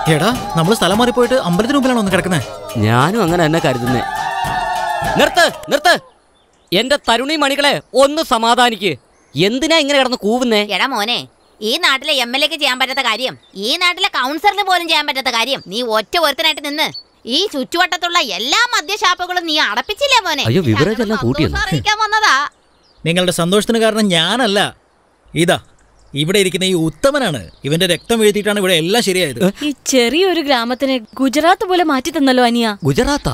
എടാ നമ്മൾ സ്ഥലം മാറിപ്പോയിട്ട് അമ്പലത്തിന് മുമ്പിലാണോ ഒന്ന് കിടക്കുന്നത് ഞാനും അങ്ങനെ തന്നെ കരുതുന്നേ നിർത്ത് നിർത്ത് എന്റെ തരുണി മണികളെ ഒന്ന് സമാധാനിക്ക് എന്തിനാ ഇങ്ങനെ കിടന്ന് കൂവുന്നേ എടാ മോനെ ഈ നാട്ടിലെ എം എൽ എക്ക് ചെയ്യാൻ പറ്റാത്ത കാര്യം ഈ നാട്ടിലെ കൗൺസിലറിന് പോലും ചെയ്യാൻ പറ്റാത്ത കാര്യം നീ ഒറ്റ ഒരുത്തനായിട്ട് നിന്ന് ഈ ചുറ്റുവട്ടത്തുള്ള എല്ലാ മദ്യഷാപ്പുകളും നീ അടപ്പിച്ചില്ലേ മോനെ അയ്യോ, വിവരം ഞങ്ങളുടെ ഇതെല്ലാം കൂട്ടിയെന്നോ? സന്തോഷം അറിയിക്കാൻ വന്നതാ നിങ്ങളുടെ സന്തോഷത്തിന് കാരണം ഞാനല്ല ഇതാ ഇവിടെ ഇരിക്കുന്ന ഈ ഉത്തമനാണ് ഇവന്റെ രക്തം വീഴ്ത്തിയിട്ടാണ് ഇവിടെ എല്ലാം ശരിയായത് ഈ ചെറിയൊരു ഗ്രാമത്തിനെ ഗുജറാത്ത് പോലെ മാറ്റി തന്നല്ലോ അനിയ ഗുജറാത്താ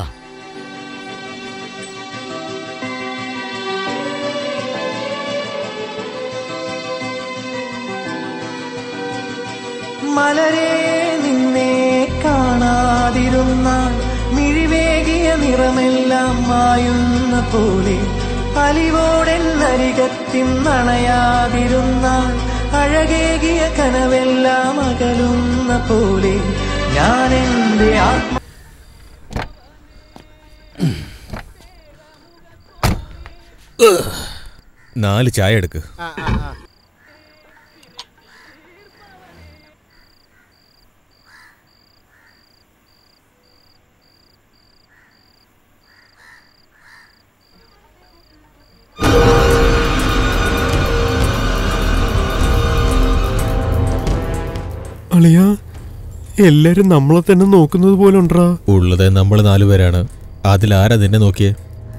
മലരെ നിന്നെ കാണാതിരുന്നാൽ മിഴിവേകിയ നിറമെല്ലാം മായുന്ന പോലെ അലിവോടെന്നരികത്തിൻ നണയാതിരുന്നാൽ അഴകേകിയ കനവെല്ലാം അകലുന്ന പോലെ ഞാൻ എൻ്റെ ആത്മ നാല് ചായ എടുക്ക് അളിയ എല്ലാരും നമ്മളെ തന്നെ നോക്കുന്നത് പോലെ ഉണ്ടാ ഉള്ളത് നമ്മൾ നാലുപേരാണ് അതിലാരാ നിന്നെ നോക്കിയേ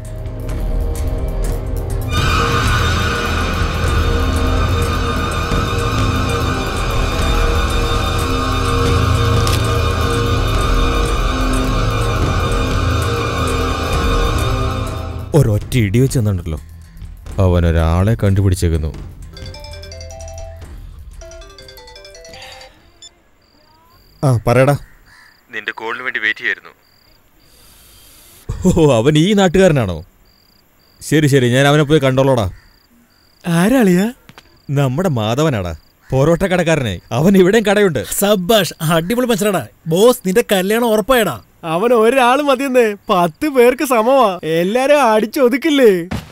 ഒരൊറ്റ ഇടി വെച്ച് തന്നിട്ടുണ്ടല്ലോ അവൻ ഒരാളെ കണ്ടുപിടിച്ചേക്കുന്നു ആ പറയടാ നിന്റെ കോളിന് വേണ്ടി വെയിറ്റ് ചെയ്യായിരുന്നു ഓ അവൻ ഈ നാട്ടുകാരനാണോ ശരി ശരി ഞാൻ അവനെ പോയി കണ്ടോളോടാ ആരാളിയ നമ്മുടെ മാധവനാടാ പൊറോട്ട കടക്കാരനെ അവൻ ഇവിടെയും കടയുണ്ട് സബാഷ് അടിപൊളി മത്സരടാ ബോസ് നിന്റെ കല്യാണം ഉറപ്പായടാ അവൻ ഒരാള് മതിയെന്നേ പത്ത് പേർക്ക് സമമാ എല്ലാരും അടിച്ചൊതുക്കില്ലേ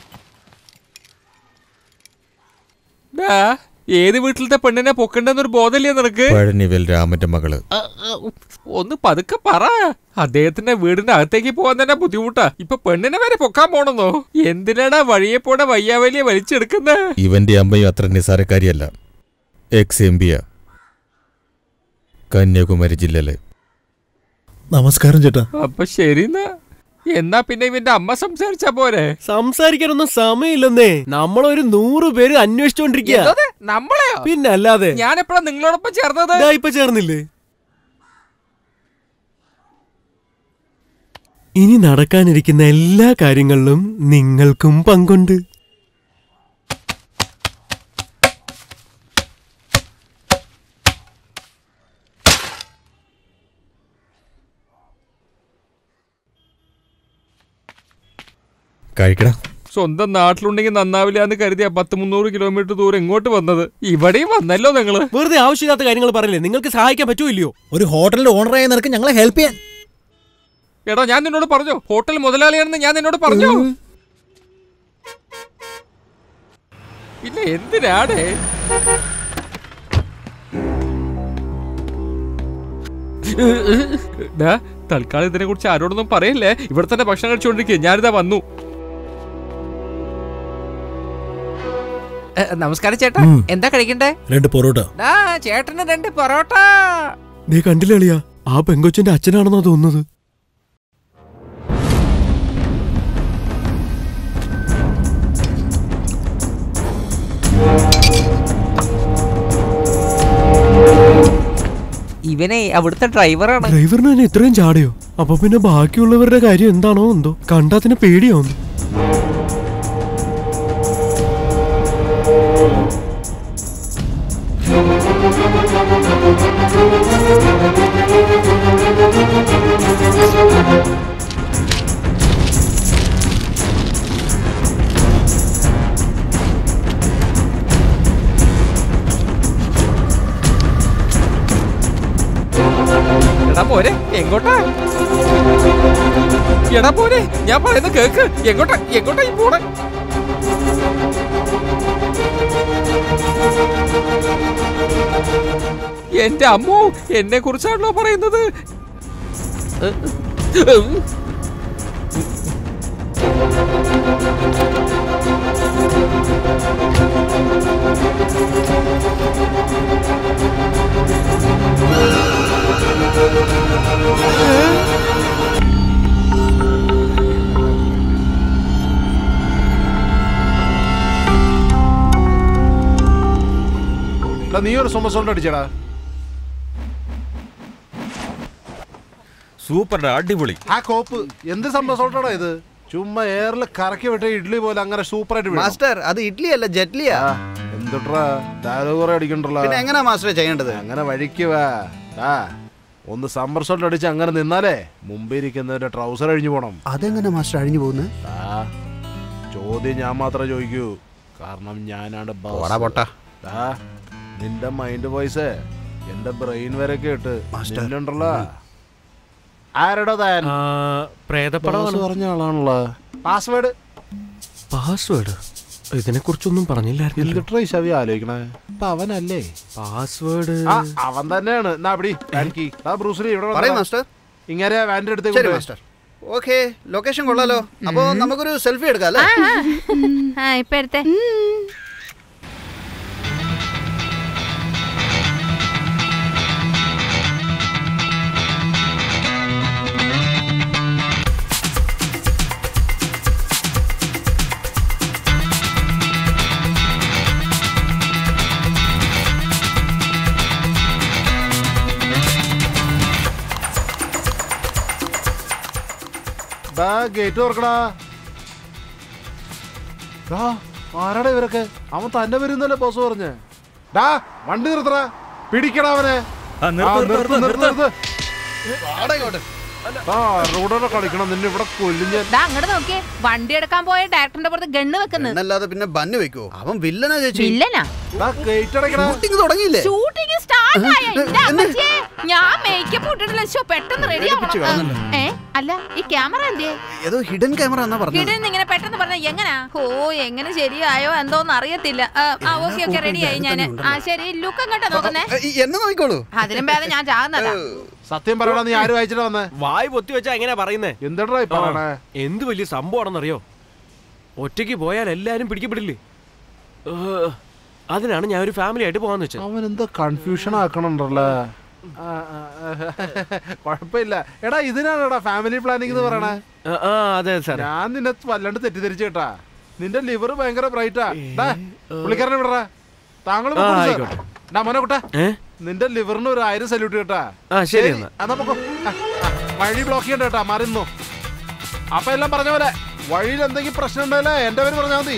ഏത് വീട്ടിലത്തെ പെണ്ണിനെ പൊക്കണ്ടെന്നൊരു ബോധമില്ലേ നിനക്ക് പഴനിവേൽ രാമന്റെ മകള് ആ, ആ, ഉഫ്, ഒന്ന് പതുക്കെ പറ അദ്ദേഹത്തിന്റെ വീടിന്റെ അകത്തേക്ക് പോകാൻ തന്നെ ബുദ്ധിമുട്ടാ ഇപ്പൊ പെണ്ണിനെ വരെ പൊക്കാൻ പോണെന്നോ എന്തിനാടാ വഴിയെ പോണ വയ്യാവലിയെ വലിച്ചെടുക്കുന്നേ ഇവന്റെ അമ്മയും അത്ര നിസാരക്കാരിയല്ല എക്സ് എം പിയ കന്യാകുമാരി ജില്ലയിലെ നമസ്കാരം ചേട്ടാ അപ്പൊ ശരിന്നാ എന്നാ പിന്നെ ഇവന്റെ അമ്മ സംസാരിച്ചാ പോരെ സംസാരിക്കാനൊന്നും സമയമില്ലെന്നേ നമ്മളൊരു നൂറ് പേര് അന്വേഷിച്ചോണ്ടിരിക്കുക എന്തോന്ന്? നമ്മളെയോ പിന്നെ അല്ലാതെ ഞാൻ എപ്പോഴാ നിങ്ങളോടൊപ്പം ചേർന്നത് ദാ ഇപ്പൊ ചേർന്നില്ലേ ഇനി നടക്കാനിരിക്കുന്ന എല്ലാ കാര്യങ്ങളിലും നിങ്ങൾക്കും പങ്കുണ്ട് കഴിക്കടാ സ്വന്തം നാട്ടിലുണ്ടെങ്കിൽ നന്നാവില്ല എന്ന് കരുതിയ പത്ത് മുന്നൂറ് കിലോമീറ്റർ ദൂരം ഇങ്ങോട്ട് വന്നത് ഇവിടെയും വന്നല്ലോ നിങ്ങള് വെറുതെ ആവശ്യമില്ലാത്ത കാര്യങ്ങൾ പറയില്ലേ നിങ്ങൾക്ക് സഹായിക്കാൻ പറ്റൂല്ലയോ ഒരു ഹോട്ടലിന്റെ ഓണറായ നിനക്ക് ഞങ്ങളെ ഹെൽപ്പ് ചെയ്യാൻ എടാ ഞാൻ നിന്നോട് പറഞ്ഞോ ഹോട്ടൽ മുതലാളിയാണെന്ന് ഞാൻ നിന്നോട് പറഞ്ഞോ പിന്നെ എന്തിനാടേ ഡാ, തൽക്കാലം ഇതിനെ കുറിച്ച് ആരോടൊന്നും പറയില്ലേ ഇവിടെ തന്നെ ഭക്ഷണം കഴിച്ചുകൊണ്ടിരിക്കുക ഞാനിതാ വന്നു നമസ്കാരം ചേട്ടാ ഉം. എന്താ കഴിക്കണ്ടേ രണ്ട് പൊറോട്ട ചേട്ടന് രണ്ട് പൊറോട്ട നീ കണ്ടില്ല അളിയാ ആ പെങ്കൊച്ചിന്റെ അച്ഛനാണെന്നാ തോന്നുന്നത് ഇവനെ അവിടുത്തെ ഡ്രൈവറാണ് ഡ്രൈവറിന് തന്നെ ഇത്രയും ചാടയോ അപ്പൊ പിന്നെ ബാക്കിയുള്ളവരുടെ കാര്യം എന്താണോ എന്തോ കണ്ടാത്തിന് പേടിയാവുന്നു എടാ പോരെ എങ്ങോട്ടാ എടാ പോരെ ഞാൻ പറയുന്ന കേക്ക് എങ്ങോട്ടാ എങ്ങോട്ടാ ഈ പോണെ എന്റെ അമ്മോ എന്നെ കുറിച്ചാണല്ലോ പറയുന്നത് എടാ, നീ ഒരു സൊമസോണ്ട് അടിച്ചടാ സൂപ്പർടാ അടിപൊളി ആ കോപ്പ് എന്ത് സൊമസോണ്ടാടാ ഇത് ചുമ്മാ എയറിൽ കറക്കി വിട്ട ഇഡ്ഡലി പോലെ അങ്ങനെ സൂപ്പർ ആയിട്ട് വീണോ? മാസ്റ്റർ അത് ഇഡ്ലി അല്ല ജറ്റ്ലിയാ ആ, എന്തുട്രാ ഡയലോഗ് കുറെ അടിക്കണ്ടല്ലോ പിന്നെ എങ്ങനെയാ മാസ്റ്റർ ചെയ്യേണ്ടത് അങ്ങനെ വഴിക്ക് വാ ആ ഒന്ന് സമ്മർ സോൾട്ട് അടിച്ച് അങ്ങനെ നിന്നാലേ മുമ്പിൽ ഇരിക്കുന്നവരുടെ ട്രൗസർ അഴിഞ്ഞു പോണം അതെങ്ങനെ മാസ്റ്റർ അഴിഞ്ഞു പോകുന്നത് ആ ചോദ്യം ഞാൻ മാത്രമേ ചോദിക്കൂ കാരണം ഞാനാണ് boss. പോടാ പൊട്ടാ. ആ, നിന്റെ മൈൻഡ് വോയിസ് എന്റെ ബ്രെയിൻ വരെ കേട്ട് മാസ്റ്റർ. നിന്നുണ്ടല്ലോ ആരടാ താൻ പ്രേതപ്പടമാണ് പറഞ്ഞ ആളാണല്ലോ പാസ്വേഡ് പാസ്വേഡ് ഇതിനെ കുറിച്ചൊന്നും പറഞ്ഞില്ലായിരുന്നു എന്തിട്ടാ ഈ ശവി ആലോചിക്കണേ അപ്പൊ അവനല്ലേ പാസ്വേഡ് ആ അവൻ തന്നെയാണ് എന്നാ അപ്പടി വാൻകി ആ ബ്രൂസ്ലി ഇവിടെ പറയൂ വന്നോ. മാസ്റ്റർ ഇങ്ങനെ വാൻ്റെ ശരി അടുത്തേക്ക് മാസ്റ്റർ ഓക്കെ ലൊക്കേഷൻ കൊള്ളാലോ അപ്പോ നമുക്കൊരു സെൽഫി എടുക്കാം അല്ലേ ആ ഇപ്പൊ എടുത്തേ ദാ ഗേറ്റ് തുറക്കടാ ദാ ആരാടാ ഇവരൊക്കെ അവൻ തന്നെ വരുന്നല്ലേ ബോസ് പറഞ്ഞേ ഡാ വണ്ടി നിർത്തടാ പിടിക്കടാ അവനെ ആ, നിർത്ത്, ആ, നിർത്ത്, നിർത്ത്, നിർത്ത്, നിർത്ത്, വാടാ ഇങ്ങോട്ട്. നിർത്ത്. ആ റോഡോടെ കളിക്കണം നിന്നെ ഇവിടെ കൊല്ലും ഞാൻ ദാ അങ്ങോട്ട് നോക്കിയേ വണ്ടി എടുക്കാൻ പോയ ഡയറക്ടറിന്റെ പുറത്ത് ഗണ്ണ് വെക്കുന്നു എന്നല്ലാതെ പിന്നെ ബന്ന് വെക്കുവോ അവൻ വില്ലനാ ചേച്ചി വില്ലനാ ദാ ഗേറ്റ് അടയ്ക്കടാ ഷൂട്ടിംഗ് തുടങ്ങിയില്ലേ ഷൂട്ടിംഗ് സ്റ്റാർട്ട് ആയ ഇല്ല, അമ്മച്ചിയെ. ഞാൻ മേക്കപ്പ് ഇട്ടിട്ടില്ല ശോ പെട്ടെന്ന് റെഡി പേടിപ്പിച്ച് കളഞ്ഞല്ലോ. ഏ അല്ല ഈ ക്യാമറ എന്തേ ഏതോ ഹിഡൻ ക്യാമറ എന്നാ പറഞ്ഞത് കിടന്ന് ഇങ്ങനെ പെട്ടെന്ന് പറഞ്ഞ എങ്ങനാ ഓ എങ്ങനെ ശരിയായോ എന്തോന്ന് അറിയത്തില്ല ആ, ആ ഓക്കെ ഓക്കെ റെഡി ആയി ഞാന് ആ ശരി ലുക്ക് അങ്ങോട്ടാ നോക്കുന്നേ ഏ, ഈ എന്നെ നോക്കിക്കോളൂ അതിലും ഭേദം ഞാൻ ചാകുന്നതാ സത്യം പറയടാ നീ ആര് വായിച്ചിട്ടാ വന്നേ വായി പൊത്തി വെച്ചാ എങ്ങനെയാ പറയുന്നേ എന്താടാ ഈ പറയണേ എന്ത് വലിയ സംഭവമാണെന്നറിയോ ഒറ്റയ്ക്ക് പോയാൽ എല്ലാരും പിടിക്കപ്പെടില്ലേ ഏ, അതിനാണ് ഞാൻ ഒരു ഫാമിലി ആയിട്ട് പോകാന്ന് വെച്ചത് അവൻ എന്താ കൺഫ്യൂഷൻ ആക്കണുണ്ടല്ലോ ആ, ആ, ആ, കുഴപ്പമില്ല എടാ ഇതിനാണെടാ ഫാമിലി പ്ലാനിങ് എന്ന് പറയണേ ആ, ആ അതെ സാർ ഞാൻ നിന്നെ വല്ലാണ്ട് തെറ്റിദ്ധരിച്ചു കേട്ടാ നിന്റെ ലിവർ ഭയങ്കര ബ്രൈറ്റാ പുള്ളിക്കാരനെ വിടറാ താങ്കൾ ആ, ആയിക്കോട്ടെ. മോനെ കുട്ടാ ഏ നിന്റെ ലിവറിന് ഒരു ആയിരം സല്യൂട്ട് കേട്ടാ ആ, ശരി എന്നാ. എന്നാ പൊക്കോ. ആ, ആ, വഴി ബ്ലോക്ക് ചെയ്യണ്ട കേട്ടാ മരുന്നു അപ്പൊ എല്ലാം പറഞ്ഞ പോലെ വഴിയിൽ എന്തെങ്കിലും പ്രശ്നം ഉണ്ടല്ലേ എന്റെ പേര് പറഞ്ഞാൽ മതി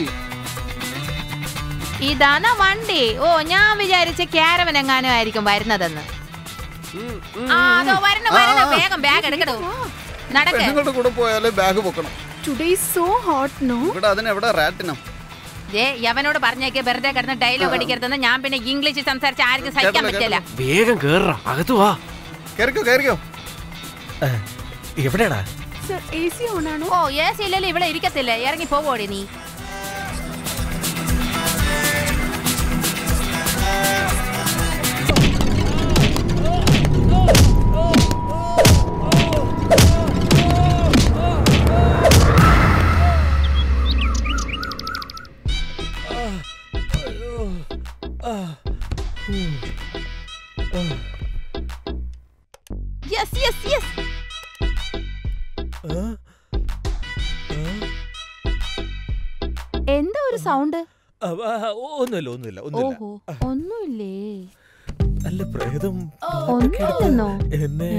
ഇതാണോ വണ്ടി ഓ ഞാൻ വിചാരിച്ച ക്യാരവൻ എങ്ങാനും ആയിരിക്കും വരുന്നതെന്ന് ആ അതോ വരണം വരണം വേഗം ബാഗ് എടുക്കടോ നടക്ക് പെണ്ണുങ്ങളുടെ കൂടെ പോയാലേ ബാഗ് പൊക്കണം ടുഡേ സോ ഹോട്ട് നോ ഇവിടെ അതിന് എവിടെ റാറ്റിനം ദേ യവനോട് പറഞ്ഞേക്ക് വെറുതെ കിടന്ന് ഡയലോഗ് അടിക്കരുതെന്ന് ഞാൻ പിന്നെ ഇംഗ്ലീഷ് സംസാരിച്ച് ആർക്കും സഹിക്കാൻ കേട്ടല്ലോ, പറ്റില്ല വേഗം കേറാ അകത്ത് വാ കയറിക്കോ കയറിക്കോ എവിടെയാടാ സർ എ സി ഓൺ ആണോ ഓ ഏ സി ഇല്ലല്ലോ ഇവിടെ ഇരിക്കത്തില്ല ഇറങ്ങി പോവോടി നീ യെസ് യെസ് യെസ് എന്താ ഒരു സൗണ്ട് ഒന്നുമില്ല ഒന്നുമില്ല ഒന്നുമില്ല ഓഹോ ഒന്നുമില്ലേ അല്ല പ്രേതം ഒന്നുമില്ലെന്നോ എന്നെ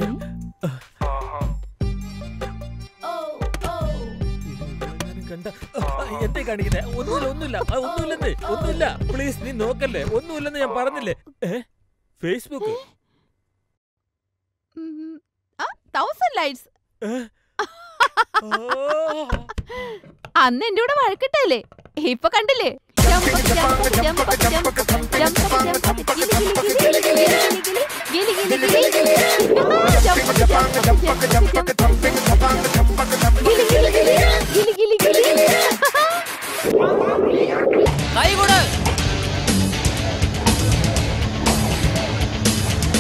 കണ്ട എന്തേ കാണിക്കുന്നേ ഒന്നുമില്ല ഒന്നുമില്ല ആ, ഒന്നുമില്ലെന്നേ ഒന്നുമില്ല പ്ലീസ് നീ നോക്കല്ലേ ഒന്നുമില്ലെന്ന് ഞാൻ പറഞ്ഞില്ലേ ഏ ഫേസ്ബുക്ക് തൗസൻഡ് ലൈറ്റ്സ് ഏ? അന്ന് എന്റെ കൂടെ വഴക്കിട്ടല്ലേ ഇപ്പൊ കണ്ടില്ലേ jump, jump, jump, jump, jump, jump, ഗിലി, ഗിലി, ഗിലി, ഗിലി, ഗിലി, ഗിലി, ഗിലി, ഗിലി. ആ, ജമ്പ്, ജമ്പ്, ജമ്പ്, ജമ്പ്, ഗിലി, ഗിലി, ഗിലി, ഗിലി, ഗിലി, ഗിലി. കൈ കൊട്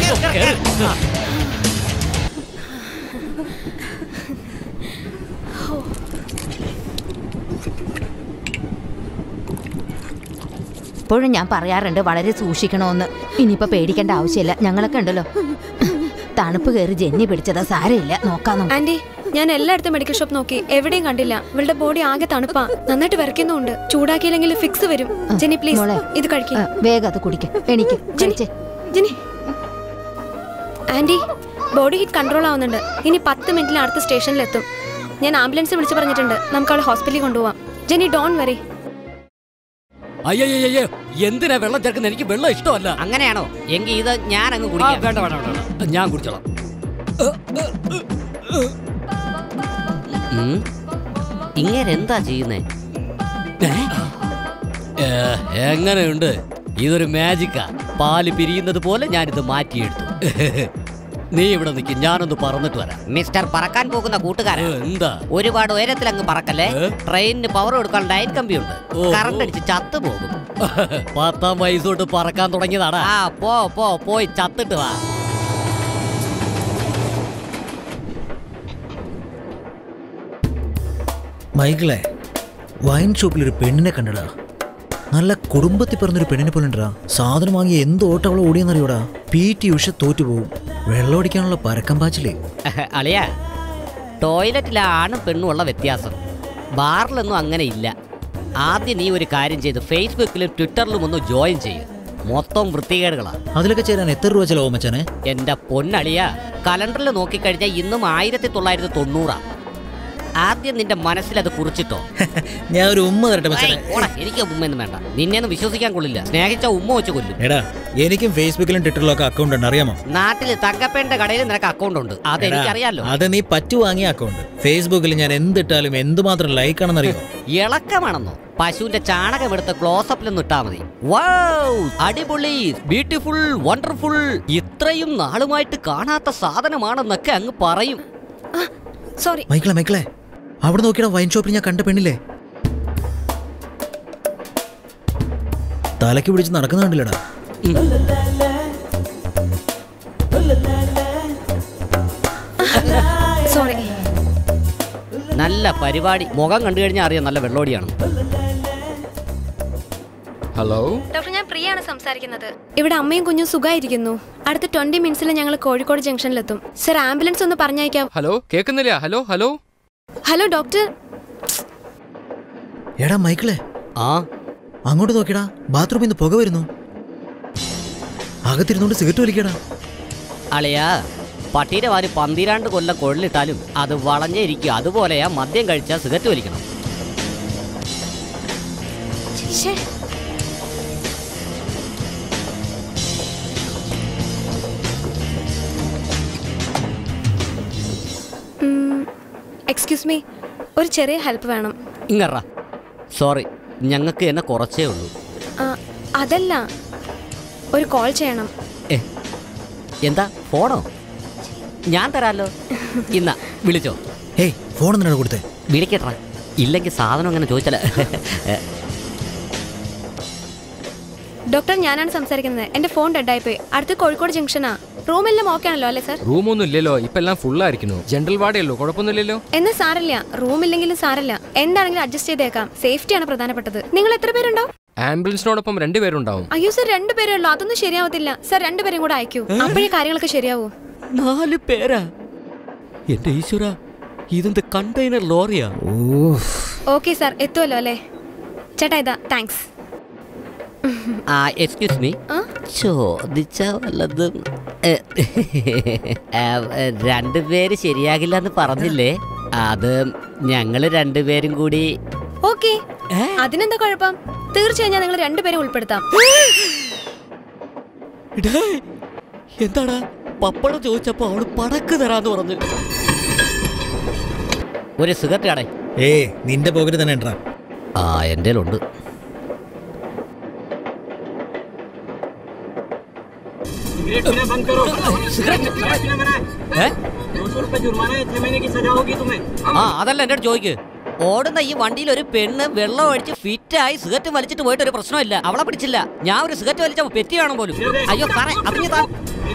ഇപ്പോഴും ഞാൻ പറയാറുണ്ട് വളരെ സൂക്ഷിക്കണമെന്ന് ഇനിയിപ്പോ പേടിക്കേണ്ട ആവശ്യമില്ല ഞങ്ങളൊക്കെ ഉണ്ടല്ലോ തണുപ്പ് കയറി ജന്നി പിടിച്ചതാ സാരമില്ല നോക്കാം നമുക്ക് ആന്റി ഞാൻ എല്ലായിടത്തും മെഡിക്കൽ ഷോപ്പ് നോക്കി എവിടെയും കണ്ടില്ല ഇവളുടെ ബോഡി ആകെ തണുപ്പാ നന്നായിട്ട് വിറയ്ക്കുന്നുണ്ട് ചൂടാക്കിയില്ലെങ്കിൽ ഫിക്സ് വരും ജെനി പ്ലീസ് മോളെ, ഇത് കഴിക്കും ആ, വേഗം അത് കുടിക്ക എനിക്ക് കഴിച്ചേ Jenny aunty body heat control ആവുന്നുണ്ട് ഇനി പത്ത് മിനിറ്റിൽ അടുത്ത സ്റ്റേഷനിലെത്തും ഞാൻ ആംബുലൻസ് വിളിച്ചു പറഞ്ഞിട്ടുണ്ട് നമുക്ക് അവളെ ഹോസ്പിറ്റലിൽ കൊണ്ടുപോവാം ജെനി ഡോൺ വരി അയ്യോ എന്തിനാ വെള്ളം ചേർക്കുന്നത് എനിക്ക് വെള്ളം ഇഷ്ടമല്ല അങ്ങനെയാണോ എങ്കിൽ ഇത് ഞാൻ അങ്ങ് കുടിക്കാം വേണ്ട വേണ്ട വേണ്ട ഞാൻ കുടിച്ചോളാം ഉം. ഇങ്ങനെന്താ ചെയ്യുന്നേ ഏ, എങ്ങനെയുണ്ട് ഇതൊരു മാജിക്കാ പാല് പിരിയുന്നത് പോലെ ഞാനിത് മാറ്റിയെടുത്തു നീ ഇവിടെ നിൽക്കും ഞാനൊന്ന് പറന്നിട്ട് വരാം മിസ്റ്റർ പറക്കാൻ പോകുന്ന കൂട്ടുകാരൻ എന്താ ഒരുപാട് ഉയരത്തിൽ അങ്ങ് പറക്കല്ലേ ട്രെയിനിന് പവർ കൊടുക്കാൻ ലൈൻ കമ്പി ഉണ്ട് കറണ്ട് അടിച്ച് ചത്തു പോകും പത്താം വയസ്സ് തൊട്ട് പറക്കാൻ തുടങ്ങിയതാടാ ആ പോ പോ പോയി ചത്തിട്ട് വാ മൈക്കിളെ വൈൻ ഷോപ്പിൽ ഒരു പെണ്ണിനെ കണ്ടടാ നല്ല കുടുംബത്തിൽ പറഞ്ഞൊരു പെണ്ണിനെ പോലെ ഉണ്ടാ സാധനം വാങ്ങി എന്ത് ഓട്ടം അവളെ ഓടിയെന്നറിയോടാ പി ടി ഉഷ തോറ്റുപോകും വെള്ളമടിക്കാനുള്ള പരക്കം പാച്ചിലേ അളിയ ടോയ്ലറ്റിലെ ആണും പെണ്ണും ഉള്ള വ്യത്യാസം ബാറിലൊന്നും അങ്ങനെ ഇല്ല ആദ്യം നീ ഒരു കാര്യം ചെയ്ത് ഫേസ്ബുക്കിലും ട്വിറ്ററിലും ഒന്ന് ജോയിൻ ചെയ്യും മൊത്തം വൃത്തികേടുകളാ അതിലൊക്കെ ചേരാൻ എത്ര രൂപ ചെലവും മച്ചാനെ എന്റെ പൊന്നളിയ കലണ്ടറിൽ നോക്കിക്കഴിഞ്ഞാൽ ഇന്നും ആയിരത്തി തൊള്ളായിരത്തി തൊണ്ണൂറാ ആദ്യം നിന്റെ മനസ്സിൽ അത് കുറിച്ചിട്ടോ ഞാൻ ഒരു ഉമ്മ തരട്ടെ മച്ചാനെ ഏയ്, പോടാ, എനിക്ക് ഉമ്മയൊന്നും വേണ്ട നിന്നെയൊന്നും വിശ്വസിക്കാൻ കൊള്ളില്ല സ്നേഹിച്ച ഉമ്മ വെച്ച് കൊല്ലും എടാ എനിക്കും ഫേസ്ബുക്കിലും ട്വിറ്ററിലും ഒക്കെ അക്കൗണ്ട് ഉണ്ട് അറിയാമോ നാട്ടില് തങ്കപ്പേന്റെ കടയിൽ നിനക്ക് അക്കൗണ്ട് ഉണ്ട് എടാ, അതെനിക്കറിയാലോ അത് നീ പറ്റു വാങ്ങിയ അക്കൗണ്ട് ഫേസ്ബുക്കിൽ ഞാൻ എന്തിട്ടാലും എന്തുമാത്രം ലൈക്ക് ആണെന്നറിയോ ഇളക്കമാണെന്നോ പശുവിന്റെ ചാണകം എടുത്ത് ക്ലോസപ്പിലൊന്നും ഇട്ടാ മതി വൗ അടിപൊളി ബ്യൂട്ടിഫുൾ വണ്ടർഫുൾ ഇത്രയും നാളുമായിട്ട് കാണാത്ത സാധനമാണെന്നൊക്കെ അങ്ങ് പറയും സോറി മൈക്കിളെ മൈക്കിളെ അവിടെ നോക്കിയാ വൈൻ ഷോപ്പിൽ ഞാൻ കണ്ട പെണ്ണില്ലേ തലയ്ക്ക് പിടിച്ച് നടക്കുന്ന കണ്ടില്ലടാ സോറി നല്ല പരിപാടി മുഖം കണ്ടു കഴിഞ്ഞാൽ അറിയാം നല്ല വെള്ളോടിയാണ് ഹലോ ഡോക്ടർ ഞാൻ പ്രിയാണ് സംസാരിക്കുന്നത് ഇവിടെ അമ്മയും കുഞ്ഞും സുഖമായിരിക്കുന്നു അടുത്ത ട്വന്റി മിനിറ്റ്സിൽ ഞങ്ങൾ കോഴിക്കോട് ജംഗ്ഷനിലെത്തും സർ ആംബുലൻസ് ഒന്ന് പറഞ്ഞയക്കാം ഹലോ കേൾക്കുന്നില്ല ഹലോ ഹലോ ഹലോ ഡോക്ടർ എടാ മൈക്കിളെ ആ അങ്ങോട്ട് നോക്കിയടാ ബാത്റൂമിൽ നിന്ന് പുക വരുന്നു അകത്തിരുന്നോണ്ട് സിഗരറ്റ് വലിക്കടാ അളിയാ പട്ടീരെ വാരി പന്തിരാണ്ട് കൊല്ലം കൊള്ളിട്ടാലും അത് വളഞ്ഞേ ഇരിക്കുക അതുപോലെയാ മദ്യം കഴിച്ചാൽ സിഗരറ്റ് വലിക്കണം ശ്ശേ. എക്സ്ക്യൂസ് മീ ഒരു ചെറിയ ഹെൽപ്പ് വേണം ഇങ്ങറ സോറി ഞങ്ങൾക്ക് എന്നെ കുറച്ചേ ഉള്ളൂ ആ, അതല്ല ഒരു കോൾ ചെയ്യണം ഏ എന്താ ഫോണോ ഞാൻ തരാലോ ഇന്ന വിളിച്ചോ ഹേയ് ഫോൺ എന്തിനാണ് കൊടുത്തേ വിളിക്കട്ടെ ഇല്ലെങ്കിൽ സാധനം അങ്ങനെ ചോദിച്ചാലേ ഡോക്ടർ ഞാനാണ് സംസാരിക്കുന്നത് എന്റെ ഫോൺ ഡെഡായി പോയി അടുത്ത് കോഴിക്കോട് ജംഗ്ഷനാ റൂമെല്ലാം ഓക്കെ ആണല്ലോ അല്ലേ സർ റൂമൊന്നും ഇല്ലല്ലോ ഇപ്പൊ എല്ലാം ഫുള്ളായിരിക്കുന്നു ജനറൽ വാർഡേ ഉള്ളൂ കുഴപ്പമൊന്നുമില്ലല്ലോ എന്നാ സാരല്ല റൂമില്ലെങ്കിലും സാരല്ല എന്താണെങ്കിലും അഡ്ജസ്റ്റ് ചെയ്തേക്കാം സേഫ്റ്റിയാണ് പ്രധാനപ്പെട്ടത് നിങ്ങൾ എത്ര പേരുണ്ടോ ആംബുലൻസിനോടൊപ്പം രണ്ടുപേരുണ്ടാവും അയ്യോ സർ രണ്ടുപേരേ ഉള്ളൂ അതൊന്നും ശരിയാവത്തില്ല സർ രണ്ടുപേരും കൂടെ അയക്കൂ അപ്പോഴേ കാര്യങ്ങളൊക്കെ ശരിയാവൂ നാല് പേരാ എന്റെ ഈശ്വര ഇതെന്ത് കണ്ടെയ്നർ ലോറിയാ ഓക്കെ സാർ എത്തുമല്ലോ അല്ലേ ചേട്ടാ ഇതാ താങ്ക്സ് ആ എക്സ്ക്യൂസ് മീ ചോദിച്ച വല്ലതും ഏ, ആ, ഏ, രണ്ടുപേര് ശരിയാകില്ല എന്ന് പറഞ്ഞില്ലേ അത് ഞങ്ങള് രണ്ടുപേരും കൂടി ഓക്കെ അതിനെന്താ കുഴപ്പം തീർച്ചയായും ഞാൻ നിങ്ങൾ രണ്ടുപേരും ഉൾപ്പെടുത്താം എന്താടാ പപ്പടം ചോദിച്ചപ്പോ അവള് പടക്ക് തരാന്ന് പറഞ്ഞു ഒരു സിഗരറ്റ് കടേ ഏ നിന്റെ പോക്കറ്റ് തന്നെ ഉണ്ടാ ആ എൻ്റെ ഉണ്ട് ആ അതല്ല എൻ്റെ അടുത്ത് ചോദിക്ക് ഓടുന്ന ഈ വണ്ടിയിൽ ഒരു പെണ്ണ് വെള്ളം ഒഴിച്ച് ഫിറ്റായി സിഗരറ്റ് വലിച്ചിട്ട് പോയിട്ട് ഒരു പ്രശ്നമില്ല അവളെ പിടിച്ചില്ല ഞാൻ ഒരു സിഗരറ്റ് വലിച്ച പെറ്റി കാണും പോലും അയ്യോ സാറേ അതിന് താ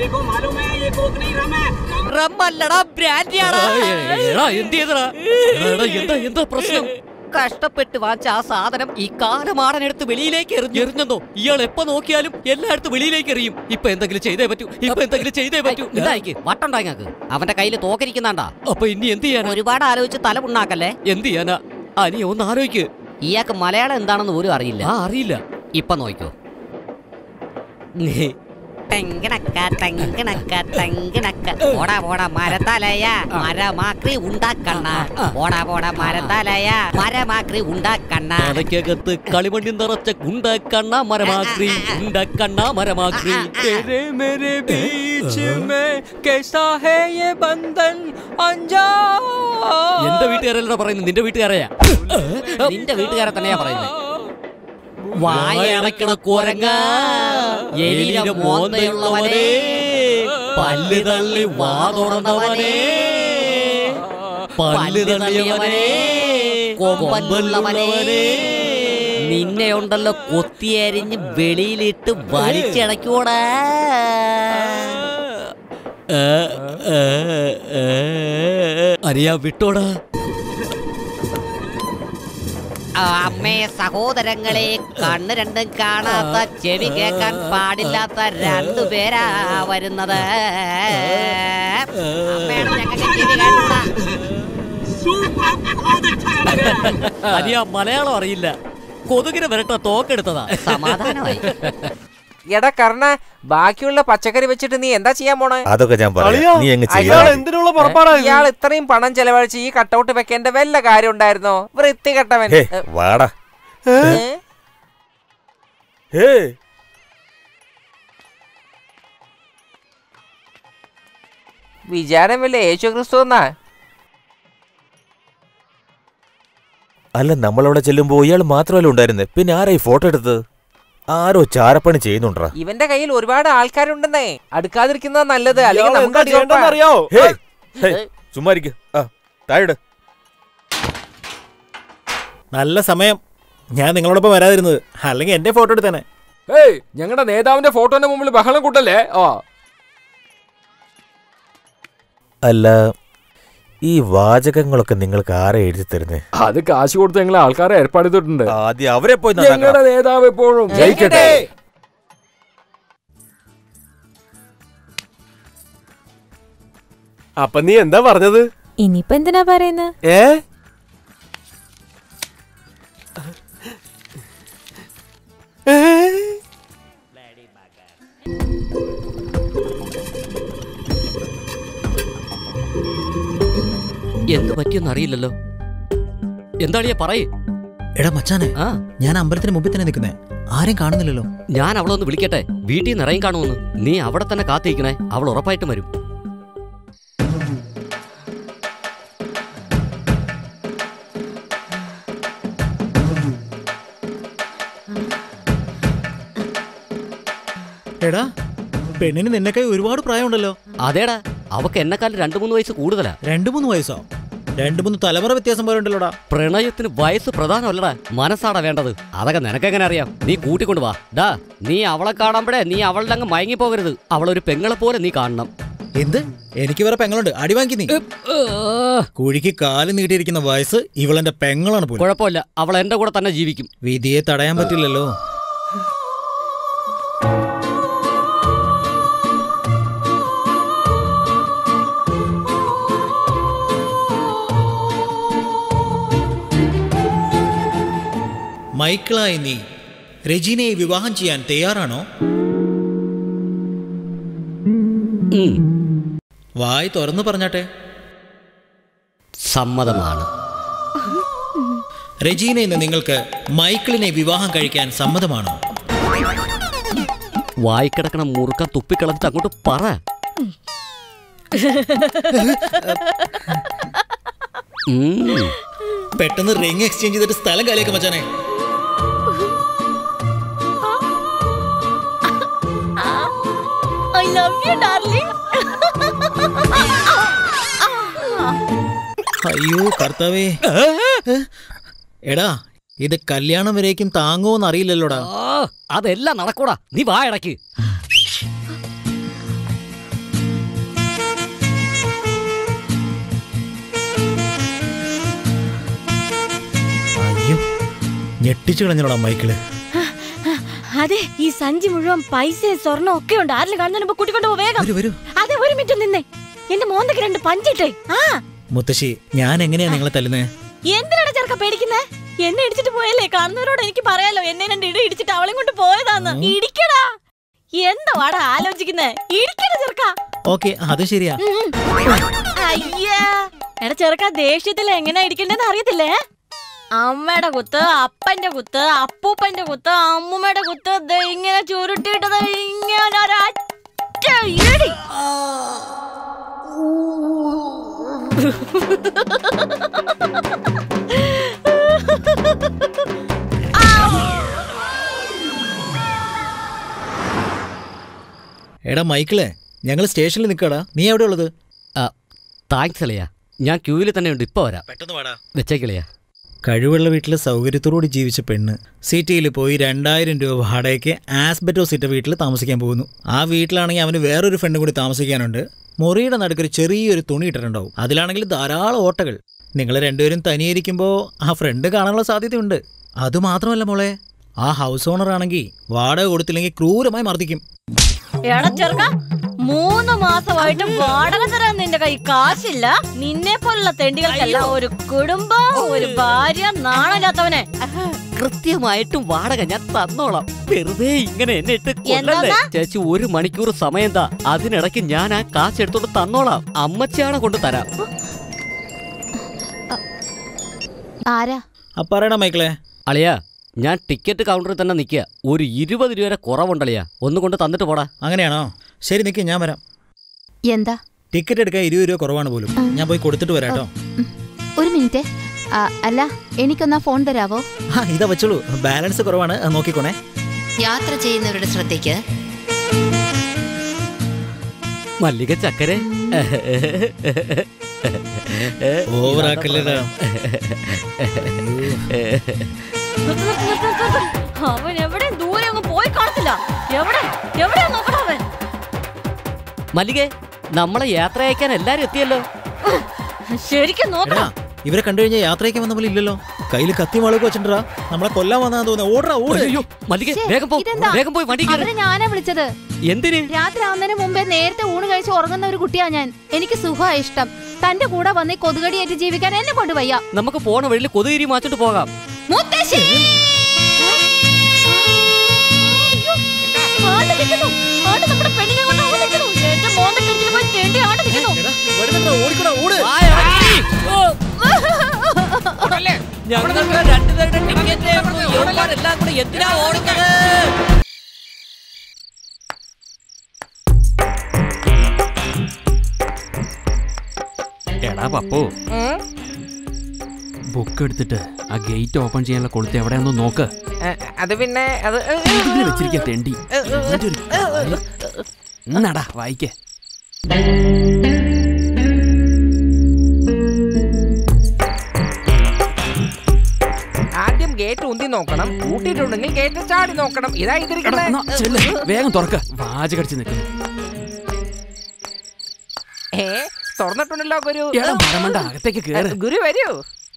റമ്മല്ലടാ ബ്രാൻഡിയാടാ എന്ത് ചെയ്തടാ എന്താ എന്താ പ്രശ്നം കഷ്ടപ്പെട്ട് വാങ്ങിച്ച ആ സാധനം ഈ കാലമാടനെടുത്ത് വെളിയിലേക്ക് എറിഞ്ഞു എറിഞ്ഞെന്നോ ഇയാൾ എപ്പോ നോക്കിയാലും എല്ലായിടത്തും വെളിയിലേക്ക് എറിയും ഇപ്പൊ എന്തെങ്കിലും ചെയ്തേ പറ്റൂ ഇപ്പൊ എന്തെങ്കിലും ചെയ്തേ പറ്റൂ ഇതായിക്ക് വട്ടുണ്ടായിങ്ങാക്ക് അവന്റെ കയ്യിൽ തോക്കരിക്കുന്നാണ്ടാ അപ്പൊ ഇനി എന്ത് ചെയ്യാൻ ഒരുപാട് ആലോചിച്ച് തല പുണ്ണാക്കല്ലേ എന്ത് ചെയ്യാനാ അനി ഒന്ന് ആലോചിക്ക് ഇയാൾക്ക് മലയാളം എന്താണെന്ന് പോലും അറിയില്ല അറിയില്ല ഇപ്പൊ നോക്കോ തെങ്കിണക്ക തെങ്കിണക്ക തെങ്കിണക്ക പോടാ പോടാ മരത്തലയ മരമാക്രി ഉണ്ടാക്കണ്ണ പോടാ പോടാ മരത്തലയ മരമാക്രി ഉണ്ടാക്കണ്ണ അടയ്ക്കകത്ത് കളിമണ്ണി നിറച്ച കുണ്ടക്കണ്ണ മരമാക്രി കുണ്ടക്കണ്ണ മരമാക്രി तेरे मेरे बीच में कैसा है ये बंधन अनजान എന്റെ വീട്ടുകാരല്ല പറയുന്നത് നിന്റെ വീട്ടുകാരെയാ നിന്റെ വീട്ടുകാരെ തന്നെയാ പറയുന്നത് വായടക്കണ കുരങ്ങ എലിയുടെ മോന്തയുള്ളവനെ പല്ല് തള്ളി വാ തുറന്നവനെ പല്ല് തള്ളിയവനെ കൊമ്പല്ലുള്ളവനെ നിന്നെ ഉണ്ടല്ലോ കൊത്തിയരിഞ്ഞ് വെളിയിലിട്ട് വലിച്ചടക്കൂടാ അനിയാ വിട്ടോടാ അമ്മേ സഹോദരങ്ങളെ കണ്ണ് രണ്ടും കാണാത്ത ചെവി കേൾക്കാൻ പാടില്ലാത്ത രണ്ടു പേരാ വരുന്നത് അമ്മയാണ് ഞങ്ങൾക്ക് ചെവി കേട്ടൂടാ. അനിയാ മലയാളം അറിയില്ല കൊതുകിന് വരട്ട തോക്കെടുത്തതാ സമാധാനമായി എടാ കർണ ബാക്കിയുള്ള പച്ചക്കറി വെച്ചിട്ട് നീ എന്താ ചെയ്യാൻ പോണേ അതൊക്കെ ഞാൻ പറയാം അളിയാ, നീ അങ്ങ് അയാൾ ചെയ്യാം എന്തിനുള്ള പുറപ്പാടാ ഇത്? ഇയാൾ ഇത്രയും പണം ചെലവഴിച്ച് ഈ കട്ടൗട്ട് വെക്കേണ്ട വല്ല കാര്യം ഉണ്ടായിരുന്നോ വൃത്തികെട്ടവൻ ഹേ വാടാ ഏ? വിചാരം വല്ല യേശു ക്രിസ്തു എന്നാ അല്ല നമ്മളവിടെ ചെല്ലുമ്പോ ഇയാൾ മാത്രമല്ല ഉണ്ടായിരുന്നത് പിന്നെ ആരാ ഈ ഫോട്ടോ എടുത്തത് ആരോ ചാരപ്പണി ചെയ്യുന്നുണ്ടാ ഇവന്റെ കയ്യിൽ ഒരുപാട് ആൾക്കാരുണ്ടെന്നേ അടുക്കാതിരിക്കുന്നതാ നല്ലത് അല്ലെങ്കിൽ ഇയാൾ നമുക്ക് എന്താ അടി ഉറപ്പാ. ചെയ്യേണ്ടതെന്നറിയോ? ഹേയ്, ഹേയ്, ചുമ്മാ ഇരിക്ക്. ആ താഴെ നല്ല സമയം ഞാൻ നിങ്ങളോടൊപ്പം വരാതിരുന്നത് അല്ലെങ്കിൽ എന്റെ ഫോട്ടോ എടുത്തേനെ ഏയ് ഞങ്ങളുടെ നേതാവിന്റെ ഫോട്ടോന്റെ മുമ്പിൽ ബഹളം കൂട്ടല്ലേ ആ അല്ല ഈ വാചകങ്ങളൊക്കെ നിങ്ങൾക്ക് ആരെ എഴുതി തരുന്നേ അത് കാശ് കൊടുത്ത് ഞങ്ങൾ ആൾക്കാരെ ഏർപ്പാട് ചെയ്തിട്ടുണ്ട് ആദ്യം അവരെ പോയി നന്നാക്കണം. ഞങ്ങളുടെ നേതാവ് എപ്പോഴും ജയിക്കട്ടെ അപ്പൊ നീ എന്താ പറഞ്ഞത് ഇനിയിപ്പോ എന്തിനാ പറയുന്നത് ഏ എന്ത് പറ്റിയെന്ന് അറിയില്ലല്ലോ എന്താളിയാ പറയേ എടാ മച്ചാനെ ഞാൻ അമ്പലത്തിന് മുമ്പിൽ തന്നെ നിൽക്കുന്നേ ആരും കാണുന്നില്ലല്ലോ ഞാൻ അവളെ ഒന്ന് വിളിക്കട്ടെ വീട്ടിൽ നിന്ന് ഇറങ്ങി കാണുമെന്ന് നീ അവിടെ തന്നെ കാത്തിരിക്കണേ അവൾ ഉറപ്പായിട്ടും വരും എടാ പെണ്ണിന് നിന്നെക്കായി ഒരുപാട് പ്രായമുണ്ടല്ലോ അതേടാ അവക്ക് എന്നെക്കാളും രണ്ടു മൂന്ന് വയസ്സ് കൂടുതലാ രണ്ടു മൂന്ന് വയസ്സോ രണ്ടു മൂന്ന് തലമുറ വ്യത്യാസം പോലെ ഉണ്ടല്ലോടാ പ്രണയത്തിന് വയസ്സ് പ്രധാനമല്ലടാ മനസ്സാടാ വേണ്ടത് അതൊക്കെ നിനക്കെങ്ങനെ അറിയാം നീ കൂട്ടിക്കൊണ്ട് വാ ഡാ നീ അവളെ കാണുമ്പോഴേ നീ അവളുടെ അങ്ങ് മയങ്ങി പോകരുത് അവളൊരു പെങ്ങളെ പോലെ നീ കാണണം എന്ത് എനിക്ക് വേറെ പെങ്ങളുണ്ട് അടി വാങ്ങി നീ കുഴിക്ക് കാല് നീട്ടിയിരിക്കുന്ന വയസ്സ് ഇവളെന്റെ പെങ്ങളാണ് പോലും കുഴപ്പമില്ല അവൾ എന്റെ കൂടെ തന്നെ ജീവിക്കും വിധിയെ തടയാൻ പറ്റില്ലല്ലോ മൈക്കിളായി നീ രജീനയെ വിവാഹം ചെയ്യാൻ തയ്യാറാണോ വായി തുറന്നു പറഞ്ഞാട്ടെ സമ്മതമാണ് രജീന എന്ന് നിങ്ങൾക്ക് മൈക്കിളിനെ വിവാഹം കഴിക്കാൻ സമ്മതമാണോ വായിക്കിടക്കണ മുറുക്ക തുപ്പിക്കളഞ്ഞിട്ട് അങ്ങോട്ട് പറ ഉം. പെട്ടെന്ന് റിംഗ് എക്സ്ചേഞ്ച് ചെയ്തിട്ട് സ്ഥലം കാലിയാക്ക മച്ചാനെ ഐ ലവ് യു ഡാർലിംഗ് അയ്യോ കർത്താവേ എടാ ഇത് കല്യാണം വരേക്കും താങ്ങുമോന്ന് അറിയില്ലല്ലോടാ ആ, അതെല്ലാം നടക്കൂടാ നീ വാ ഇടയ്ക്ക് അയ്യോ ഞെട്ടിച്ചു കളഞ്ഞല്ലോടാ മൈക്കിള് അതെ ഈ സഞ്ചി മുഴുവൻ പൈസയും സ്വർണ്ണം ഒക്കെ ഉണ്ട് ആരിലും കാണുന്നതിന് മുമ്പ് കൂട്ടിക്കൊണ്ട് പോ വേഗം അതെ ഒരു മിനിറ്റ് നിന്നേ എന്റെ മോന്തക്ക് രണ്ട് പഞ്ചിട്ടേ ആ മുത്തശ്ശി ഞാൻ എങ്ങനെയാ നിങ്ങളെ തല്ലുന്നേ എന്തിനാണ് ചെറുക്ക പേടിക്കുന്നേ എന്നെ ഇടിച്ചിട്ട് പോയല്ലേ കാണുന്നവരോട് എനിക്ക് പറയാലോ എന്നെ രണ്ട് ഇടി ഇടിച്ചിട്ട് അവളെ കൊണ്ട് പോയതാന്ന് ഇടിക്കടാ എന്താ വാടാ ആലോചിക്കുന്നേ ഇടിക്കടാ ചെറുക്ക ഓക്കെ അത് ശരിയാ ഉം. അയ്യാ എടാ ചെറുക്ക ദേഷ്യത്തിൽ എങ്ങനെ ഇടിക്കണ്ടെന്ന് അറിയത്തില്ലേ അമ്മയുടെ കുത്ത് അപ്പന്റെ കുത്ത് അപ്പൂപ്പന്റെ കുത്ത് അമ്മൂമ്മയുടെ കുത്ത് ദേ ഇങ്ങനെ ചുരുട്ടിയിട്ട് ദേ ഇങ്ങനെ ഒരൊറ്റ ഇടി എടാ മൈക്കിളെ ഞങ്ങൾ സ്റ്റേഷനിൽ നിൽക്കടാ നീ എവിടെ ഉള്ളത് താങ്ക്സ് അളിയാ ഞാൻ ക്യൂവിൽ തന്നെ ഉണ്ട് ഇപ്പൊ വരാം പെട്ടെന്ന് വാടാ വെച്ചേക്കളിയാ കഴിവുള്ള വീട്ടിൽ സൗകര്യത്തോടുകൂടി ജീവിച്ച പെണ്ണ് സിറ്റിയിൽ പോയി രണ്ടായിരം രൂപ വാടകയ്ക്ക് ആസ്ബറ്റോ സിറ്റ വീട്ടിൽ താമസിക്കാൻ പോകുന്നു ആ വീട്ടിലാണെങ്കിൽ അവന് വേറൊരു ഫ്രണ്ട് കൂടി താമസിക്കാനുണ്ട് മുറിയുടെ നടുക്കൊരു ചെറിയൊരു തുണി ഇട്ടിട്ടുണ്ടാവും അതിലാണെങ്കിൽ ധാരാളം ഓട്ടകൾ നിങ്ങൾ രണ്ടുപേരും തനിയിരിക്കുമ്പോൾ ആ ഫ്രണ്ട് കാണാനുള്ള സാധ്യതയുണ്ട് അതുമാത്രമല്ല മോളെ ആ ഹൗസ് ഓണർ ആണെങ്കിൽ വാടക കൊടുത്തില്ലെങ്കിൽ ക്രൂരമായി മർദ്ദിക്കും എടാ ചെറുക്ക മൂന്ന് മാസമായിട്ട് വാടക തരാൻ നിന്റെ കൈ കാശില്ല നിന്നെ പോലുള്ള തെണ്ടികൾക്കല്ല ഒരു കുടുംബം ഒരു ഭാര്യ നാണമില്ലാത്തവനെ കൃത്യമായിട്ടും വാടക ഞാൻ തന്നോളാം വെറുതെ ഇങ്ങനെ എന്നെ ഇട്ട് കൊല്ലല്ലേ എന്താ? ചേച്ചി ഒരു മണിക്കൂർ സമയം താ അതിനിടയ്ക്ക് ഞാൻ ആ കാശ് എടുത്തോണ്ട് തന്നോളാം അമ്മച്ചിയാണ് കൊണ്ട് തരാം ആരാ ആ പറയടാ മൈക്കിളെ അളിയാ ഞാൻ ടിക്കറ്റ് കൗണ്ടറിൽ തന്നെ നിൽക്കുക ഒരു ഇരുപത് രൂപ വരെ കുറവുണ്ടളിയാ ഒന്ന് കൊണ്ട് തന്നിട്ട് പോടാ അങ്ങനെയാണോ ശരി നിൽക്ക് ഞാൻ വരാം എന്താ ടിക്കറ്റ് എടുക്കാൻ ഇരുപത് രൂപ കുറവാണ് പോലും ഞാൻ പോയി കൊടുത്തിട്ട് വരാം കേട്ടോ ഒരു മിനിറ്റ് ആ, അല്ല എനിക്കൊന്നാ ഫോൺ തരാവോ ആ ഇതാ വെച്ചോളൂ ബാലൻസ് കുറവാണ് അത് നോക്കിക്കോണേ യാത്ര ചെയ്യുന്നവരുടെ ശ്രദ്ധയ്ക്ക് മല്ലിക ചക്കരെ ഓവറാക്കല്ലേടാ അവൻ എവിടെ ദൂരെ അങ്ങ് പോയി കാണത്തില്ല എവിടെ എവിടെ നോക്കണം അവൻ മല്ലികെ നമ്മളെ യാത്ര അയക്കാൻ എല്ലാരും എത്തിയല്ലോ ശരിക്കും എടാ നോക്കണം ഇവരെ കണ്ടു കഴിഞ്ഞാൽ യാത്രയ്ക്ക് വന്ന പോലെ ഇല്ലല്ലോ കയ്യിൽ കത്തി മുളക് വെച്ചിട്ടാ നമ്മളെ കൊല്ലാൻ വന്നാ തോന്നുന്നു ഓടാ ഓട് അയ്യോ മല്ലികെ ശ്ശേ, വേഗം പോ ഇതെന്താ? വേഗം പോയി വണ്ടി കയറ്. അവരെ ഞാനാ വിളിച്ചത് എന്തിന് രാത്രി ആവുന്നതിന് മുമ്പേ നേരത്തെ ഊണ് കഴിച്ച് ഉറങ്ങുന്ന ഒരു കുട്ടിയാ ഞാൻ എനിക്ക് സുഖമാ ഇഷ്ടം തന്റെ കൂടെ വന്ന് ഈ കൊതുകടിയേറ്റ് ജീവിക്കാൻ എന്നെ കൊണ്ട് വയ്യ നമുക്ക് പോണ വഴിയിൽ കൊതുകിരി മാച്ചിട്ട് പോകാം മുത്തശ്ശി ആണ്ട് നിൽക്കുന്നു ആണ്ട് നമ്മുടെ പെണ്ണിനെ കൊണ്ട് അവൻ നിൽക്കുന്നു എന്റെ മോന്റെ കിടക്കിൽ പോയി തേണ്ടി ആണ്ട് നിൽക്കുന്നു ഓടിക്കടാ ഓട് ഞങ്ങൾക്ക് രണ്ടുപേരുടെ ടിക്കറ്റ് എല്ലാം കൂടെ എന്തിനാ ഓടുന്നത് എടാ പപ്പു ബുക്ക് എടുത്തിട്ട് ആ ഗേറ്റ് ഓപ്പൺ ചെയ്യാനുള്ള കൊളുത്ത് എവിടെയാണെന്ന് നോക്ക് അത് പിന്നെ അത് ഇതില് വെച്ചിരിക്കാ തെണ്ടി ഇവന്റെ ഒരു കാര്യം. എന്നാടാ വായിക്കേ ആദ്യം ഗേറ്റ് ഉന്തി നോക്കണം കൂട്ടിയിട്ടുണ്ടെങ്കിൽ ഗേറ്റ് ചാടി നോക്കണം ഇതാ എടാ, എന്നാ ചെല്ല്. ഇതിരിക്കുന്നത് വേഗം തുറക്ക വാചകടിച്ച് നിൽക്കുന്നു ഏ തുറന്നിട്ടുണ്ടല്ലോ ഗുരു എടാ മരമണ്ട അകത്തേക്ക് കേറ് ഗുരു വരൂ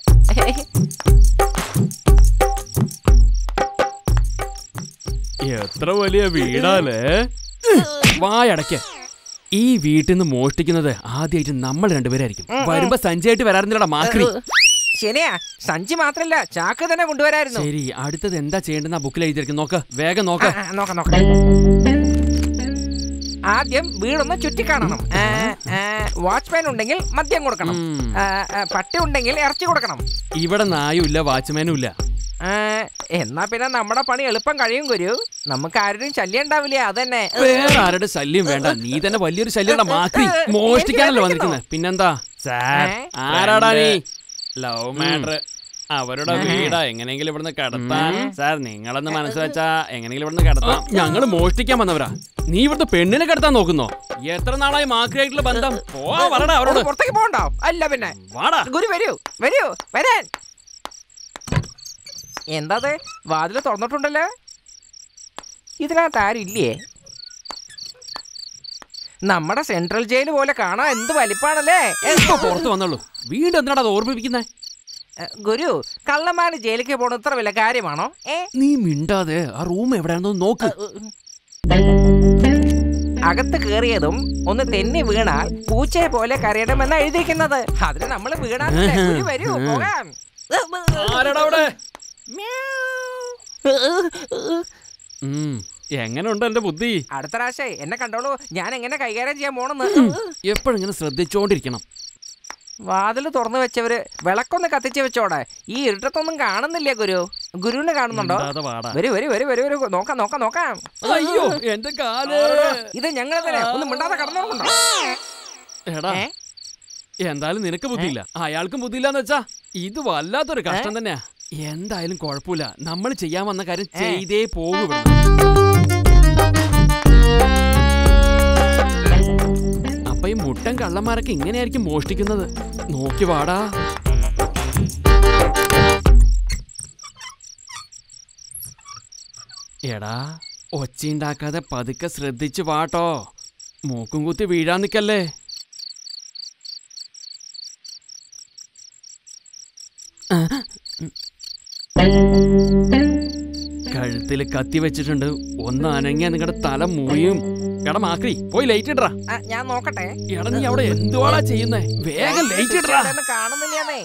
എത്ര വലിയ വീടാലേ വായടക്ക ഈ വീട്ടിൽ നിന്ന് മോഷ്ടിക്കുന്നത് ആദ്യമായിട്ട് നമ്മൾ രണ്ടുപേരായിരിക്കും ഉം, ഉം. വരുമ്പോ സഞ്ജയായിട്ട് വരാറുന്നില്ലടാ മാക്രി ശരിയാ സഞ്ചി മാത്രല്ല ചാക്ക് തന്നെ കൊണ്ടുവരായിരുന്നു ശരി അടുത്തത് എന്താ ചെയ്യേണ്ടെന്ന് ആ ബുക്കിൽ എഴുതിയിരിക്കും നോക്ക് വേഗം നോക്ക് ആ, ആ, നോക്കാം നോക്കാം ആദ്യം വീടൊന്ന് ചുറ്റിക്കാണണം വാച്ച്മാൻ ഉണ്ടെങ്കിൽ മദ്യം കൊടുക്കണം ആ, ആ, പട്ടി ഉണ്ടെങ്കിൽ ഇറച്ചി കൊടുക്കണം ഇവിടെ നായും ഇല്ല വാച്ച്മാനും ഇല്ല ആ, എന്നാ പിന്നെ നമ്മുടെ പണി എളുപ്പം കഴിയും ഗുരു നമുക്ക് ആരുടെയും ശല്യം ഉണ്ടാവില്ല അതന്നെ വേറെ ആരുടെ ശല്യം വേണ്ട നീ തന്നെ വലിയൊരു ശല്യടാ മാക്രി മോഷ്ടിക്കാനല്ലോ വന്നിരിക്കുന്നത് പിന്നെന്താ സാർ ഏ? ആരാടാ നീ ലവ് മാറ്റർ അവരുടെ വീടാ എങ്ങനെയെങ്കിലും ഇവിടുന്ന് കടത്താൻ സാർ നിങ്ങളൊന്ന് മനസ്സ് വെച്ചാ എങ്ങനെയെങ്കിലും ഇവിടുന്ന് കടത്താം ഞങ്ങൾ മോഷ്ടിക്കാൻ വന്നവരാ നീ ഇവിടുത്തെ പെണ്ണിനെ കടത്താൻ നോക്കുന്നോ എത്ര നാളായി മാക്രിയായിട്ടുള്ള ബന്ധം പോവാ പറടാ അവരോട് പുറത്തേക്ക് പോകണ്ടോ അല്ല പിന്നെ വാടാ ഗുരു വരൂ വരൂ വരാൻ എന്താത് വാതിൽ തുറന്നിട്ടുണ്ടല്ലോ ഇതിനകത്ത് ആരും ഇല്ലേ നമ്മുടെ സെൻട്രൽ ജയിൽ പോലെ കാണാൻ എന്ത് വലിപ്പാണല്ലേ ഇപ്പൊ പുറത്ത് വന്നുള്ളൂ വീണ്ടും എന്തിനാടാ അത് ഓർമ്മിപ്പിക്കുന്നേ എ, ഗുരു കള്ളന്മാര് ജയിലിലേക്ക് പോണ ഇത്ര വലിയ കാര്യമാണോ ഏ നീ മിണ്ടാതെ ആ റൂം എവിടെയാണെന്ന് നോക്ക് അകത്ത് കേറിയതും ഒന്ന് തെന്നി വീണാൽ പൂച്ചയെ പോലെ കരയണമെന്ന് എഴുതിയിരിക്കുന്നത് അതിന് നമ്മൾ വീണാൽ ഗുരു വരൂ പോകാം ആരെടാ അവിടെ? ഉം, എങ്ങനെയുണ്ട് എന്റെ ബുദ്ധി അടുത്ത പ്രാവശ്യം എന്നെ കണ്ടോളൂ ഞാൻ എങ്ങനെ കൈകാര്യം ചെയ്യാൻ പോണെന്ന് എപ്പോഴിങ്ങനെ ശ്രദ്ധിച്ചോണ്ടിരിക്കണം വാതിൽ തുറന്നു വെച്ചവര് വിളക്കൊന്ന് കത്തിച്ച് വെച്ചോടെ ഈ ഇരുട്ടത്തൊന്നും കാണുന്നില്ല ഗുരു ഗുരുവിനെ കാണുന്നുണ്ടോ മിണ്ടാതെ വാടാ. വരൂ വരൂ വരൂ വരൂ വരൂ നോക്കാം നോക്കാം നോക്കാം അയ്യോ എന്റെ കാല് ഇത് ഞങ്ങൾ തന്നെ ഒന്ന് മിണ്ടാതെ കടന്നോണ്ടോ എടാ എന്തായാലും നിനക്ക് ബുദ്ധിയില്ല അയാൾക്കും ബുദ്ധിയില്ലാന്ന് വെച്ചാ ഇത് വല്ലാത്തൊരു കഷ്ടം തന്നെയാ എന്തായാലും കുഴപ്പമില്ല നമ്മൾ ചെയ്യാൻ വന്ന കാര്യം ചെയ്തേ പോകും അപ്പൊ ഈ മുട്ടൻ കള്ളന്മാരൊക്കെ ഇങ്ങനെയായിരിക്കും മോഷ്ടിക്കുന്നത് നോക്കി വാടാ എടാ ഒച്ചയുണ്ടാക്കാതെ പതുക്കെ ശ്രദ്ധിച്ചു വാട്ടോ മൂക്കും കുത്തി വീഴാൻ നിക്കല്ലേ കഴുത്തിൽ കത്തി വെച്ചിട്ടുണ്ട് ഒന്ന് അനങ്ങിയ നിങ്ങളുടെ തല മുറിയും എടാ മാക്രി പോയി ലൈറ്റ് ഇടറാ ആ, ഞാൻ നോക്കട്ടെ എടാ നീ അവിടെ എന്തുവാടാ ചെയ്യുന്നേ വേഗം ലൈറ്റ് ഇടറാ ഇതൊന്നും കാണുന്നില്ലേ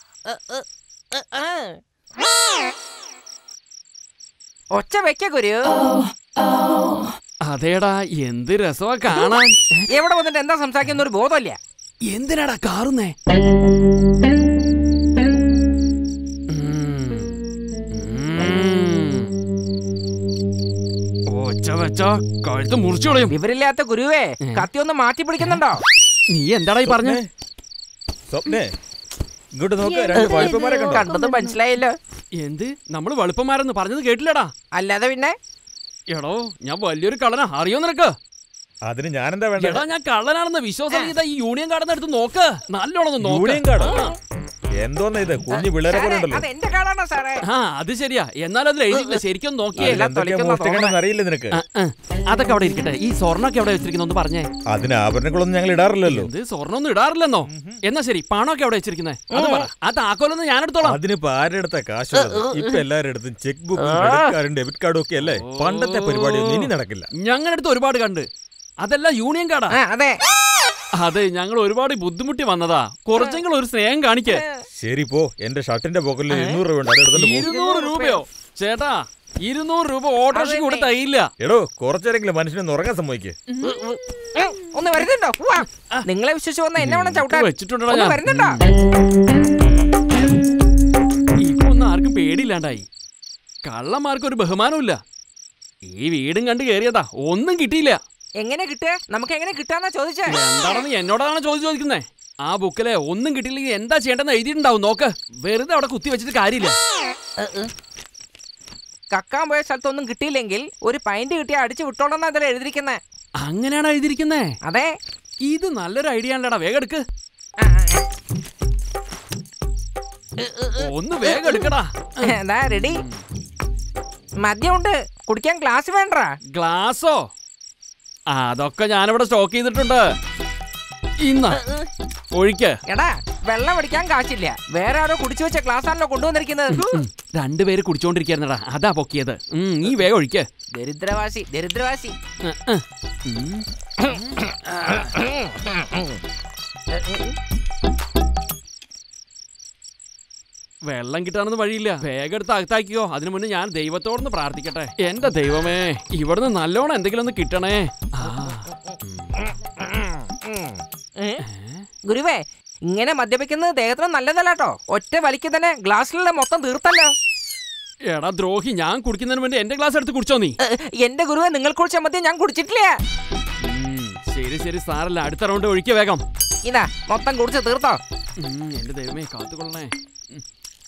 ഒച്ച വെക്ക ഗുരു അതേടാ എന്ത് രസമാ കാണാൻ എവിടെ വന്നിട്ട് എന്താ സംസാരിക്കുന്ന ഒരു ബോധമില്ല എന്തിനാടാ കാറുന്നേ ഒച്ച വെച്ച കഴുത്ത് മുറിച്ചു കളയും വിവരില്ലാത്ത ഗുരുവേ കത്തി ഒന്ന് മാറ്റി പിടിക്കുന്നുണ്ടോ നീ എന്താടാ ഈ പറഞ്ഞ സ്വപ്നേ ഇങ്ങോട്ട് നോക്ക് രണ്ട് വഴുപ്പന്മാരെ കണ്ടോ കണ്ടത് മനസ്സിലായല്ലോ എന്ത് നമ്മൾ വെളുപ്പന്മാരെന്ന് പറഞ്ഞത് കേട്ടില്ലടാ അല്ലാതെ പിന്നെ എടോ ഞാൻ വലിയൊരു കള്ളനാ അറിയോ നിനക്ക് അതിന് ഞാനെന്താ വേണ്ട എടാ ഞാൻ കള്ളനാണെന്ന് വിശ്വാസം ചെയ്ത ഈ യൂണിയൻ കാർഡ് എടുത്ത് നോക്ക് നല്ലോണം ഒന്ന് നോക്ക് യൂണിയൻ കാർഡോ? എന്തോന്നാ ഇത് കുഞ്ഞു പിള്ളേരെ പോലെ ഉണ്ടല്ലോ അത് എന്റെ കാടാണോ സാറേ ആ അത് ശരിയാ എന്നാലും അതിൽ എഴുതിയില്ല ശരിക്കും നോക്കിയേ അതിൽ എന്തൊക്കെയാ മോഷ്ടിക്കണമെന്ന് അറിയില്ല നിനക്ക് ആ, ആ. അതൊക്കെ അവിടെ ഇരിക്കട്ടെ ഈ സ്വർണ്ണൊക്കെ എവിടെ വെച്ചിരിക്കുന്നു ഒന്ന് പറഞ്ഞേ അതിന് ആഭരണങ്ങളൊന്നും ഞങ്ങൾ ഇടാറില്ലല്ലോ ഇത് സ്വർണ്ണൊന്നും ഇടാറില്ലെന്നോ എന്നാ ശരി പണമൊക്കെ എവിടെ വെച്ചിരിക്കുന്നത് അത് പറ ആ താക്കോലൊന്നും ഞാൻ എടുത്തോളാം അതിനിപ്പോ ആരുടെ അടുത്ത കാശ് ഇപ്പൊ എല്ലാവരുടെ അടുത്തും ചെക്ക് ബുക്കും ക്രെഡിറ്റ് കാർഡും ഡെബിറ്റ് കാർഡും ഒക്കെ അല്ലേ പണ്ടത്തെ പരിപാടിയൊന്നും ഇനി നടക്കില്ല ഞങ്ങളുടെ അടുത്ത് ഒരുപാട് കണ്ട് അതെല്ലാം യൂണിയൻ കാർഡാ അതെ അതെ ഞങ്ങൾ ഒരുപാട് ബുദ്ധിമുട്ടി വന്നതാ കുറച്ചെങ്കിലും ഒരു സ്നേഹം കാണിക്കേ ശരി പോ എന്റെ ഷർട്ടിന്റെ പോക്കറ്റിൽ ഇരുന്നൂറ് രൂപ ഉണ്ട് അത് എടുത്തോണ്ട് പോ. ഇരുന്നൂറ് രൂപയോ ചേട്ടാ ഇരുന്നൂറ് രൂപ ഓട്ടോറിക്ഷയ്ക്ക് കൂടെ തയ്യില്ല എടോ കുറച്ചേരെങ്കിലും മനുഷ്യനെ ഉറങ്ങാൻ സമ്മതിക്കേ ഒന്ന് വരുന്നുണ്ടോ ഉവ്വ. നിങ്ങളെ വിശ്വസിച്ച് വന്ന എന്നെ വേണം ചവിട്ടാൻ വെച്ചിട്ടുണ്ടോ ഒന്ന് ഞാൻ? വരുന്നുണ്ടോ ഇപ്പൊ ഒന്നും ആർക്കും പേടിയില്ലാണ്ടായി കള്ളന്മാർക്ക് ഒരു ബഹുമാനമില്ല ഈ വീടും കണ്ട് കേറിയതാ ഒന്നും കിട്ടിയില്ല എങ്ങനെ കിട്ടുക നമുക്ക് എങ്ങനെ കിട്ടാന്നാ ചോദിച്ചേ എന്താണെന്ന് എന്നോടാണ് ചോദ്യം ചോദിക്കുന്നേ ആ ബുക്കിലെ ഒന്നും കിട്ടിയില്ലെങ്കിൽ എന്താ ചെയ്യേണ്ടെന്ന് എഴുതിയിട്ടുണ്ടാവും നോക്ക് വെറുതെ അവിടെ കുത്തി വെച്ചിട്ട് കാര്യമില്ല കക്കാൻ പോയ സ്ഥലത്തൊന്നും കിട്ടിയില്ലെങ്കിൽ ഒരു പൈന്റ് കിട്ടിയാ അടിച്ചു വിട്ടോളന്നാ അതിൽ എഴുതിയിരിക്കുന്നത് അങ്ങനെയാണ് എഴുതിയിരിക്കുന്നേ അതെ ഇത് നല്ലൊരു ഐഡിയ ആണല്ലോടാ വേഗം എടുക്ക് ഒന്ന് വേഗം എടുക്കടാ എന്താ റെഡി മദ്യമുണ്ട് കുടിക്കാൻ ഗ്ലാസ് വേണ്ട ഗ്ലാസോ ആ, അതൊക്കെ ഞാനിവിടെ സ്റ്റോക്ക് ചെയ്തിട്ടുണ്ട് ഇന്ന ഒഴിക്ക് എടാ വെള്ളം അടിക്കാൻ കാശില്ല വേറെ ആരോ കുടിച്ചു വെച്ച ഗ്ലാസ് ആണല്ലോ കൊണ്ടുവന്നിരിക്കുന്നത് രണ്ടുപേര് കുടിച്ചോണ്ടിരിക്കായിരുന്നടാ അതാ പൊക്കിയത് ഉം, നീ വേഗം ഒഴിക്ക് ദരിദ്രവാസി ദരിദ്രവാസി ഉം, ഉം. വെള്ളം കിട്ടാനൊന്നും വഴിയില്ല വേഗം എടുത്ത് അകത്താക്കിക്കോ അതിനു മുന്നേ ഞാൻ ദൈവത്തോടൊന്ന് പ്രാർത്ഥിക്കട്ടെ എന്റെ ദൈവമേ ഇവിടുന്ന് നല്ലോണം എന്തെങ്കിലും ഒന്ന് കിട്ടണേ ആ, ഏ? ഗുരുവേ ഇങ്ങനെ മദ്യപിക്കുന്നത് ദേഹത്തിന് നല്ലതല്ല കേട്ടോ ഒറ്റ വലിക്ക് തന്നെ ഗ്ലാസ്സിലുള്ള മൊത്തം തീർത്തല്ലോ എടാ ദ്രോഹി ഞാൻ കുടിക്കുന്നതിന് വേണ്ടി എന്റെ ഗ്ലാസ് എടുത്ത് കുടിച്ചോ നീ ഏ, എന്റെ ഗുരുവെ നിങ്ങൾ കുടിച്ച മദ്യം ഞാൻ കുടിച്ചിട്ടില്ല ഉം, ശരി ശരി സാറല്ല അടുത്ത റൗണ്ട് ഒഴിക്കുക വേഗം ഇതാ മൊത്തം കുടിച്ച് തീർത്തോ ഉം, എന്റെ ദൈവമേ കാത്തുകൊള്ളണേ ഉം.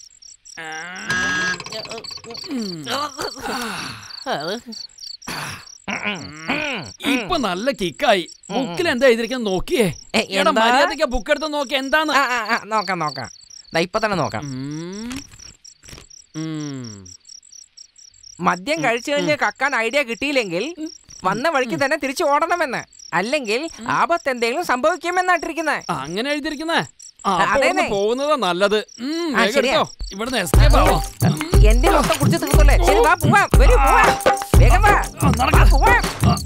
ഇപ്പൊ നല്ല കിക്കായി ബുക്കിൽ എന്താ എഴുതിയിരിക്കുന്നത് നോക്കിയേ എ, എടാ എന്താ? മര്യാദയ്ക്ക് ബുക്ക് എടുത്ത് നോക്കി എന്താന്ന് ആ, ആ, ആ, നോക്കാം നോക്കാം ദാ ഇപ്പൊ തന്നെ നോക്കാം ഉം. മദ്യം കഴിച്ചു കഴിഞ്ഞ് കക്കാൻ ഐഡിയ കിട്ടിയില്ലെങ്കിൽ വന്ന വഴിക്ക് തന്നെ തിരിച്ചു ഓടണമെന്ന് അല്ലെങ്കിൽ ആപത്ത് എന്തെങ്കിലും സംഭവിക്കുമെന്നായിട്ടിരിക്കുന്നത് അങ്ങനെ എഴുതിയിരിക്കുന്നേ അതേന്നെ. പോകുന്നതാ നല്ലത് ഉം, ആ, വേഗം ശരിയാ. എടുത്തോ. ഇവിടുന്ന് escape ആവാം. എന്റെ മൊത്തം കുടിച്ച് തീർത്തല്ലേ ശരി വാ പോവാം വരൂ പോവാം വേഗം വാ വാ, പോവാം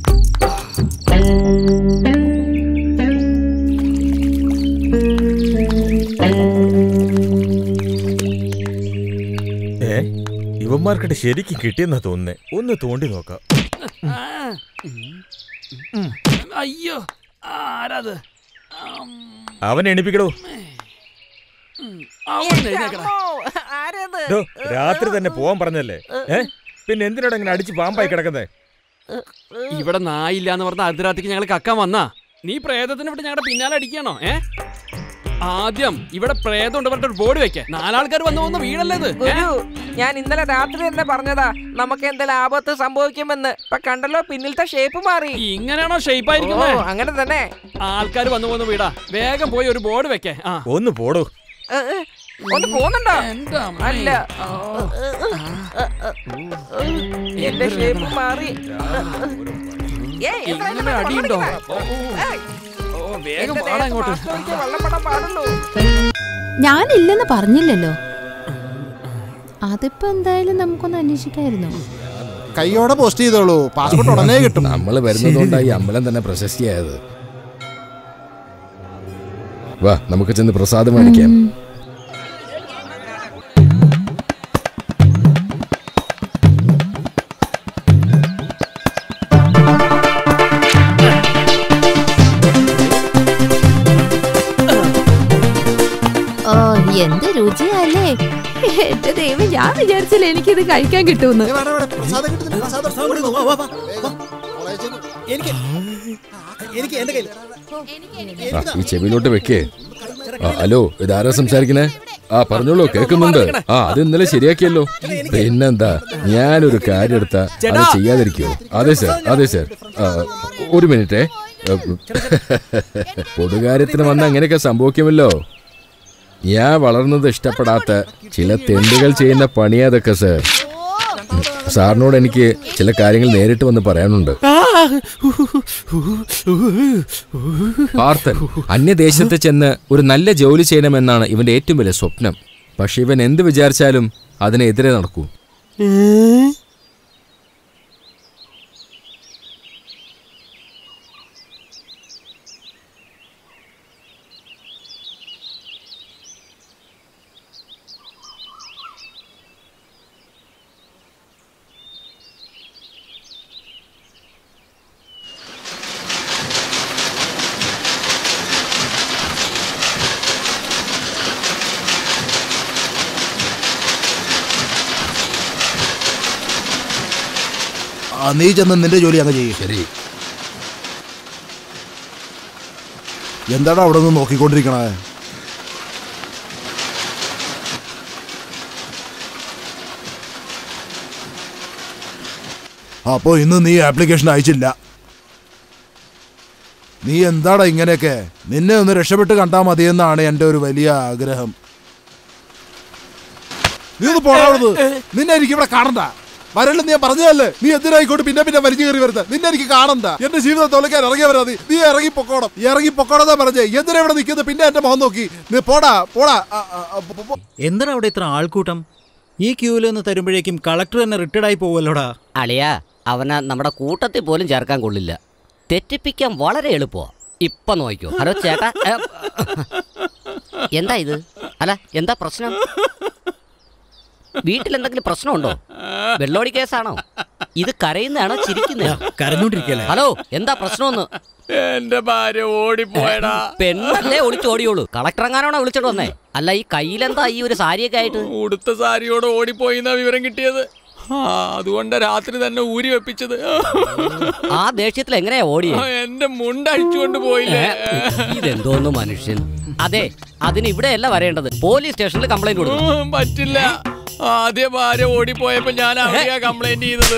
ഏ ഇവന്മാർക്കിട്ട് ശരിക്കും കിട്ടിയെന്നാ തോന്നുന്നേ ഒന്ന് തോണ്ടി നോക്കാം ആ. ഉം. അയ്യോ ആരാത് അവൻ എണിപ്പിക്കടോ അവിടെ എഴുന്നേക്കടാ. ഡോ, രാത്രി തന്നെ പോവാൻ പറഞ്ഞല്ലേ ഏ പിന്നെ എന്തിനാണ് അങ്ങനെ അടിച്ച് പാമ്പായി കിടക്കുന്നേ ഇവിടെ നായില്ല എന്ന് പറഞ്ഞ അർദ്ധരാത്രിക്ക് ഞങ്ങൾ കക്കാൻ വന്നാ നീ പ്രേതത്തിന് വിട്ട് ഞങ്ങളുടെ പിന്നാലെ അടിക്കണോ ഏ ആദ്യം ഇവിടെ പ്രേതം ഉണ്ട് പറഞ്ഞിട്ട് ഒരു ബോർഡ് വെക്കേ നാലാൾക്കാർ വന്നു പോകുന്ന വീടല്ലേ ഇത് ഏ? ഗുരു ഞാൻ ഇന്നലെ രാത്രി തന്നെ പറഞ്ഞതാ നമുക്ക് എന്തെങ്കിലും ആപത്ത് സംഭവിക്കുമെന്ന് ഇപ്പൊ കണ്ടല്ലോ പിന്നിലത്തെ ഷേപ്പ് മാറി ഇങ്ങനെയാണോ ഷേപ്പ് ആയിരിക്കുന്നത് ഓ, അങ്ങനെ തന്നെ ആൾക്കാർ വന്നു പോകുന്ന വീടാ വേഗം പോയി ഒരു ബോർഡ് വെക്കേ ആ ഒന്ന് പോടോ ഏ, ഏ, ഒന്ന് പോകുന്നുണ്ടോ എന്റെ അമ്മേ. അല്ല എന്റെ ഷേപ്പ് മാറി ഏയ്, എന്താ ഇങ്ങനെ അടിയുണ്ടോ ഏയ്, ഓ വേഗം എന്റെ പാടാ ദേഹത്ത് ഇങ്ങോട്ട് പാസ്ത ഒഴിക്കാൻ വെള്ളം പെടാൻ പാടുള്ളൂ ഞാനില്ലെന്ന് പറഞ്ഞില്ലല്ലോ അതിപ്പോ എന്തായാലും നമുക്കൊന്ന് അന്വേഷിക്കായിരുന്നു കൈയോടെ പോസ്റ്റ് ചെയ്തോളൂ പാസ്പോർട്ട് ഉടനെ കിട്ടും നമ്മൾ വരുന്നതുകൊണ്ടായി അമ്പലം തന്നെ പ്രശസ്തിയായത് വാ നമുക്ക് ചെന്ന് പ്രസാദം മേടിക്കാം ഓ എന്ത് രുചിയല്ലേ എന്റെ ദൈവം ഞാൻ വിചാരിച്ചില്ല എനിക്കിത് കഴിക്കാൻ കിട്ടുമെന്ന് എനിക്ക് എനിക്ക് എന്റെ കയ്യിൽ ആ, ഈ ചെവിയിലോട്ട് വെക്കേ ആ, ഹലോ ഇതാരാ സംസാരിക്കണേ ആ പറഞ്ഞോളൂ കേൾക്കുന്നുണ്ട് ആ അത് ഇന്നലെ ശരിയാക്കിയല്ലോ പിന്നെന്താ ഞാനൊരു കാര്യം എടുത്താ അത് ചെയ്യാതിരിക്കുമോ അതെ സർ അതെ സർ ആ, ഒരു മിനിറ്റേ പൊതുകാര്യത്തിന് വന്ന് അങ്ങനെയൊക്കെ സംഭവിക്കുമല്ലോ ഞാൻ വളർന്നത് ഇഷ്ടപ്പെടാത്ത ചില തെണ്ടുകൾ ചെയ്യുന്ന പണിയാതൊക്കെ സർ സാറിനോട് എനിക്ക് ചില കാര്യങ്ങൾ നേരിട്ട് വന്ന് പറയാനുണ്ട് പാർത്ഥൻ അന്യദേശത്ത് ചെന്ന് ഒരു നല്ല ജോലി ചെയ്യണമെന്നാണ് ഇവന്റെ ഏറ്റവും വലിയ സ്വപ്നം പക്ഷെ ഇവൻ എന്ത് വിചാരിച്ചാലും അതിനെതിരെ നടക്കൂ ആ, നീ ചെന്ന് നിന്റെ ജോലി അങ്ങ് ചെയ്യും ശരി എന്താടാ അവിടെ നിന്ന് നോക്കിക്കൊണ്ടിരിക്കണേ അപ്പോ ഇന്ന് നീ ആപ്ലിക്കേഷൻ അയച്ചില്ല നീ എന്താടാ ഇങ്ങനെയൊക്കെ നിന്നെ ഒന്ന് രക്ഷപ്പെട്ട് കണ്ടാ മതിയെന്നാണ് എൻ്റെ ഒരു വലിയ ആഗ്രഹം നീ ഒന്ന് പോടാ അവിടുന്ന്. നിന്നെ എനിക്ക് ഇവിടെ കാണണ്ട വരല്ലെന്ന് ഞാൻ പറഞ്ഞതല്ലേ നീ എന്തിനായിക്കോട്ട് പിന്നെ പിന്നെ വലിച്ചു കയറി വരുന്നത് നിന്നെ എനിക്ക് കാണണ്ട എന്റെ ജീവിതം തൊലക്കാൻ ഇറങ്ങി വരാതെ നീ ഇറങ്ങി പൊക്കോണം ഇറങ്ങി പൊക്കോണെന്നാ പറഞ്ഞേ എന്തിനാ ഇവിടെ നിൽക്കുന്നത് പിന്നെ എന്റെ മുഖം നോക്കി നീ പോടാ പോടാ ആ, ആ, ആ, പോ, പോ. എന്താണ് അവിടെ ഇത്ര ആൾക്കൂട്ടം ഈ ക്യൂവിൽ നിന്ന് തരുമ്പോഴേക്കും കളക്ടർ തന്നെ റിട്ടയർഡ് ആയി പോവല്ലോടാ അളിയാ അവനെ നമ്മുടെ കൂട്ടത്തിൽ പോലും ചേർക്കാൻ കൊള്ളില്ല തെറ്റിപ്പിക്കാൻ വളരെ എളുപ്പമാ ഇപ്പൊ നോക്കിക്കോ ഹലോ ചേട്ടാ ഏ, എന്താ ഇത് അല്ല എന്താ പ്രശ്നം വീട്ടിൽ എന്തെങ്കിലും പ്രശ്നമുണ്ടോ വെള്ളോടി കേസാണോ ഇത് കരയുന്നതാണോ ചിരിക്കുന്നതാണോ കരഞ്ഞോണ്ടിരിക്കല്ലേ ഹലോ എന്താ പ്രശ്നമൊന്ന് എന്റെ ഭാര്യ ഓടിപ്പോയടാ പെണ്ണല്ലേ ഒളിച്ചു ഓടിയോളൂ കളക്ടർ എങ്ങാനാണോ വിളിച്ചോണ്ട് വന്നേ അല്ല ഈ കയ്യിലെന്താ ഈ ഒരു സാരിയൊക്കെ ആയിട്ട് ഉടുത്ത സാരിയോട് ഓടിപ്പോയി എന്നാ വിവരം കിട്ടിയത് ആ അതുകൊണ്ട് രാത്രി തന്നെ ഊരി വെപ്പിച്ചത് ആ ദേഷ്യത്തിൽ എങ്ങനെയാ ഓടിയേ ആ, എന്റെ മുണ്ട് അഴിച്ചുകൊണ്ട് പോയില്ലേ ഏ, ഇതെന്തോന്ന് മനുഷ്യൻ അതെ അതിന് ഇവിടെയല്ല വരേണ്ടത് പോലീസ് സ്റ്റേഷനിൽ കംപ്ലൈന്റ് കൊടുക്കും ഉം, പറ്റില്ല ആദ്യ ഭാര്യ ഓടിപ്പോയപ്പോ ഞാൻ അവിടെയാ കംപ്ലൈന്റ് ചെയ്തത്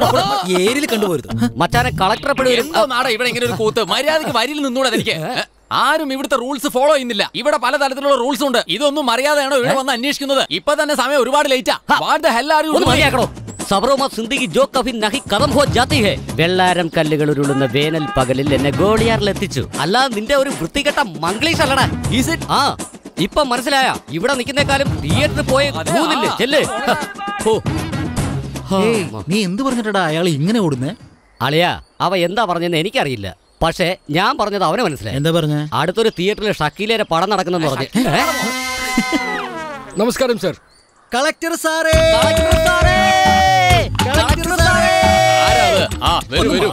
ഏരിയിൽ കണ്ടുപോരുത് മച്ചാനെ കളക്ടറെ എന്തോ നാടാ ഇവിടെ ഇങ്ങനെ ഒരു കൂത്ത് മര്യാദക്ക് വരിയിൽ നിന്നൂടെ എനിക്ക് ആരും ഇവിടുത്തെ റൂൾസ് ഫോളോ ചെയ്യുന്നില്ല ഇവിടെ പല തരത്തിലുള്ള റൂൾസ് ഉണ്ട് ഇതൊന്നും അറിയാതെയാണോ ഇവിടെ വന്ന് അന്വേഷിക്കുന്നത് ഇപ്പൊ തന്നെ സമയം ഒരുപാട് ലേറ്റാ what the hell are you ഒന്ന് മതിയാക്കണോ സബറോമ സിന്ദഗി ജോ കഭി നഹി കദം ഹോ ജാതി ഹേ വെള്ളാരം കല്ലുകൾ ഉരുളുന്ന വേനൽ പകലിൽ എന്നെ ഗോളിയാറിൽ എത്തിച്ചു അല്ലാതെ നിന്റെ ഒരു വൃത്തികെട്ട മംഗ്ലീഷ് അല്ലടാ ആ ഇപ്പൊ മനസ്സിലായ ഇവിടെ നിൽക്കുന്നേക്കാളും തിയേറ്ററിൽ പോയ മൂന്നില്ലേ ചെല്ല് ഹ, ഹോ. ഹാ, ഏയ്, നീ എന്ത് പറഞ്ഞിട്ടാ അയാൾ ഇങ്ങനെ ഓടുന്നേ അളിയാ അവ എന്താ പറഞ്ഞെന്ന് എനിക്കറിയില്ല പക്ഷേ ഞാൻ പറഞ്ഞത് അവനെ മനസ്സിലായി എന്താ പറഞ്ഞ അടുത്തൊരു തിയേറ്ററിൽ ഷക്കീലയുടെ പടം നടക്കുന്നെന്ന് പറഞ്ഞു ഏ? നമസ്കാരം സർ കളക്ടർ സാറേ ആ വരൂ വരൂ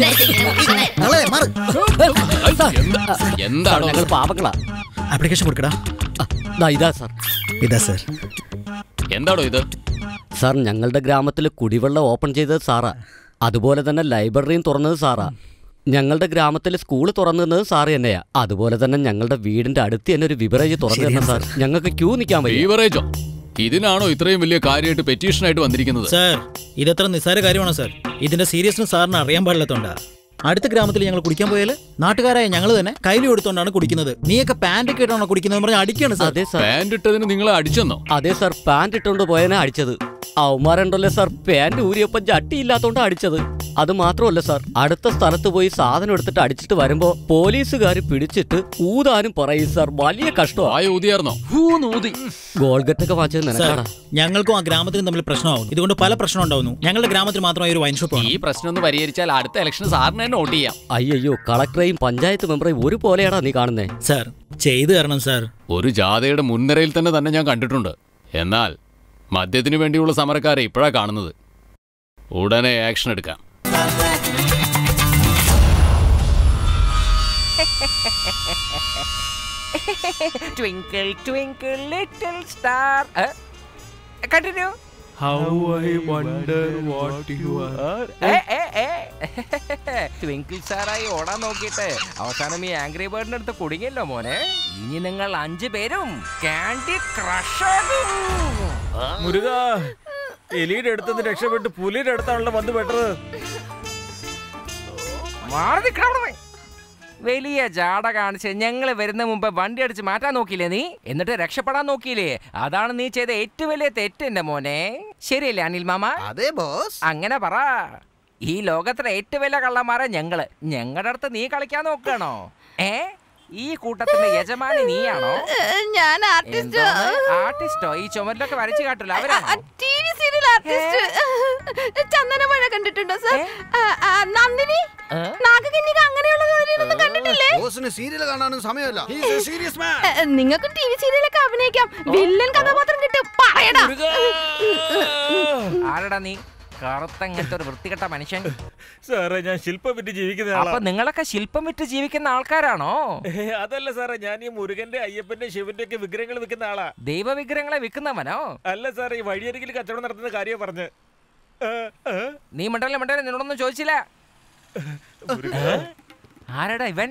എന്താണോ ഞങ്ങൾ പാപങ്ങളാ ആപ്ലിക്കേഷൻ കൊടുക്കടാ ദാ ഇതാ സാർ ഇതാ സർ എന്താണോ ഇത് സാർ ഞങ്ങളുടെ ഗ്രാമത്തിൽ കുടിവെള്ളം ഓപ്പൺ ചെയ്തത് സാറാ അതുപോലെ തന്നെ ലൈബ്രറിയും തുറന്നത് സാറാ ഞങ്ങളുടെ ഗ്രാമത്തിൽ സ്കൂൾ തുറന്നത് സാറ് തന്നെയാ അതുപോലെ തന്നെ ഞങ്ങളുടെ വീടിന്റെ അടുത്ത് തന്നെ ഒരു വിവറേജ് തുറന്നു തന്നെ സാർ ഞങ്ങൾക്ക് ക്യൂ നിൽക്കാൻ വയ്യ ബീവറേജോ ഇതിനാണോ ഇത്രയും വലിയ കാര്യമായിട്ട് പെറ്റീഷനായിട്ട് വന്നിരിക്കുന്നത് സാർ ഇതത്ര നിസ്സാര കാര്യമാണോ സാർ ഇതിന്റെ സീരിയസ്നെസ് സാറിന് അറിയാൻ പാടില്ലാത്തോണ്ടാ അടുത്ത ഗ്രാമത്തിൽ ഞങ്ങൾ കുടിക്കാൻ പോയാൽ നാട്ടുകാരായ ഞങ്ങൾ തന്നെ കയ്യിൽ കൊടുത്തോണ്ടാണ് കുടിക്കുന്നത് നീയൊക്കെ പാന്റ് ഒക്കെ ഇട്ടാണോ കുടിക്കുന്നത് പറഞ്ഞാൽ അടിക്കാണ് സാർ അതെ സാർ പാന്റ് ഇട്ടതിന് നിങ്ങൾ അടിച്ചെന്നോ അതെ സാർ പാന്റ് ഇട്ടുകൊണ്ട് പോയനെ അടിച്ചത് അവന്മാരുണ്ടല്ലോ സാർ പാന്റ് ഊരിയപ്പം ചട്ടിയില്ലാത്തോണ്ടാ അടിച്ചത് അത് മാത്രമല്ല സാർ അടുത്ത സ്ഥലത്ത് പോയി സാധനം എടുത്തിട്ട് അടിച്ചിട്ട് വരുമ്പോ പോലീസുകാർ പിടിച്ചിട്ട് ഊതാനും പറയും സാർ വലിയ കഷ്ടമാണ് ആയ ഊതിയായിരുന്നോ ഊതി ഗോൾഗട്ടൊക്കെ വാങ്ങിച്ചത് സാർ നിനക്കാടാ ഞങ്ങൾക്കും ആ ഗ്രാമത്തിനും തമ്മിൽ പ്രശ്നമാവും ഇതുകൊണ്ട് പല പ്രശ്നം ഉണ്ടാവുന്നു ഞങ്ങളുടെ ഗ്രാമത്തിൽ മാത്രമായി ഒരു വൈൻ ഷോപ്പ് ഈ പ്രശ്നം ഒന്ന് പരിഹരിച്ചാൽ അടുത്ത ഇലക്ഷൻ സാറിന് തന്നെ വോട്ട് ചെയ്യാം അയ്യോ കളക്ടറേയും പഞ്ചായത്ത് മെമ്പറേയും ഒരുപോലെയാടാ നീ കാണുന്നേ സാർ ചെയ്തു തരണം സാർ ഒരു ജാഥയുടെ മുൻനിരയിൽ തന്നെ തന്നെ ഞാൻ കണ്ടിട്ടുണ്ട് എന്നാൽ മദ്യത്തിന് വേണ്ടിയുള്ള സമരക്കാരെ ഇപ്പോഴാ കാണുന്നത് ഉടനെ ആക്ഷൻ എടുക്കാം twinkle twinkle little star continue How I wonder what you are. Twinkle സ്റ്റാറായി ഓടാൻ നോക്കിയിട്ട് അവസാനം ഈ ആംഗ്രി ബേർഡിന്റെ അടുത്ത് കുടുങ്ങിയല്ലോ മോനെ ഇനി നിങ്ങൾ അഞ്ചു പേരും കാൻഡി ക്രഷ് മുരുക എലിയുടെ അടുത്തുനിന്ന് രക്ഷപ്പെട്ട് പുലിയുടെ അടുത്താണല്ലോ വന്ന് പെട്ടത് മാറി നിൽക്കണം അവിടുന്ന്. വലിയ ജാട കാണിച്ച് ഞങ്ങൾ വരുന്ന മുമ്പ് വണ്ടി അടിച്ച് മാറ്റാൻ നോക്കിയില്ലേ നീ എന്നിട്ട് രക്ഷപ്പെടാൻ നോക്കിയില്ലേ അതാണ് നീ ചെയ്ത ഏറ്റവും വലിയ തെറ്റ് എന്റെ മോനെ ശരിയല്ലേ അനിൽ മാമ അതെ ബോസ് അങ്ങനെ പറ ഈ ലോകത്തിലെ ഏറ്റവും വലിയ കള്ളന്മാരെ ഞങ്ങള് ഞങ്ങളുടെ അടുത്ത് നീ കളിക്കാൻ നോക്കണോ ഏ ഈ കൂട്ടത്തിന്റെ യജമാനി നീയാണോ ഞാൻ ആർട്ടിസ്റ്റ് ആർട്ടിസ്റ്റോ ഈ ചുമരിലൊക്കെ വരച്ചു കാട്ടില്ല അവരാണോ T V serial artist Chandanamazha കണ്ടിട്ടുണ്ടോ സർ നന്ദിനി നാഗകന്യക അങ്ങനെയുള്ളതൊന്നും കണ്ടിട്ടില്ലേ ബോസിന് സീരിയൽ കാണാനും സമയമല്ല സീരിയസ് മാൻ ഏ, നിങ്ങൾക്കും ടി വി സീരിയലൊക്കെ അഭിനയിക്കാം വില്ലൻ കഥാപാത്രം കിട്ടും പറയടാ ആരടാ നീ കറുത്തങ്ങനത്തെ ഒരു വൃത്തികെട്ട മനുഷ്യൻ സാറേ ഞാൻ ശില്പം വിറ്റ് ജീവിക്കുന്ന അപ്പൊ ആളാ നിങ്ങളൊക്കെ ശില്പം വിറ്റ് ജീവിക്കുന്ന ആൾക്കാരാണോ ഏ, അതല്ല സാറേ ഞാൻ ഈ മുരുകന്റെ അയ്യപ്പന്റെ ശിവന്റെ ഒക്കെ വിഗ്രഹങ്ങൾ വിൽക്കുന്ന ആളാ ദൈവവിഗ്രഹങ്ങളെ വിൽക്കുന്നവനോ അല്ല സാറേ ഈ വഴിയരികിൽ കച്ചവടം നടത്തുന്ന കാര്യം പറഞ്ഞ് ഏ, ഏ, നീ മണ്ടല്ലേ മണ്ടല്ലേ നിന്നോടൊന്നും ചോദിച്ചില്ല ആരടാ ഇവൻ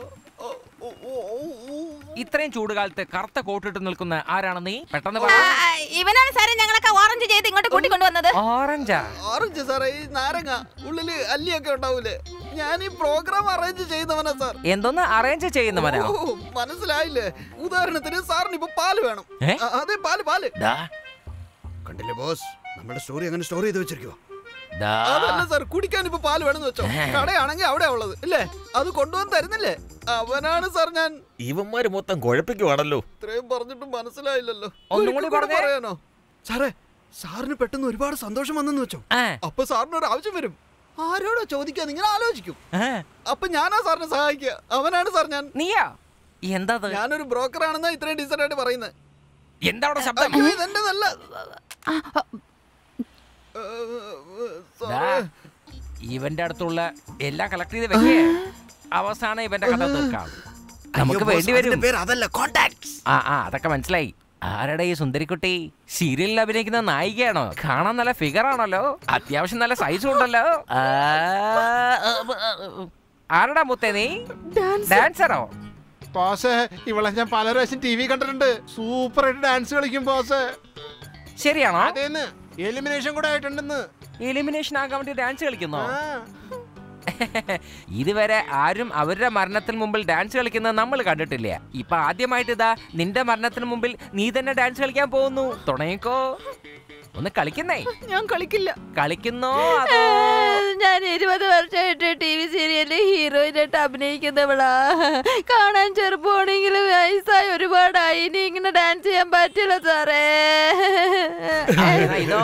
ഇത്രയും ചൂടുകാലത്ത് കറുത്ത കോട്ടിട്ട് നിൽക്കുന്ന ആരാണ് നീ പെട്ടെന്ന് പറ ആ, ഇവനാണ് സാറേ ഞങ്ങളൊക്കെ ഓറഞ്ച് ചെയ്ത് ഇങ്ങോട്ട് കൂട്ടിക്കൊണ്ടുവന്നത് ഓറഞ്ചാ ഓറഞ്ച് സാറേ ഈ നാരങ്ങ ഉള്ളില് അല്ലിയൊക്കെ ഉണ്ടാവൂലേ ഞാൻ ഈ പ്രോഗ്രാം അറേഞ്ച് ചെയ്യുന്നവനാ സാർ എന്തോന്ന് അറേഞ്ച് ചെയ്യുന്നവനോ ഓ, മനസ്സിലായില്ലേ ഉദാഹരണത്തിന് സാറിന് ഇപ്പൊ പാല് വേണം ഏ? അ- അതെ പാല് പാല് ദാ, കണ്ടില്ലേ ബോസ് നമ്മുടെ സ്റ്റോറി അങ്ങനെ സ്റ്റോർ ചെയ്ത് വെച്ചിരിക്കുവോ ദാ. അതല്ല സാർ കുടിക്കാൻ ഇപ്പൊ പാല് വേണമെന്ന് വെച്ചോ കടയാണെങ്കിൽ അവിടെ ഉള്ളത് ഇല്ലേ അത് കൊണ്ടുവന്ന് തരുന്നില്ലേ അവനാണ് സാർ ഞാൻ ഇവന്മാര് മൊത്തം കുഴപ്പിക്കുവാണല്ലോ ഇത്രയും പറഞ്ഞിട്ടും മനസ്സിലായില്ലല്ലോ ഒന്നും കൂടി ഒരിക്കൽ കൂടി പറഞ്ഞേ. പറയാനോ സാറേ സാറിന് പെട്ടെന്ന് ഒരുപാട് സന്തോഷം വന്നെന്ന് വെച്ചോ ആ, അപ്പൊ സാറിന് ഒരു ആവശ്യം വരും ആരോടോ ചോദിക്കാൻ ഇങ്ങനെ ആലോചിക്കും ആ, അപ്പൊ ഞാനാ സാറിനെ സഹായിക്കുക അവനാണ് സാർ ഞാൻ നീയാ എന്താ അത്? ഞാനൊരു ബ്രോക്കർ ആണെന്നാ ഇത്രയും ഡീസന്റ് ആയിട്ട് പറയുന്നത് എന്താ അവിടെ ശബ്ദം ഇതെന്റെ നല്ല ദാ, ഇവന്റെ അടുത്തുള്ള എല്ലാം കളക്ട് ചെയ്ത് വെക്കേ അവസാനം ഇവന്റെ കഥ തീർക്കാം നമുക്ക് വേണ്ടി വരും പേര് അതല്ല കോണ്ടാക്ട് ആ ആ അതൊക്കെ മനസ്സിലായി ആരുടെ ഈ സുന്ദരിക്കുട്ടി സീരിയലിൽ അഭിനയിക്കുന്ന നായികയാണോ കാണാൻ നല്ല ഫിഗർ ആണല്ലോ അത്യാവശ്യം നല്ല സൈസും ഉണ്ടല്ലോ ആ, ആരടാ മുത്തേ നീ ഡാൻസറോ ബോസേ ഇവളെ ഞാൻ പല പ്രാവശ്യം ടി വി കണ്ടിട്ടുണ്ട് സൂപ്പർ ആയിട്ട് ഡാൻസ് കളിക്കും ബോസേ ശരിയാണോ അതേന്ന് എലിമിനേഷൻ കൂടെ ആയിട്ടുണ്ടെന്ന് എലിമിനേഷൻ ആകാൻ വേണ്ടി ഡാൻസ് കളിക്കുന്നോ ഇതുവരെ ആരും അവരുടെ മരണത്തിന് മുമ്പിൽ ഡാൻസ് കളിക്കുന്നത് നമ്മൾ കണ്ടിട്ടില്ല ഇപ്പൊ ആദ്യമായിട്ട് ഇതാ നിന്റെ മരണത്തിന് മുമ്പിൽ നീ തന്നെ ഡാൻസ് കളിക്കാൻ പോകുന്നു തുടങ്ങിക്കോ ഒന്ന് കളിക്കുന്നേ ഞാൻ കളിക്കില്ല കളിക്കുന്നോ ഞാൻ ഇരുപത് വർഷമായിട്ട് ടി വി സീരിയലിൽ ഹീറോയിനായിട്ട് അഭിനയിക്കുന്നവളാ കാണാൻ ചെറുപ്പമാണെങ്കിലും വയസ്സായി ഒരുപാടായി ഇനി ഇങ്ങനെ ഡാൻസ് ചെയ്യാൻ പറ്റില്ല സാറേ ഇതോ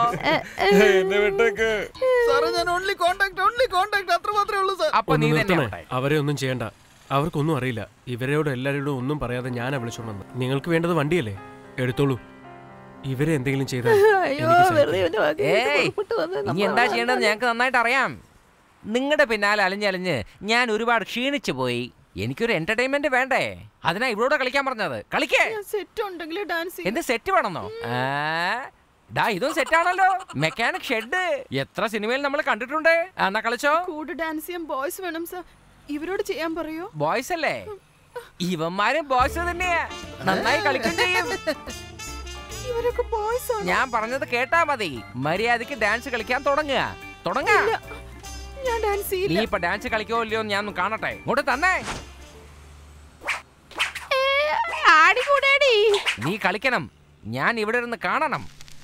സാറേ ഞാൻ ഓൺലി കോണ്ടാക്ട് ഓൺലി കോണ്ടാക്ട് അത്ര മാത്രമേ ഉള്ളൂ സാർ ഒന്ന് നിർത്തണേ അവരെ ഒന്നും ചെയ്യണ്ട അവർക്കൊന്നും അറിയില്ല ഇവരോട് എല്ലാവരോടും ഒന്നും പറയാതെ ഞാനാ വിളിച്ചോണ്ടെന്ന് നിങ്ങൾക്ക് വേണ്ടത് വണ്ടിയല്ലേ എടുത്തോളൂ ഇവരെ എന്തെങ്കിലും ചെയ്താൽ അയ്യോ എനിക്ക് വെറുതെ സഹിക്കില്ല. ഇവന്റെ വാക്കിൽ ഏയ് പുറപ്പെട്ട് വന്ന് ഇനി നമ്മൾ എന്താ ചെയ്യേണ്ടത് ഞങ്ങൾക്ക് നന്നായിട്ട് അറിയാം നിങ്ങളുടെ പിന്നാലെ അലിഞ്ഞലിഞ്ഞ് ഞാൻ ഒരുപാട് ക്ഷീണിച്ചു പോയി എനിക്കൊരു എന്റർടൈൻമെന്റ് വേണ്ടേ അതിനാ ഇവരോട് കളിക്കാൻ പറഞ്ഞത് കളിക്കേ സെറ്റ് ഉണ്ടെങ്കിൽ ഡാൻസ് എന്ത് സെറ്റ് വേണമെന്നോ ആ, ഡാ ഇതും സെറ്റ് ആണല്ലോ മെക്കാനിക് ഷെഡ് എത്ര സിനിമയിൽ നമ്മൾ കണ്ടിട്ടുണ്ട് ആ, എന്നാ കളിച്ചോ കൂടെ ഡാൻസ് ചെയ്യാൻ ബോയ്സ് വേണം സാർ ഇവരോട് ചെയ്യാൻ പറയോ ബോയ്സ് അല്ലേ ഇവന്മാരും ബോയ്സ് തന്നെയാ നന്നായി കളിക്കും ചെയ്യും ഇവരൊക്കെ ബോയ്സ് ആണ് ഞാൻ പറഞ്ഞത് കേട്ടാ മതി മര്യാദക്ക് ഡാൻസ് കളിക്കാൻ തുടങ്ങുക തുടങ്ങാ ഞാൻ ഡാൻസ് നീ ചെയ്യില്ല ഇപ്പൊ ഡാൻസ് കളിക്കോ ഇല്ലയോ എന്ന് ഞാൻ ഒന്ന് കാണട്ടെ ഇങ്ങോട്ട് തന്നെ ആടിക്കൂടേടി നീ കളിക്കണം ഞാൻ ഇവിടെ ഇരുന്ന് കാണണം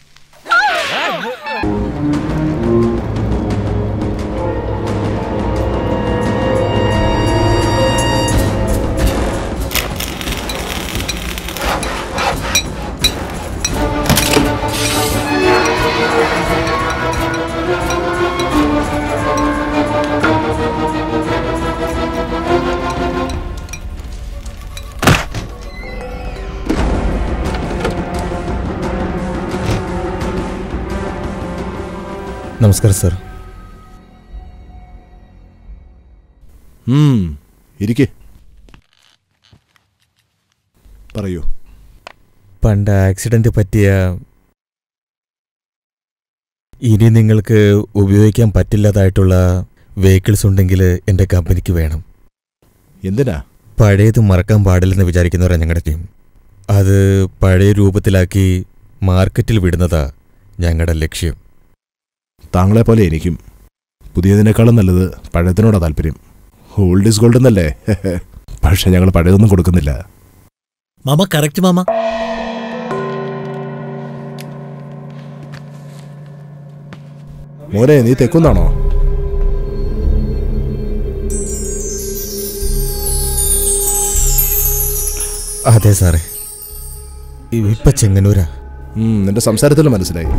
നമസ്കാരം സാർ ഉം, ഇരിക്ക് പറയൂ പണ്ട് ആക്സിഡന്റ് പറ്റിയ ഇനി നിങ്ങൾക്ക് ഉപയോഗിക്കാൻ പറ്റില്ലാതായിട്ടുള്ള വെഹിക്കിൾസ് ഉണ്ടെങ്കിൽ എൻ്റെ കമ്പനിക്ക് വേണം എന്തിനാ പഴയത് മറക്കാൻ പാടില്ലെന്ന് വിചാരിക്കുന്നവരാണ് ഞങ്ങളുടെ ടീം അത് പഴയ രൂപത്തിലാക്കി മാർക്കറ്റിൽ വിടുന്നതാ ഞങ്ങളുടെ ലക്ഷ്യം താങ്കളെ പോലെ എനിക്കും പുതിയതിനേക്കാളും നല്ലത് പഴയതിനോടാ താല്പര്യം ഓൾഡ് ഈസ് ഗോൾഡ് എന്നല്ലേ പക്ഷെ ഞങ്ങൾ പഴയതൊന്നും കൊടുക്കുന്നില്ല മാമ കറക്റ്റ് മാമ മോനെ നീ തെക്കുന്നാണോ അതെ സാറേ ഇപ്പൊ ചെങ്ങന്നൂരാ ഉം, നിന്റെ സംസാരത്തിൽ മനസ്സിലായി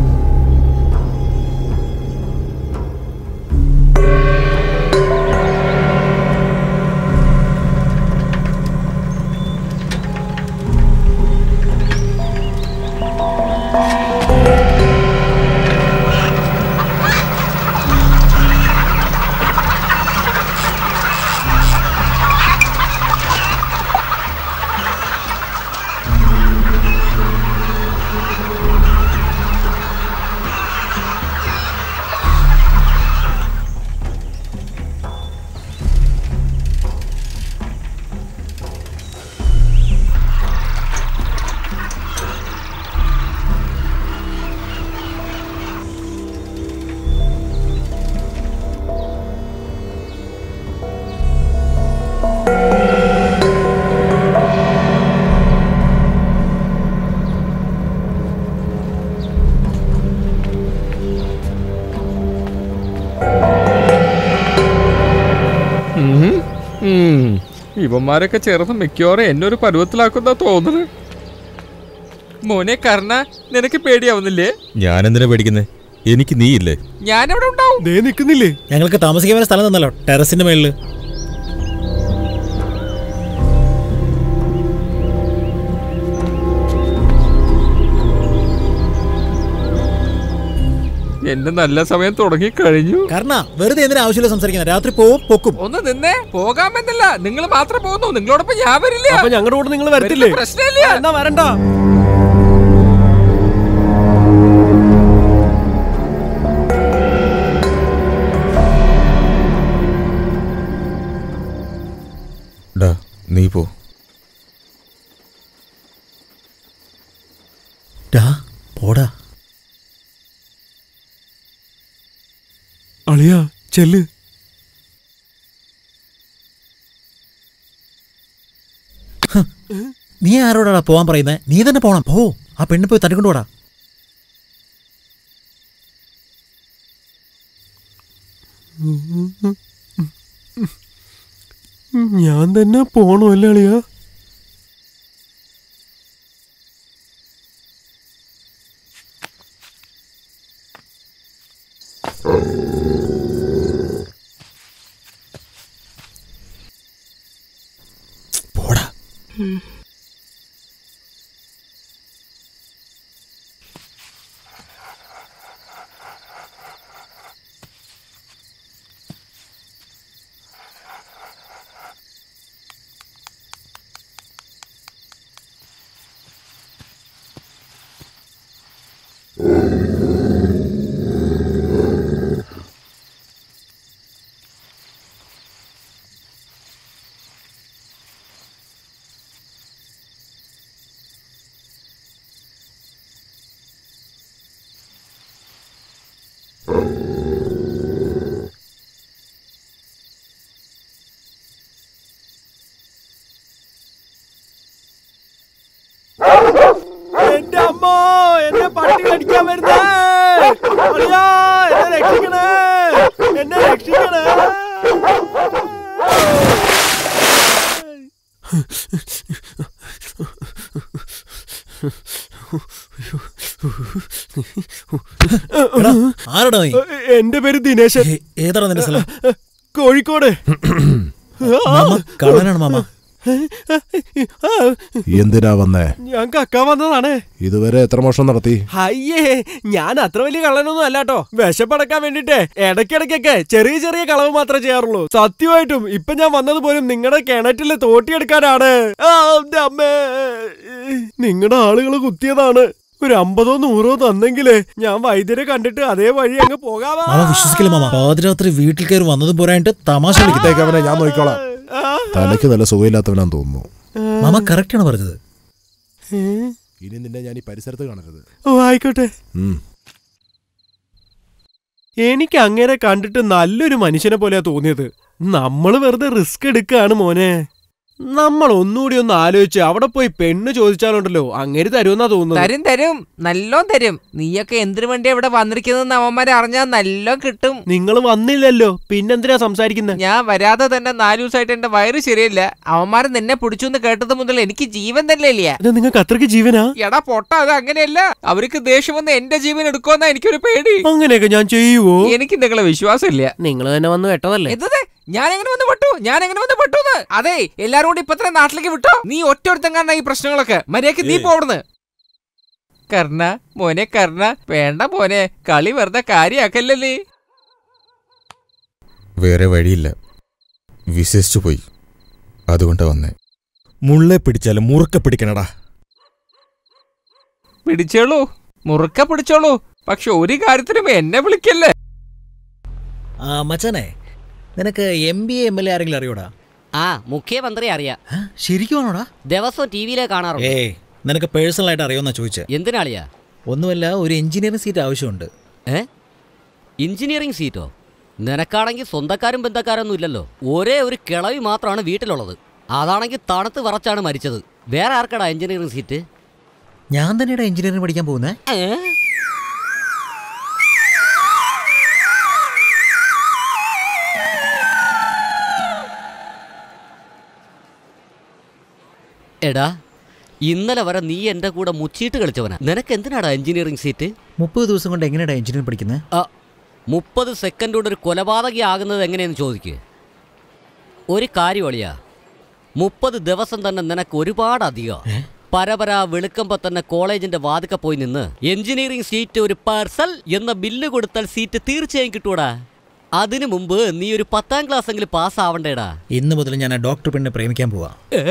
ഉം. ഉം. ഇവന്മാരൊക്കെ ചേർന്ന് മിക്കവാറും എന്നെ ഒരു പരുവത്തിലാക്കുന്ന തോന്നുന്നു മോനെ കർണ നിനക്ക് പേടിയാവുന്നില്ലേ ഞാനെന്തിനാ പേടിക്കുന്നത് എനിക്ക് നീയില്ലേ ഞാനവിടെ ഉണ്ടാവും ദേ നിൽക്കുന്നില്ലേ ഞങ്ങൾക്ക് താമസിക്കാൻ വരെ സ്ഥലം തന്നല്ലോ ടെറസിന്റെ മേളില് എന്റെ നല്ല സമയം തുടങ്ങി കഴിഞ്ഞു കാരണം വെറുതെ എന്തിനാ ആവശ്യമില്ല സംസാരിക്കുന്നത് രാത്രി പോവും പൊക്കും ഒന്ന് നിന്നേ പോകാമെന്നല്ല നിങ്ങൾ മാത്രം പോകുന്നു നിങ്ങളോടൊപ്പം ഞാൻ വരില്ല അപ്പൊ ഞങ്ങളുടെ കൂടെ നിങ്ങൾ വരത്തില്ലേ വരുന്ന പ്രശ്നമില്ല എന്നാ വരണ്ട ഡാ നീ പോ ഡാ പോടാ അളിയാ ചെല്ല് നീ ആരോടാടാ പോവാൻ പറയുന്നത് നീ തന്നെ പോണം പോ ആ പെണ്ണ് പോയി തട്ടിക്കൊണ്ടുപോടാ ഞാൻ തന്നെ പോണോ അല്ലേ അളിയാ എന്റെ അമ്മോ എന്നെ പട്ടി കടിക്കാൻ വരുന്നേ അളിയാ എന്നെ രക്ഷിക്കണേ എന്നെ രക്ഷിക്കണേ എടാ, ആരെടാ നീ? എന്റെ പേര് ദിനേശൻ ഏതാടാ നിന്റെ സ്ഥലം കോഴിക്കോട് മാമ കള്ളനാണ് മാമ എന്തിനാ വന്നേ ഞാൻ കക്കാൻ വന്നതാണ് ഇതുവരെ എത്ര മോഷണം നടത്തി അയ്യേ ഞാൻ അത്ര വലിയ കള്ളനൊന്നും അല്ലാട്ടോ വിശപ്പടക്കാൻ വേണ്ടിട്ടേ ഇടയ്ക്കിടയ്ക്കൊക്കെ ചെറിയ ചെറിയ കളവ് മാത്രമേ ചെയ്യാറുള്ളൂ സത്യമായിട്ടും ഇപ്പൊ ഞാൻ വന്നത് പോലും നിങ്ങളുടെ കിണറ്റില് തോട്ടിയെടുക്കാനാണ് ആ, എന്റെ അമ്മേ നിങ്ങളുടെ ആളുകൾ കുത്തിയതാണ് ഒരു അമ്പതോ നൂറോ തന്നെങ്കിലേ ഞാൻ വൈദ്യരെ കണ്ടിട്ട് അതേ വഴി അങ്ങ് പോകാവാ മാമ വിശ്വസിക്കില്ല മാമ പാതിരാത്രി വീട്ടിൽ കയറി വന്നതും പോരായിട്ട് തമാശ ഇതേക്ക് അവനെ ഞാൻ നോക്കിക്കോളാം തലയ്ക്ക് നല്ല സുഖമില്ലാത്തവനാന്ന് തോന്നുന്നു മാമ കറക്റ്റ് ആണ് പറഞ്ഞത് ഇനി നിന്നെ ഞാൻ ഈ പരിസരത്ത് കാണരുത് ഓ ആയിക്കോട്ടെ ഉം. എനിക്ക് അങ്ങനെ കണ്ടിട്ട് നല്ലൊരു മനുഷ്യനെ പോലെയാ തോന്നിയത് നമ്മൾ വെറുതെ റിസ്ക് എടുക്കാണ് മോനെ നമ്മൾ ഒന്നുകൂടി ഒന്ന് ആലോചിച്ച് അവിടെ പോയി പെണ്ണ് ചോദിച്ചാലുണ്ടല്ലോ അങ്ങനെ തരുമെന്നാ തോന്നുന്നത് തരും തരും നല്ലോം തരും നീയൊക്കെ എന്തിനു വേണ്ടി ഇവിടെ വന്നിരിക്കുന്നതെന്ന് അവന്മാരെ അറിഞ്ഞാൽ നല്ലോം കിട്ടും നിങ്ങൾ വന്നില്ലല്ലോ പിന്നെന്തിനാ സംസാരിക്കുന്നത് ഞാൻ വരാതെ തന്നെ നാലു ദിവസമായിട്ട് എന്റെ വയറ് ശരിയല്ല അവന്മാര് നിന്നെ പിടിച്ചു എന്ന് കേട്ടത് മുതൽ എനിക്ക് ജീവൻ തന്നെ ഇല്ല ഇത് നിങ്ങൾക്ക് അത്രയ്ക്ക് ജീവനാ എടാ പൊട്ട അത് അങ്ങനെയല്ല അവർക്ക് ദേഷ്യം വന്ന് എന്റെ ജീവൻ എടുക്കുമെന്നാ എനിക്കൊരു പേടി അങ്ങനെയൊക്കെ ഞാൻ ചെയ്യുവോ എനിക്ക് നിങ്ങളെ വിശ്വാസമില്ല നിങ്ങൾ തന്നെ വന്ന് വെട്ടതല്ലേ എന്തത് ഞാൻ എങ്ങനെ വന്ന് പെട്ടു ഞാൻ എങ്ങനെ വന്ന് പെട്ടു അതെ എല്ലാരും കൂടി ഇപ്പൊ തന്നെ നാട്ടിലേക്ക് വിട്ടോ നീ ഒറ്റൊരുത്തം കാണാ ഈ പ്രശ്നങ്ങളൊക്കെ മര്യാദക്ക് നീ പോവിടുന്ന് കർണ മോനെ കർണ വേണ്ട മോനെ കളി വെറുതെ കാര്യാക്കല്ലേ നീ വേറെ വഴിയില്ല വിശ്വസിച്ചു പോയി അതുകൊണ്ടാ വന്നേ മുള്ളെ പിടിച്ചാലും മുറുക്കെ പിടിക്കണടാ പിടിച്ചോളൂ മുറുക്ക പിടിച്ചോളൂ പക്ഷെ ഒരു കാര്യത്തിനും എന്നെ വിളിക്കല്ലേ ആ മച്ചാനെ നിനക്ക് M B A M L A ആരെങ്കിലും അറിയോടാ ആ മുഖ്യമന്ത്രി അറിയാം ശരിക്കുവാണോടാ ദിവസവും ടി വിയിലെ കാണാറുണ്ട് ഏ നിനക്ക് പേഴ്സണൽ ആയിട്ട് അറിയോന്നാ ചോദിച്ചേ എന്തിനാളിയാ ഒന്നുമല്ല ഒരു എഞ്ചിനീയറിംഗ് സീറ്റ് ആവശ്യമുണ്ട് ഏ എഞ്ചിനീയറിംഗ് സീറ്റോ നിനക്കാണെങ്കിൽ സ്വന്തക്കാരും ബന്ധക്കാരൊന്നും ഇല്ലല്ലോ ഒരേ ഒരു കിളവി മാത്രമാണ് വീട്ടിലുള്ളത് അതാണെങ്കിൽ തണുത്ത് വിറച്ചാണ് മരിച്ചത് വേറെ ആർക്കടാ എഞ്ചിനീയറിംഗ് സീറ്റ് ഞാൻ തന്നെയാണ് എഞ്ചിനീയറിംഗ് പഠിക്കാൻ പോകുന്നേ എടാ ഇന്നലെ വരെ നീ എൻ്റെ കൂടെ മുച്ചീട്ട് കളിച്ചവനാ നിനക്ക് എന്തിനാടാ എഞ്ചിനീയറിംഗ് സീറ്റ് മുപ്പത് ദിവസം കൊണ്ട് എങ്ങനെയാടാ എഞ്ചിനീയറിംഗ് പഠിക്കുന്നത് ആ മുപ്പത് സെക്കൻഡ് കൊണ്ട് ഒരു കൊലപാതകി ആകുന്നത് എങ്ങനെയെന്ന് ചോദിക്കുക ഒരു കാര്യം ഒളിയാ മുപ്പത് ദിവസം തന്നെ നിനക്ക് ഒരുപാട് അധികം പരപര വെളുക്കുമ്പോ തന്നെ കോളേജിന്റെ വാതിക്ക പോയി നിന്ന് എഞ്ചിനീയറിംഗ് സീറ്റ് ഒരു പാർസൽ എന്ന ബില്ല് കൊടുത്താൽ സീറ്റ് തീർച്ചയായും കിട്ടൂടാ അതിനു മുമ്പ് നീ ഒരു പത്താം ക്ലാസ് എങ്കിലും പാസ് ആവണ്ടേടാ ഇന്ന് മുതൽ ഞാൻ ആ ഡോക്ടർ പെണ്ണിനെ പ്രേമിക്കാൻ പോവാ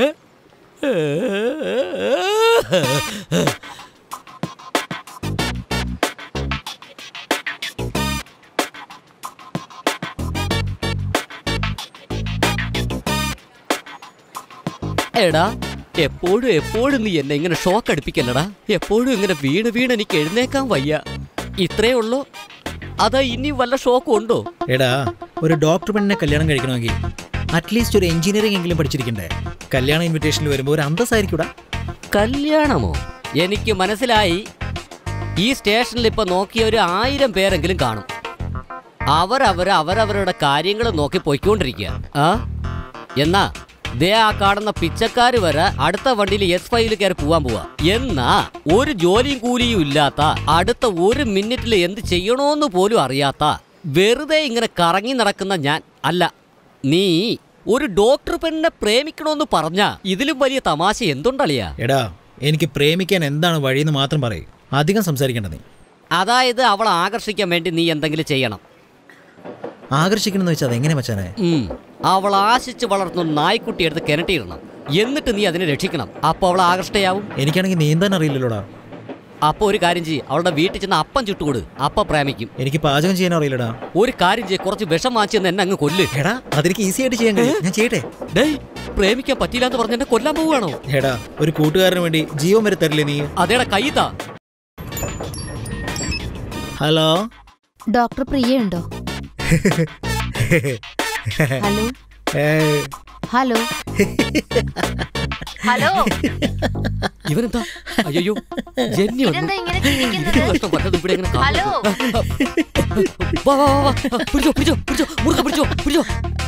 എടാ എപ്പോഴും എപ്പോഴും നീ എന്നെ ഇങ്ങനെ ഷോക്ക് അടുപ്പിക്കല്ലടാ എപ്പോഴും ഇങ്ങനെ വീണ് വീണ് എനിക്ക് എഴുന്നേക്കാൻ വയ്യ ഇത്രേ ഉള്ളൂ അതാ ഇനി വല്ല ഷോക്കും ഉണ്ടോ എടാ ഒരു ഡോക്ടർ പെണ്ണിനെ കല്യാണം കഴിക്കണമെങ്കിൽ അറ്റ്ലീസ്റ്റ് ഒരു എഞ്ചിനീയറിംഗ് എങ്കിലും പഠിച്ചിരിക്കണ്ടേ കല്യാണ ഇൻവിറ്റേഷനിൽ വരുമ്പോൾ ഒരു അന്തസ്സായിരിക്കൂടാ കല്യാണമോ എനിക്ക് മനസ്സിലായി ഈ സ്റ്റേഷനിൽ ഇപ്പൊ നോക്കിയ ഒരു ആയിരം പേരെങ്കിലും കാണും അവരവർ അവരവരുടെ കാര്യങ്ങൾ നോക്കി പോയിക്കൊണ്ടിരിക്കുക ആ എന്നാ ദേ ആ കാണുന്ന പിച്ചക്കാര് വരെ അടുത്ത വണ്ടിയിൽ എസ് ഫൈവിൽ കയറി പോവാൻ പോവാ എന്നാ ഒരു ജോലിയും കൂലിയും ഇല്ലാത്ത അടുത്ത ഒരു മിനിറ്റിൽ എന്ത് ചെയ്യണോന്ന് പോലും അറിയാത്ത വെറുതെ ഇങ്ങനെ കറങ്ങി നടക്കുന്ന ഞാൻ അല്ല നീ ഒരു ഡോക്ടർ പെണ്ണിനെ പ്രേമിക്കണമെന്ന് പറഞ്ഞ ഇതിലും വലിയ തമാശ എന്തുണ്ടളിയാ എടാ എനിക്ക് പ്രേമിക്കാൻ എന്താണ് വഴിയെന്ന് മാത്രം പറയും അധികം സംസാരിക്കേണ്ട നീ അതായത് അവളെ ആകർഷിക്കാൻ വേണ്ടി നീ എന്തെങ്കിലും ചെയ്യണം ആകർഷിക്കണമെന്ന് വെച്ചാൽ അതെങ്ങനെ മച്ചാനെ ഉം. അവൾ ആശിച്ച് വളർത്തുന്ന നായ്ക്കുട്ടി എടുത്ത് കിണറ്റിയിടണം എന്നിട്ട് നീ അതിനെ രക്ഷിക്കണം അപ്പോൾ അവൾ ആകർഷ്ടയാവും എനിക്കാണെങ്കിൽ നീന്താൻ അറിയില്ലല്ലോടാ അപ്പൊ ഒരു കാര്യം ചെയ്യ് അവളുടെ വീട്ടിൽ ചെന്ന് അപ്പം ചുട്ടുകൊടു അപ്പ പ്രേമിക്കും എനിക്ക് പാചകം ചെയ്യാൻ അറിയില്ലടാ ഒരു കാര്യം ചെയ്യ് കുറച്ച് വിഷം വാങ്ങിച്ചെന്ന് എന്നെ അങ്ങ് കൊല്ല് എടാ അതെനിക്ക് ഈസി ആയിട്ട് ചെയ്യാൻ കഴിയും ഞാൻ ചെയ്യട്ടെ ഡേയ് പ്രേമിക്കാൻ പറ്റില്ല എന്ന് പറഞ്ഞ് എന്നെ കൊല്ലാൻ പോവുകയാണോ എടാ ഒരു കൂട്ടുകാരന് വേണ്ടി ജീവൻ വരെ തരില്ലേ നീ അതേടാ കൈതാ ഹലോ ഡോക്ടർ പ്രിയ ഉണ്ടോ ഹലോ ഹലോ ഹലോ ഇവനെന്താ അയ്യോ ജന്യ ഇതെന്താ ഇങ്ങനെ ചിരിക്കുന്നത്? ഇവിടെ ഇങ്ങനെ കാണുന്നു. ഹലോ വാ, വാ, വാ, വാ. പിടിച്ചോ പിടിച്ചോ പിടിച്ചോ മുറുക്ക പിടിച്ചോ പിടിച്ചോ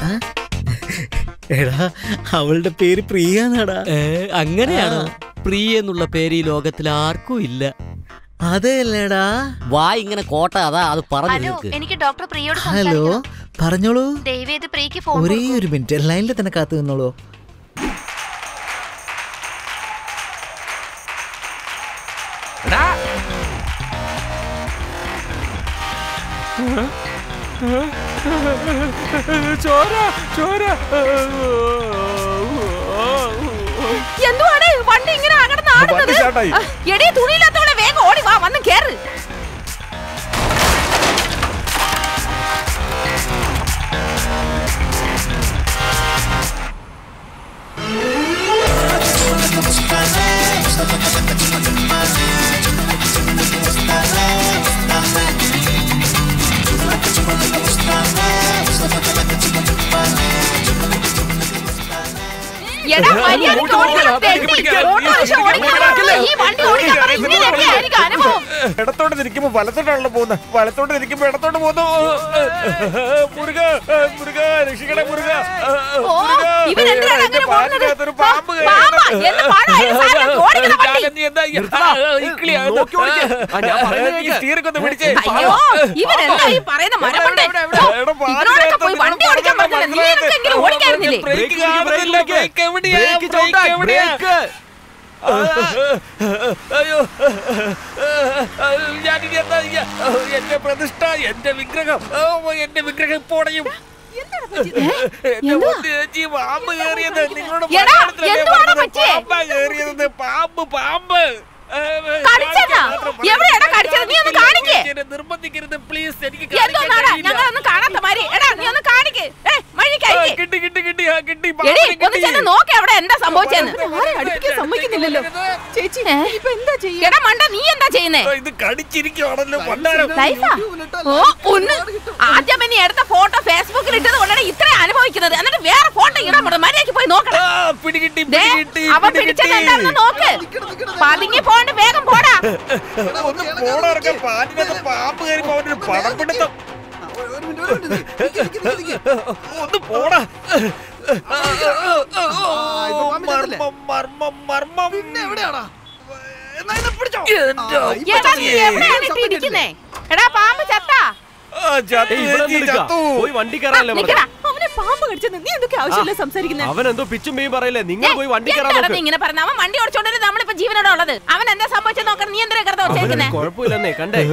എടാ അവളുടെ പേര് പ്രിയ എന്നാടാ ഏ, അങ്ങനെയാണോ പ്രിയ എന്നുള്ള പേര് ഈ ലോകത്തിൽ ആർക്കും ഇല്ല അതെല്ലേടാ വാ ഇങ്ങനെ കോട്ട അതാ അത് പറഞ്ഞു ഹലോ നിൽക്ക് എനിക്ക് ഡോക്ടർ പ്രിയോട് ഹലോ സംസാരിക്കണം പറഞ്ഞോളൂ ദയവേത് പ്രിയക്ക് ഫോൺ ഒരേ കൊടുക്കൂ. ഒരു മിനിറ്റ് ലൈനിൽ തന്നെ കാത്തു നിന്നോളൂ ചോര ചോര എന്തുവാണ് വണ്ടി ഇങ്ങനെ അങ്ങോട്ട് നാടുന്നത് വണ്ടി സ്റ്റാർട്ടായി. ആ, എടീ തുണിയില്ലാത്തോടെ വേഗം ഓടി വാ വന്ന് കേറ് എടാ മര്യാദയ്ക്ക് ഓടിക്കണം തെണ്ടി. ഓട്ടോറിക്ഷ ഓടിക്കാൻ പറഞ്ഞാ ഈ വണ്ടി ഓടിക്കാൻ പറഞ്ഞാ ഇങ്ങനെയൊക്കെ ആയിരിക്കും അനുഭവം ഇടത്തോട്ട് തിരിക്കുമ്പോ വലത്തോട്ടാണല്ലോ പോകുന്നത് വലത്തോട്ട് തിരിക്കുമ്പോ ഇടത്തോട്ട് പോകുന്നു മുരുക മുരുക രക്ഷിക്കണേ മുരുക ഓ, ഇവൻ എന്തിനാണ് അങ്ങനെ പോകുന്നത്? പാമ്പ് പാമ്പാ? എന്ത് പാടാ ഇത് സാധനം? ഓടിക്കണം വണ്ടി. അയ്യോ, ഇവൻ എന്താ ഈ പറയുന്ന മരമണ്ടൻ? ഓ, ഇവനോടൊക്കെ പോയി വണ്ടി ഓടിക്കാൻ പറഞ്ഞില്ല നീ നിനക്കെങ്കിലും ഓടിക്കായിരുന്നില്ലേ അയ്യോ ഞാനിനി എന്താ ചെയ്യാ? എന്റെ പ്രതിഷ്ഠ എന്റെ വിഗ്രഹം ഓ, എന്റെ വിഗ്രഹം ഇപ്പൊ ഉടയും എന്റെ മുത്ത് ചേച്ചി പാമ്പ് കേറിയത് നിങ്ങളോട് എടാ, പറയാൻ എന്തുവാടാ പറഞ്ഞത് പറ്റിയേ? പാമ്പാ കേറിയത് പാമ്പ് പാമ്പ് കടിച്ചെന്നാ? എവിടെയാടാ കടിച്ചത്? നീ ഒന്ന് കാണിക്ക്. നിർബന്ധിക്കരുത് പ്ലീസ് എനിക്ക് എന്തോന്നാടാ ഞങ്ങളൊന്നും കാണാത്ത മാതിരി എടാ നീ ഒന്ന് കാണിക്ക് ഏ മഴിക്കായി കിട്ടി കിട്ടി കിട്ടി ആ കിട്ടി എടി ഒന്ന് ചെന്ന് നോക്ക് അവിടെ എന്താ സംഭവിച്ചെന്ന് ആരെ അടുപ്പിക്കാൻ സമ്മതിക്കുന്നില്ലല്ലോ ചേച്ചി ഇപ്പൊ എന്താ ചെയ്യുക എടാ മണ്ട നീ എന്താ ചെയ്യുന്നേ ഇത് കടിച്ചിരിക്കുവാണല്ലോ പണ്ടാരം ലൈഫാ ഓ ഒന്ന് ആദ്യം നീ എടുത്ത ഫോട്ടോ ഫേസ്ബുക്കിൽ ഇട്ടത് കൊണ്ടാണ് ഇത്ര അനുഭവിക്കുന്നത് എന്നിട്ട് വേറെ ഫോട്ടോ ഇടാൻ പറഞ്ഞു മര്യാദയ്ക്ക് പോയി നോക്കണം പിടികിട്ടി ദേ, അവൻ പിടിച്ചത് എന്താണെന്ന് നോക്ക് പതുങ്ങി പോണ്ട് വേഗം പോടാ ഒന്ന് പോടാർക്ക പാലിനകത്ത് പാമ്പ് കയറി അവനൊരു പടം പിടുത്തം ഒന്ന് പോടാ മർമ്മം മർമ്മം മർമ്മം പിന്നെ എവിടെയാടാ എടാ നീ എവിടെയാണ് ഇപ്പൊ ഇരിക്കുന്നേ എടാ പാമ്പ് ചത്താ പോയി വണ്ടി കയറാനല്ലേ പറഞ്ഞത്? നിക്കടാ അവനെ പാമ്പ് കടിച്ചെന്ന് നീ എന്തൊക്കെ ആവശ്യമില്ല സംസാരിക്കുന്നത് അവൻ എന്തോ പിച്ചും പെയ്യും പറയല്ലേ നിങ്ങൾ പോയി വണ്ടി കയറാൻ എന്താണ് നോക്ക് നീ ഇങ്ങനെ പറഞ്ഞ അവൻ വണ്ടി ഓടിച്ചോണ്ടത് നമ്മളിപ്പോ ജീവനോടെ ഉള്ളത് അവൻ എന്താ സംഭവിച്ചത് നോക്കണം നീ എന്തിനാ കിടന്ന് അവനൊരു വെച്ചേക്കുന്നേ കുഴപ്പമില്ലെന്നേ കണ്ടേ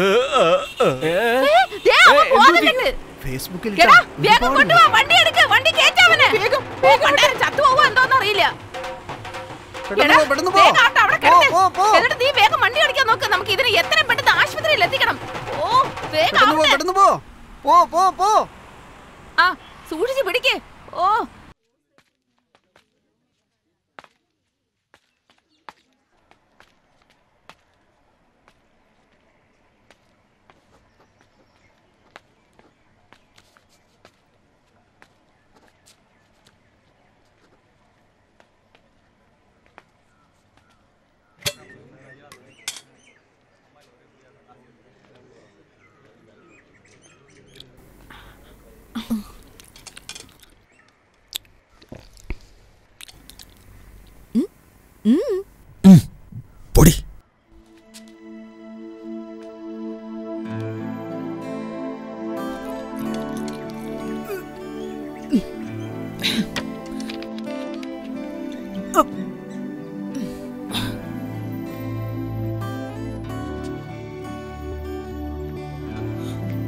ഫേസ്ബുക്കിൽ എടാ വേഗം കൊണ്ടുവാ വണ്ടി എടുക്ക് വണ്ടി കേറ്റവന് കൊണ്ടേരം ചത്തു പോവോ എന്തോന്ന് അറിയില്ല എടാ, വേഗം ആട്ടെ, അവിടെ കിടക്ക്. എന്നിട്ട് നീ വേഗം വണ്ടി ഓടിക്കാൻ നോക്ക് നമുക്ക് ഇതിനെ എത്രയും പെട്ടെന്ന് ആശുപത്രിയിൽ എത്തിക്കണം ഓ വേഗം ആവട്ടെ. പെട്ടെന്ന് പോ പോ പോ പോ ആ സൂക്ഷിച്ച് പിടിക്ക് ഓ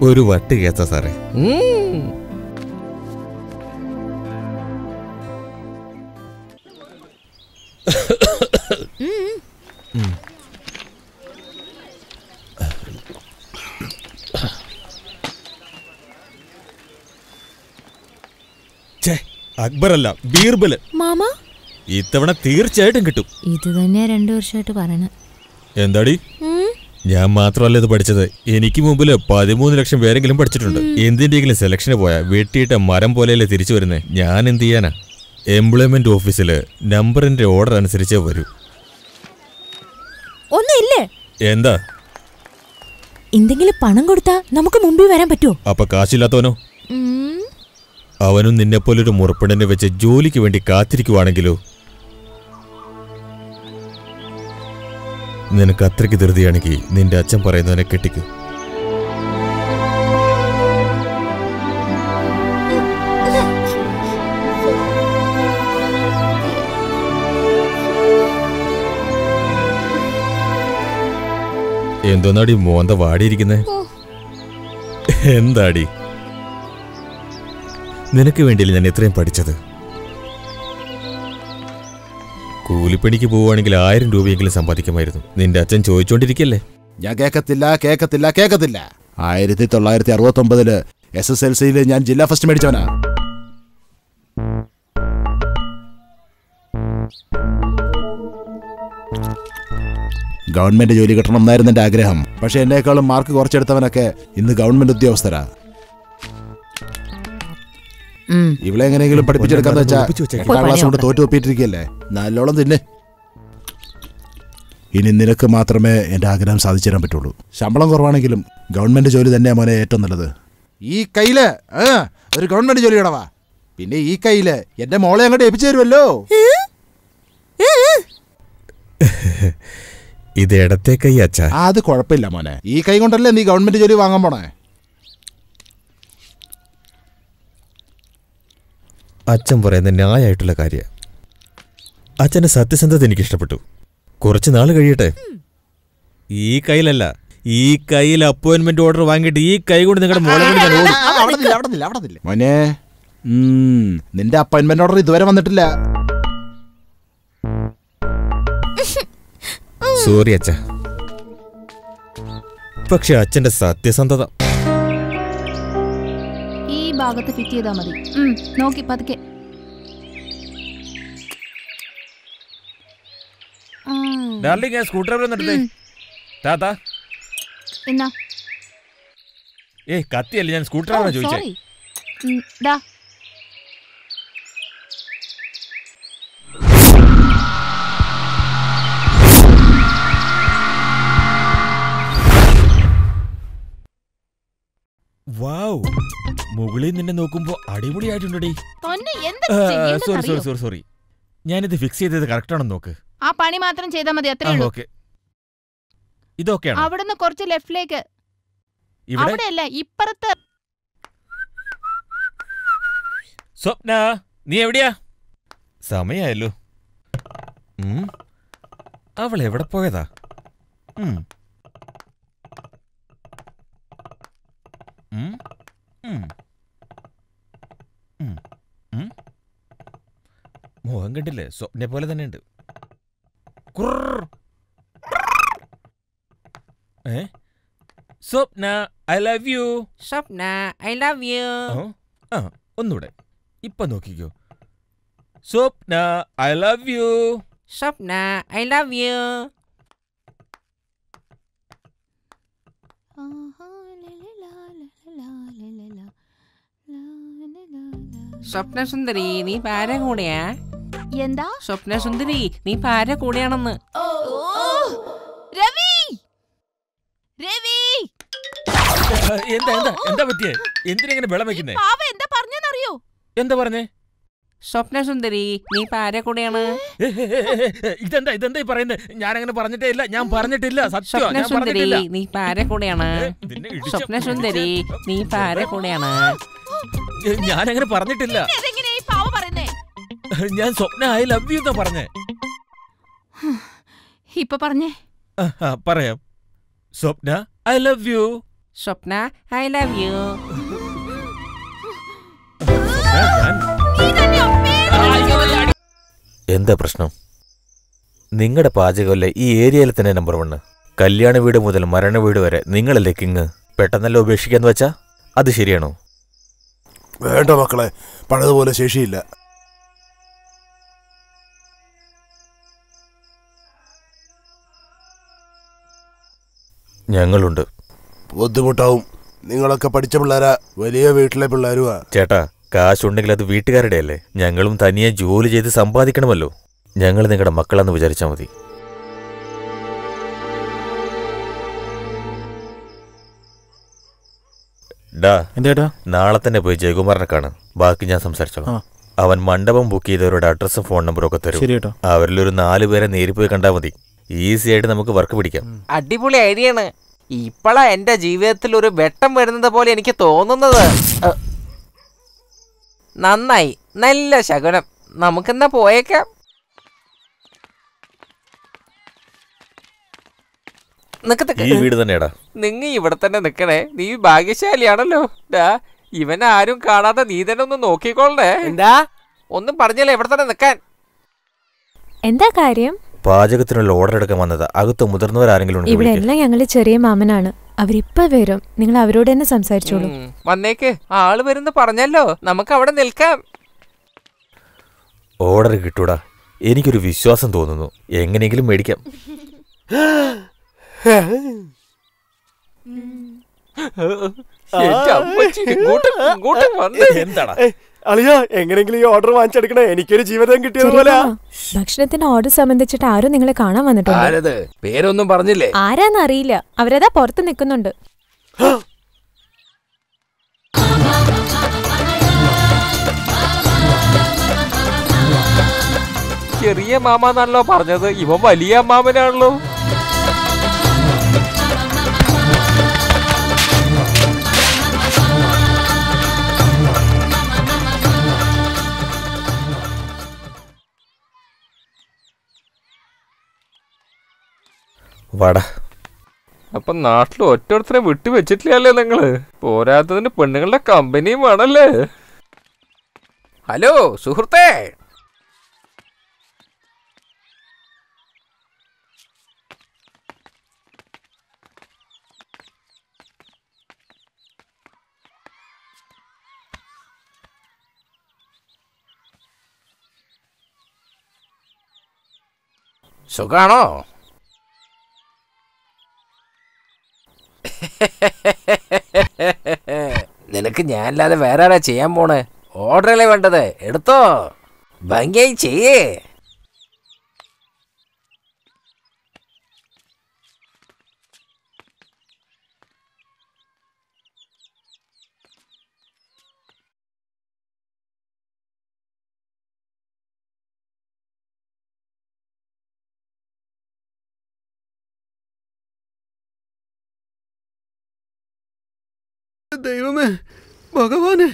ഒരു വട്ട് കേസാ സാറേ ഛേ, അക്ബറല്ല ബീർബല് മാമ ഇത്തവണ തീർച്ചയായിട്ടും കിട്ടും ഇത് തന്നെ രണ്ടു വർഷമായിട്ട് പറയണ എന്താടി ഞാൻ മാത്രമല്ല ഇത് പഠിച്ചത് എനിക്ക് മുമ്പില് പതിമൂന്ന് ലക്ഷം പേരെങ്കിലും പഠിച്ചിട്ടുണ്ട് എന്തിന്റെയെങ്കിലും സെലക്ഷന് പോയാ വെട്ടിയിട്ട മരം പോലെയല്ലേ തിരിച്ചു വരുന്നേ ഞാൻ എന്ത് ചെയ്യാനാ എംപ്ലോയ്മെന്റ് ഓഫീസില് നമ്പറിന്റെ ഓർഡർ അനുസരിച്ചേ വരൂ ഒന്നും ഇല്ലേ എന്താ എന്തെങ്കിലും പണം കൊടുത്താ നമുക്ക് മുമ്പിൽ വരാൻ പറ്റുമോ അപ്പൊ കാശില്ലാത്തവനോ അവനും നിന്നെപ്പോലൊരു മുറപ്പെണ്ണിനെ വെച്ച് ജോലിക്ക് വേണ്ടി കാത്തിരിക്കുവാണെങ്കിലോ നിനക്ക് അത്രയ്ക്ക് ധൃതിയാണെങ്കിൽ നിന്റെ അച്ഛൻ പറയുന്നവനെ കെട്ടിക്കൂ എന്തോന്നാടി മോന്ത വാടിയിരിക്കുന്നേ എന്താടി നിനക്ക് വേണ്ടിയില്ല ഞാൻ ഇത്രയും പഠിച്ചത് കൂലിപ്പണിക്ക് പോവുകയാണെങ്കിൽ ആയിരം രൂപയെങ്കിലും സമ്പാദിക്കുമായിരുന്നു നിന്റെ അച്ഛൻ ചോദിച്ചോണ്ടിരിക്കല്ലേ ഞാൻ കേക്കത്തില്ല കേക്കത്തില്ല കേക്കത്തില്ല ആയിരത്തി തൊള്ളായിരത്തി അറുപത്തി ഒമ്പതില് എസ് എസ് എൽ സിയിൽ ഞാൻ ജില്ലാ ഫസ്റ്റ് മേടിച്ചവനാ ഗവൺമെന്റ് ജോലി കിട്ടണം എന്നായിരുന്നു എന്റെ ആഗ്രഹം പക്ഷെ എന്നേക്കാളും മാർക്ക് കുറച്ചെടുത്തവനൊക്കെ ഇന്ന് ഗവൺമെന്റ് ഉദ്യോഗസ്ഥരാ ഇവളെ എങ്ങനെയെങ്കിലും പഠിപ്പിച്ചെടുക്കാന്ന് വെച്ചാ ഒളിപ്പിച്ച് വെച്ചേക്ക്. എട്ടാം ക്ലാസ് കൊണ്ട് തോറ്റു ഒപ്പിയിട്ടിരിക്കല്ലേ നല്ലോണം തിന്നെ ഇനി നിനക്ക് മാത്രമേ എന്റെ ആഗ്രഹം സാധിച്ചു തരാൻ പറ്റുള്ളൂ ശമ്പളം കുറവാണെങ്കിലും ഗവൺമെന്റ് ജോലി തന്നെയാ മോനെ ഏറ്റവും നല്ലത് ഈ കയ്യില് ആ, ഒരു ഗവൺമെന്റ് ജോലി ഇടവാ പിന്നെ ഈ കയ്യില് എന്റെ മോളെ അങ്ങോട്ട് ഏൽപ്പിച്ചു തരുമല്ലോ ഇത് ഇടത്തെ കൈ അച്ഛാ ആ, അത് കുഴപ്പമില്ല മോനെ ഈ കൈ കൊണ്ടല്ലേ നീ ഗവൺമെന്റ് ജോലി വാങ്ങാൻ പോണേ അച്ഛൻ പറയുന്ന ന്യായമായിട്ടുള്ള കാര്യ അച്ഛന്റെ സത്യസന്ധത എനിക്ക് ഇഷ്ടപ്പെട്ടു കുറച്ച് നാൾ കഴിയട്ടെ ഈ കയ്യിലല്ല ഈ കയ്യിൽ അപ്പോയിന്റ്മെന്റ് ഓർഡർ വാങ്ങിയിട്ട് ഈ കൈ കൊണ്ട് നിങ്ങളുടെ മോളെ കൊണ്ട് ഞാൻ ഓടും ആ, അവിടെ നില്ല, അവിടെ നില്ല, അവിടെ നില്ല. മോനെ ഉം, നിന്റെ അപ്പോയിന്റ്മെന്റ് ഓർഡർ ഇതുവരെ വന്നിട്ടില്ല സോറി അച്ഛ പക്ഷെ അച്ഛന്റെ സത്യസന്ധത ഈ ഭാഗത്ത് ഫിറ്റ് ചെയ്താൽ മതി ഉം, നോക്കി പതുക്കെ ഉം. ഡാർലിംഗ് ഞാൻ സ്കൂട്ടർ ഒന്ന് എടുത്തേ താത്ത എന്നാ ഏ കത്തിയല്ലേ ഞാൻ സ്കൂട്ടർ ഓ, ചോദിച്ചേ sorry. ഉം, ദാ വാവ് മുകളിൽ നിന്നെ നോക്കുമ്പോ അടിപൊളിയായിട്ടുണ്ടടി തൊന്നെ എന്താ സോറി ചെയ്യേണ്ടതെന്ന് സോറി അറിയോ? സോറി സോറി ഞാനിത് ഫിക്സ് ചെയ്തത് കറക്റ്റ് ആണെന്ന് നോക്ക് ആ പണി മാത്രം ചെയ്താൽ മതി അത്രേ ആ, ഉള്ളൂ ഓക്കെ ഇതൊക്കെയാണോ അവിടുന്ന് കുറച്ച് ലെഫ്റ്റിലേക്ക് ഇവിടെ അവിടെയല്ല ഇപ്പുറത്ത് സ്വപ്ന നീ എവിടെയാ സമയായല്ലോ ഉം. അവൾ എവിടെ പോയതാ ഉം. ഉം. ഉം. ഉം. ഉം. മുഖം കണ്ടില്ലേ സ്വപ്നെ പോലെ തന്നെ ഉണ്ട് ഏ Swapna I love you Swapna I love you ആ ഒന്നൂടെ ഇപ്പൊ നോക്കിക്കോ Swapna I love you Swapna I love you Swapna സുന്ദരി നീ പാര കൂടെയാ എന്താ സ്വപ്ന സുന്ദരി നീ പാര കൂടെയാണെന്ന് ഓ രവി രവി എന്താ എന്താ എന്താ പറ്റിയേ എന്തിനെങ്ങനെ വെള്ളം വെക്കുന്നേ പാവ എന്താ പറഞ്ഞെന്നറിയോ എന്താ പറഞ്ഞേ സ്വപ്ന സുന്ദരി നീ പാര കൂടെയാണ് ഏ, ഏ, ഏ, ഏ, ഏ, ഇതെന്താ ഇതെന്താ ഈ പറയുന്നത് ഞാൻ അങ്ങനെ പറഞ്ഞിട്ടേ ഇല്ല ഞാൻ പറഞ്ഞിട്ടില്ല സത്യം സ്വപ്ന ഞാൻ സുന്ദരി പറഞ്ഞിട്ടില്ല നീ പാര കൂടെയാണ് നിന്നെ ഇടിച്ച- സ്വപ്ന സുന്ദരി നീ പാര കൂടെയാണ് ഞാൻ അങ്ങനെ പറഞ്ഞിട്ടില്ല ഇതെങ്ങനെയാ ഈ പാവ പറയുന്നേ ഞാൻ സ്വപ്ന ഐ ലവ് യു എന്നാ പറഞ്ഞേ ഇപ്പൊ പറഞ്ഞേ ആ, ആ, പറയാം Swapna I love you Swapna I love you എന്താ പ്രശ്നം നിങ്ങളുടെ പാചകമല്ലേ ഈ ഏരിയയിൽ തന്നെ നമ്പർ വണ്ണ് കല്യാണ വീട് മുതൽ മരണ വീട് വരെ നിങ്ങളല്ലേ കിങ് പെട്ടെന്നല്ല ഉപേക്ഷിക്കാന്ന് വെച്ചാ അത് ശരിയാണോ വേണ്ട മക്കളെ പഴയതുപോലെ ശേഷിയില്ല ഞങ്ങളുണ്ട് ബുദ്ധിമുട്ടാവും നിങ്ങളൊക്കെ പഠിച്ച പിള്ളേരാ വലിയ വീട്ടിലെ പിള്ളേരുവാ ചേട്ടാ കാശുണ്ടെങ്കിൽ അത് വീട്ടുകാരുടെ അല്ലേ ഞങ്ങളും തനിയെ ജോലി ചെയ്ത് സമ്പാദിക്കണമല്ലോ ഞങ്ങൾ നിങ്ങളുടെ മക്കളെന്ന് വിചാരിച്ചാൽ മതി ഡാ എന്തേട്ടാ നാളെ തന്നെ പോയി ജയകുമാറിനെ കാണാം ബാക്കി ഞാൻ സംസാരിച്ചോളാം അവൻ മണ്ഡപം ബുക്ക് ചെയ്തവരുടെ അഡ്രസ്സും ഫോൺ നമ്പറും ഒക്കെ തരും ശരി കേട്ടോ. അവരിലൊരു നാല് പേരെ നേരി പോയി കണ്ടാൽ മതി ഈസി ആയിട്ട് നമുക്ക് വർക്ക് പിടിക്കാം അടിപൊളി ഐഡിയ ആണ് ഇപ്പോഴാ എന്റെ ജീവിതത്തിൽ ഒരു വെട്ടം വരുന്നത് പോലെ എനിക്ക് തോന്നുന്നത് അ, നന്നായി നല്ല ശകുനം നമുക്കെന്നാ പോയേക്കാം നിക്ക് നിക്ക്. ഈ വീട് തന്നെയാടാ നിങ്ങ ഇവിടെ തന്നെ നിക്കണേ നീ ഭാഗ്യശാലിയാണല്ലോ ഡാ ഇവൻ ആരും കാണാതെ നീ തന്നെ ഒന്ന് നോക്കിക്കോളേ എന്താ ഒന്നും പറഞ്ഞില്ല ഇവിടെ തന്നെ നിക്കാൻ എന്താ കാര്യം പാചകത്തിനുള്ള ഓർഡർ എടുക്കാൻ വന്നത് അകത്ത് മുതിർന്നവരാരെങ്കിലും ഉണ്ടെങ്കിൽ ഇവിടെ വിളിക്ക്. എല്ലാം ഞങ്ങളുടെ ചെറിയ മാമനാണ് അവരിപ്പ വരും നിങ്ങൾ അവരോട് തന്നെ സംസാരിച്ചോളൂ ഉം, വന്നേക്ക് ആള് വരുന്ന പറഞ്ഞല്ലോ നമുക്ക് അവിടെ നിൽക്കാം ഓർഡർ കിട്ടൂടാ എനിക്കൊരു വിശ്വാസം തോന്നുന്നു എങ്ങനെയെങ്കിലും മേടിക്കാം എന്റെ അമ്മച്ചി ഇങ്ങോട്ട് ഇങ്ങോട്ട് വന്ന് എന്താടാ അളിയ എങ്ങനെങ്കിലും ഈ ഓർഡർ വാങ്ങിച്ചെടുക്കണേ എനിക്കൊരു ജീവിതം കിട്ടിയതുപോലെ ചെറിയ മാമ, ഭക്ഷണത്തിന്റെ ഓർഡർ സംബന്ധിച്ചിട്ട് ആരും നിങ്ങളെ കാണാൻ വന്നിട്ടുണ്ട് ആരത് പേരൊന്നും പറഞ്ഞില്ലേ ആരാന്ന് അറിയില്ല അവരതാ പുറത്ത് നിൽക്കുന്നുണ്ട് ചെറിയ മാമാന്നാണല്ലോ പറഞ്ഞത് ഇവൻ വലിയ മാമനാണല്ലോ വാടാ അപ്പൊ നാട്ടിൽ ഒറ്റൊരുത്തരെ വിട്ടു വെച്ചിട്ടില്ലല്ലേ നിങ്ങള് പോരാത്തതിന് പെണ്ണുങ്ങളുടെ കമ്പനിയും വേണല്ലേ ഹലോ സുഹൃത്തേ സുഖാണോ നിനക്ക് ഞാനല്ലാതെ വേറെ ആരാ ചെയ്യാൻ പോണേ ഓർഡറല്ലേ വേണ്ടത് എടുത്തോ ഭംഗിയായി ചെയ്യേ ദൈവമേ ഭഗവാനെ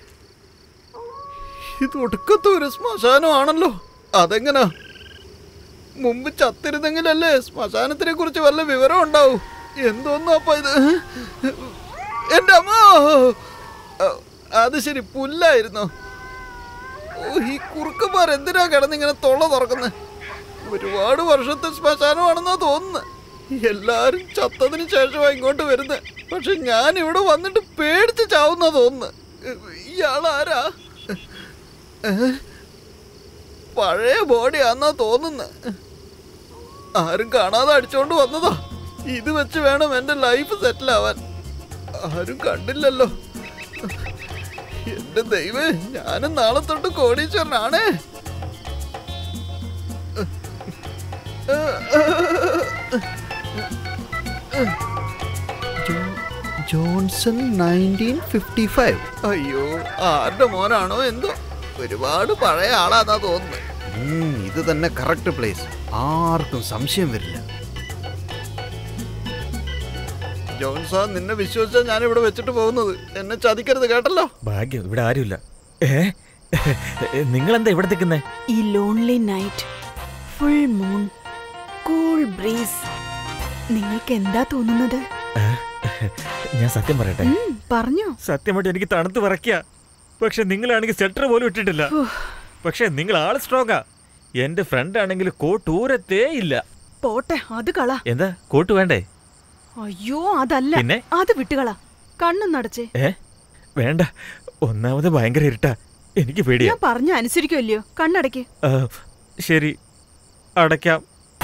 ഇത് ഒടുക്കത്തെ ഒരു ശ്മശാനമാണല്ലോ അതെങ്ങനാ മുമ്പ് ചത്തിരുന്നെങ്കിലല്ലേ ശ്മശാനത്തിനെ കുറിച്ച് വല്ല വിവരം ഉണ്ടാവൂ എന്തോന്നാ അപ്പ ഇത് എന്റെ അമ്മ അത് ശരി പുല്ലായിരുന്നോ ഓ ഈ കുറുക്കന്മാർ എന്തിനാ കിടന്നിങ്ങനെ തൊള്ള തുറക്കുന്നത് ഒരുപാട് വർഷത്തെ ശ്മശാനമാണെന്നാ തോന്നുന്നത് എല്ലാരും ചത്തതിന് ശേഷമാ ഇങ്ങോട്ട് വരുന്നത് പക്ഷെ ഞാൻ ഇവിടെ വന്നിട്ട് പേടിച്ച് ചാവുന്ന തോന്നുന്നു ഇയാളാരാ ഏ? പഴയ ബോഡിയാന്നാ തോന്നുന്നത് ആരും കാണാതെ അടിച്ചോണ്ട് വന്നതാ ഇത് വെച്ച് വേണം എന്റെ ലൈഫ് സെറ്റിൽ ആവാൻ ആരും കണ്ടില്ലല്ലോ എന്റെ ദൈവേ ഞാനും നാളെ തൊട്ട് കോടീശ്വരനാണേ ജോൺസൺ നയൻറ്റീൻ ഫിഫ്റ്റി ഫൈവ് അയ്യോ ആരുടെ മോനാണോ എന്തോ ഒരുപാട് പഴയ ആളാന്നാ തോന്നുന്നത് ഉം, ഇത് തന്നെ കറക്റ്റ് പ്ലേസ് ആർക്കും സംശയം വരില്ല ജോൺസാ നിന്നെ വിശ്വസിച്ചാ ഞാൻ ഇവിടെ വെച്ചിട്ട് പോകുന്നത് എന്നെ ചതിക്കരുത് കേട്ടല്ലോ ഭാഗ്യം ഇവിടെ ആരുമില്ല ഏ നിങ്ങൾ എന്താ ഇവിടെ നിൽക്കുന്നേ ഈ lonely night full moon cool breeze നിങ്ങൾക്ക് എന്താ തോന്നുന്നത് ഞാൻ സത്യം പറയട്ടെ ഉം, പറഞ്ഞോ സത്യമായിട്ട് എനിക്ക് തണുത്ത് വിറയ്ക്കുക പക്ഷെ നിങ്ങളാണെങ്കിൽ സെറ്റർ പോലും ഇട്ടിട്ടില്ല പക്ഷെ നിങ്ങൾ ആള് സ്ട്രോങ്ങാ എന്റെ ഫ്രണ്ട് ആണെങ്കിൽ കോട്ട് ഊരത്തേ ഇല്ല പോട്ടെ അത് കള എന്താ കോട്ട് വേണ്ടേ അയ്യോ അതല്ല പിന്നെ? അത് വിട്ടുകള കണ്ണും നടച്ചേ ഏ വേണ്ട ഒന്നാമത് ഭയങ്കര ഇരുട്ടാ എനിക്ക് പേടിയാ ഞാൻ പറഞ്ഞ അനുസരിക്കുമല്ലയോ കണ്ണടയ്ക്ക് ആ, ശരി അടയ്ക്കാം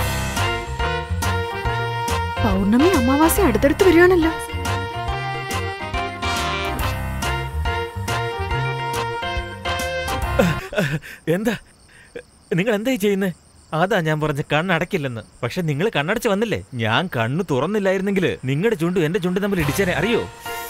പൗർണമി അമാവാസി അടുത്തടുത്ത് വരികയാണല്ലോ എന്താ നിങ്ങൾ എന്തായി ചെയ്യുന്നത് അതാ ഞാൻ പറഞ്ഞ കണ്ണടക്കില്ലെന്ന് പക്ഷെ നിങ്ങൾ കണ്ണടച്ച് വന്നില്ലേ ഞാൻ കണ്ണു തുറന്നില്ലായിരുന്നെങ്കിൽ നിങ്ങളുടെ ചുണ്ടും എന്റെ ചുണ്ടും തമ്മിൽ ഇടിച്ചേനെ അറിയോ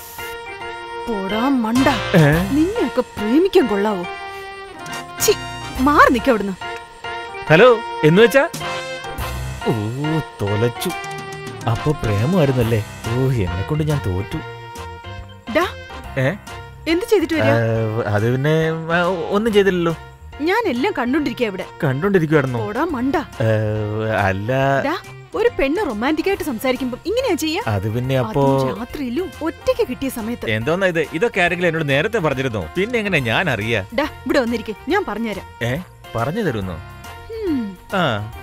പോടാ മണ്ട ഏ? നിന്നെയൊക്കെ പ്രേമിക്കാൻ കൊള്ളാവോ ചി മാറി നിക്ക അവിടുന്ന് ഹലോ എന്ന് വെച്ചാ ഓ തൊലച്ചു അപ്പൊ പ്രേമമായിരുന്നല്ലേ ഓ എന്നെ കൊണ്ട് ഞാൻ തോറ്റു ഡാ ഏ എന്ത് ചെയ്തിട്ട് ആ, വരിക അത് പിന്നെ ആ, ഒന്നും ചെയ്തില്ലല്ലോ ഞാൻ എല്ലാം കണ്ടോണ്ടിരിക്കുക ഇവിടെ കണ്ടോണ്ടിരിക്കുവായിരുന്നോ പോടാ മണ്ട ഏ, അല്ല ഡാ ഒരു പെണ്ണ് റൊമാൻറ്റിക് ആയിട്ട് സംസാരിക്കുമ്പോ ഇങ്ങനെയാ ചെയ്യാ അത് പിന്നെ അപ്പോ അതും രാത്രിയിലും ഒറ്റയ്ക്ക് കിട്ടിയ സമയത്ത് എന്തോന്നാ ഇത് ഇതൊക്കെ ആരെങ്കിലും എന്നോട് നേരത്തെ പറഞ്ഞിരുന്നോ പിന്നെ എങ്ങനെ ഞാൻ അറിയാ ഡാ ഇവിടെ വന്നിരിക്കെ ഞാൻ പറഞ്ഞുതരാം ഏ പറഞ്ഞു തരുന്നോ ഹും, ആ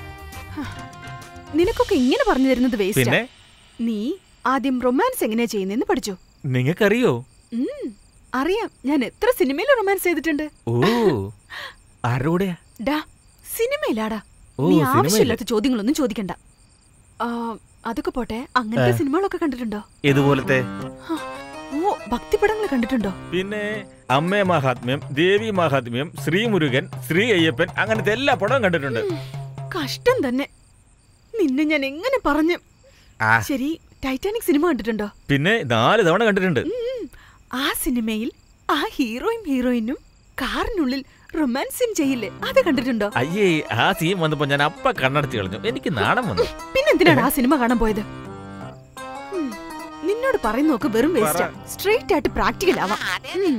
നിനക്കൊക്കെ ഇങ്ങനെ പറഞ്ഞു തരുന്നത് വേസ്റ്റ് പിന്നെ നീ ആദ്യം റൊമാൻസ് എങ്ങനെയാ ചെയ്യുന്നതെന്ന് പഠിച്ചോ നിങ്ങൾക്കറിയോ ഉം, അറിയാം ഞാൻ എത്ര സിനിമയിൽ റൊമാൻസ് ചെയ്തിട്ടുണ്ട് ഓ ആരോടെയാ ഡാ സിനിമയിലാടാ ഓ, നീ സിനിമയില്. ആവശ്യമില്ലാത്ത ചോദ്യങ്ങളൊന്നും ചോദിക്കണ്ട ആ, അതൊക്കെ പോട്ടെ അങ്ങനത്തെ ആ. സിനിമകളൊക്കെ കണ്ടിട്ടുണ്ടോ ഇതുപോലത്തെ ഓ ഭക്തിപടങ്ങൾ കണ്ടിട്ടുണ്ടോ പിന്നെ അമ്മേ മഹാത്മ്യം ദേവി മഹാത്മ്യം ശ്രീമുരുകൻ ശ്രീ അയ്യപ്പൻ അങ്ങനത്തെ എല്ലാ പടവും കണ്ടിട്ടുണ്ട് കഷ്ടം തന്നെ നിന്നെ ഞാൻ എങ്ങനെ പറഞ്ഞു ആ. ശരി ടൈറ്റാനിക് സിനിമ കണ്ടിട്ടുണ്ടോ പിന്നെ നാല് തവണ കണ്ടിട്ടുണ്ട് ഉം. ആ സിനിമയിൽ ആ ഹീറോയും ഹീറോയിനും കാറിനുള്ളിൽ റൊമാൻസ് സീൻ ചെയ്യില്ലേ അത് കണ്ടിട്ടുണ്ടോ അയ്യേ ആ സീൻ വന്നപ്പോ ഞാൻ അപ്പ കണ്ണടച്ച് കളഞ്ഞു എനിക്ക് നാണം വന്നു പിന്നെന്തിനാണ് ആ സിനിമ കാണാൻ പോയത് ഉം. നിന്നോട് പറയുന്നതൊക്കെ വെറും വേസ്റ്റാ സ്ട്രെയിറ്റ് ആയിട്ട് പ്രാക്ടിക്കൽ ആവാം ഉം.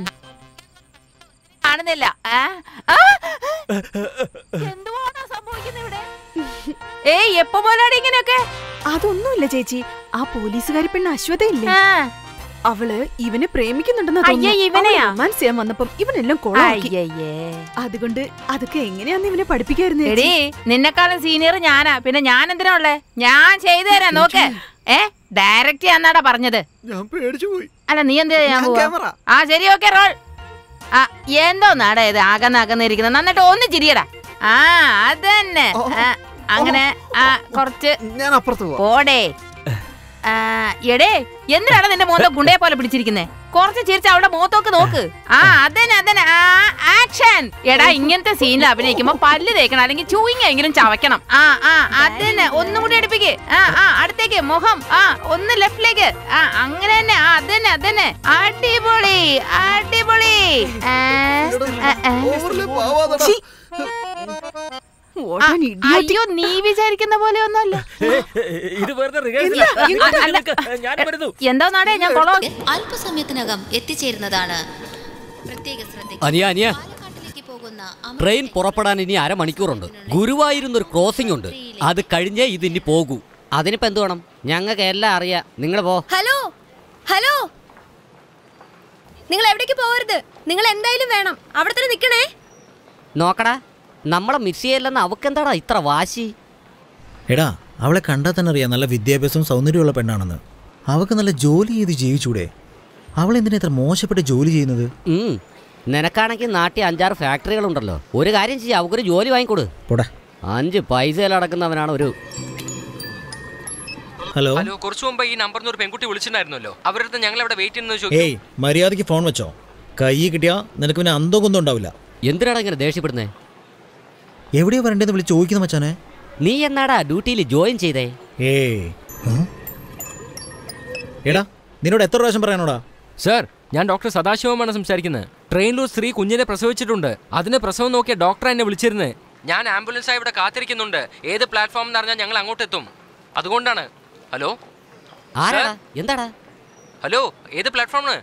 കാണുന്നില്ല ആ? ആ! എന്തുവാണോ സംഭവിക്കുന്നത് ഇവിടെ ഏയ് എപ്പോ പോലാണ് ഇങ്ങനെയൊക്കെ അതൊന്നുമില്ല ചേച്ചി ആ പോലീസുകാരി പെണ്ണ് അശ്വതയില്ലേ അവള് ഇവനെ പ്രേമിക്കുന്നുണ്ടെന്ന് അയ്യേ, ഇവനെയാ? റൊമാൻസ് ചെയ്യാൻ വന്നപ്പം ഇവനെല്ലാം കൊളാക്കി അയ്യയ്യേ. അതുകൊണ്ട് അതൊക്കെ എങ്ങനെയാന്ന് ഇവനെ പഠിപ്പിക്കായിരുന്നു എടി നിന്നെക്കാളും സീനിയർ ഞാനാ പിന്നെ ഞാൻ എന്തിനാ ഉള്ളേ ഞാൻ ചെയ്തു തരാം നോക്ക് ഏ ഡയറക്റ്റ് ചെയ്യാന്നാടാ പറഞ്ഞത് ഞാൻ പേടിച്ചു പോയി അല്ല നീ എന്ത് ചെയ്യാൻ ഞാൻ പോവാ? camera. ആ ശരി ഓക്കെ റോൾ ആ എന്തോ നാടാ ഇത് അകന്ന് അകന്നിരിക്കുന്നത് നന്നിട്ട് ഒന്ന് ചിരിയടാ ആ അതന്നെ ആ, അങ്ങനെ ആ കുറച്ച് ഞാൻ അപ്പുറത്ത് പോടേ ആ, എടേ എന്തിനാണ് നിന്റെ മോന്തോ ഗുണ്ടയെ പോലെ പിടിച്ചിരിക്കുന്നേ കുറച്ച് ചിരിച്ച് അവളുടെ മോത്തൊക്കെ നോക്ക് ആ അതന്നെ അതന്നെ ആ ആക്ഷൻ എടാ ഇങ്ങനത്തെ സീനിൽ അഭിനയിക്കുമ്പോ പല്ല് തേക്കണം അല്ലെങ്കിൽ ചൂയിങ്ങ എങ്കിലും ചവയ്ക്കണം ആ ആ അതന്നെ ഒന്നും കൂടി അടുപ്പിക്ക് ആ ആ അടുത്തേക്ക് മുഖം ആ ഒന്ന് ലെഫ്റ്റിലേക്ക് ആ അങ്ങനെ തന്നെ ആ അതന്നെ അതന്നെ അടിപൊളി അടിപൊളി ആ, ആ, ആ. ഛി. ആ, അയ്യോ നീ വിചാരിക്കുന്ന പോലെ ഒന്നുമല്ല ഇത് വെറുതെ എന്താ? എന്താ? അല്ല. ഞാൻ വരുന്നു എന്താ നാടേ ഞാൻ കൊളോ അല്പസമയത്തിനകം എത്തിച്ചേരുന്നതാണ് പ്രത്യേക ശ്രദ്ധ അനിയ അനിയ ട്രെയിൻ പുറപ്പെടാൻ ഇനി അരമണിക്കൂറുണ്ട് ഗുരുവായൂരുന്നൊരു ക്രോസിംഗ് ഉണ്ട് അത് കഴിഞ്ഞേ ഇത് ഇനി പോകൂ അതിനിപ്പോ എന്ത് വേണം ഞങ്ങൾക്ക് എല്ലാം അറിയാം നിങ്ങൾ പോ ഹലോ ഹലോ നിങ്ങൾ എവിടേക്ക് പോകരുത് നിങ്ങൾ എന്തായാലും വേണം അവിടെ തന്നെ നിൽക്കണേ നോക്കടാ നമ്മളെ മിസ് ചെയ്യല്ലെന്ന് അവക്കെന്താടാ ഇത്ര വാശി എടാ അവളെ കണ്ടാൽ തന്നെ അറിയാം നല്ല വിദ്യാഭ്യാസവും സൗന്ദര്യമുള്ള പെണ്ണാണെന്ന് അവൾക്ക് നല്ല ജോലി ചെയ്ത് ജീവിച്ചൂടെ അവൾ എന്തിനാ ഇത്ര മോശപ്പെട്ട് ജോലി ചെയ്യുന്നത് ഉം. നിനക്കാണെങ്കിൽ നാട്ടിൽ അഞ്ചാറ് ഫാക്ടറികളുണ്ടല്ലോ ഒരു കാര്യം ചെയ്യാം അവക്കൊരു ജോലി വാങ്ങിക്കൊടു പോടാ അഞ്ച് പൈസയിൽ അടക്കുന്നവനാണ് ഒരു ഹലോ ഹലോ കുറച്ചു മുമ്പ് ഈ നമ്പറിൽ ഒരു പെൺകുട്ടി വിളിച്ചിട്ടുണ്ടായിരുന്നല്ലോ അവരുടെ ഞങ്ങൾ അവിടെ വെയിറ്റ് ചെയ്യുന്നത് ചോദിച്ചു ഏയ് മര്യാദയ്ക്ക് ഫോൺ വെച്ചോ കൈ കിട്ടിയാ നിനക്ക് പിന്നെ അന്തോ കുന്തോ ഉണ്ടാവില്ല എന്തിനാടാ ഇങ്ങനെ ദേഷ്യപ്പെടുന്നേ എവിടെയാ വരണ്ടേന്ന് വിളിച്ച് ചോദിക്കുന്ന മച്ചാനെ നീ എന്നാടാ ഡ്യൂട്ടിയിൽ ജോയിൻ ചെയ്തേ ഏയ് ഉം? എടാ നിന്നോട് എത്ര പ്രാവശ്യം പറയാനോടാ സർ ഞാൻ ഡോക്ടർ സദാശിവമാണ് സംസാരിക്കുന്നത് ട്രെയിനിൽ ഒരു സ്ത്രീ കുഞ്ഞിനെ പ്രസവിച്ചിട്ടുണ്ട് അതിന് പ്രസവം നോക്കിയ ഡോക്ടർ എന്നെ വിളിച്ചിരുന്നത് ഞാൻ ആംബുലൻസായി ഇവിടെ കാത്തിരിക്കുന്നുണ്ട് ഏത് പ്ലാറ്റ്ഫോം എന്ന് അറിഞ്ഞാൽ ഞങ്ങൾ അങ്ങോട്ട് എത്തും അതുകൊണ്ടാണ് ഹലോ ആരാടാ എന്താടാ ഹലോ ഏത് പ്ലാറ്റ്ഫോമാണ്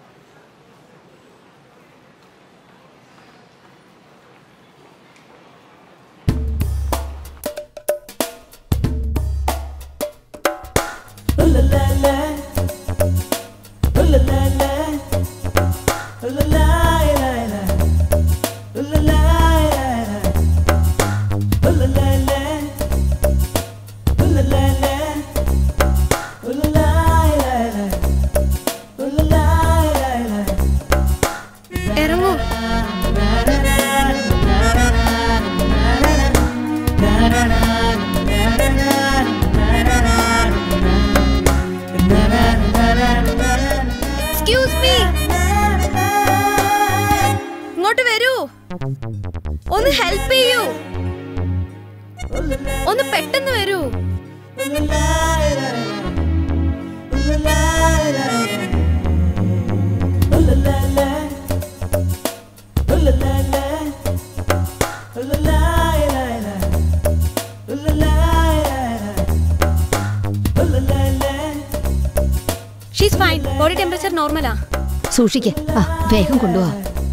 ഷീസ് ഫൈൻ ബോഡി ടെമ്പറേച്ചർ നോർമലാ സൂക്ഷിക്ക് ആ വേഗം കൊണ്ടുപോവാ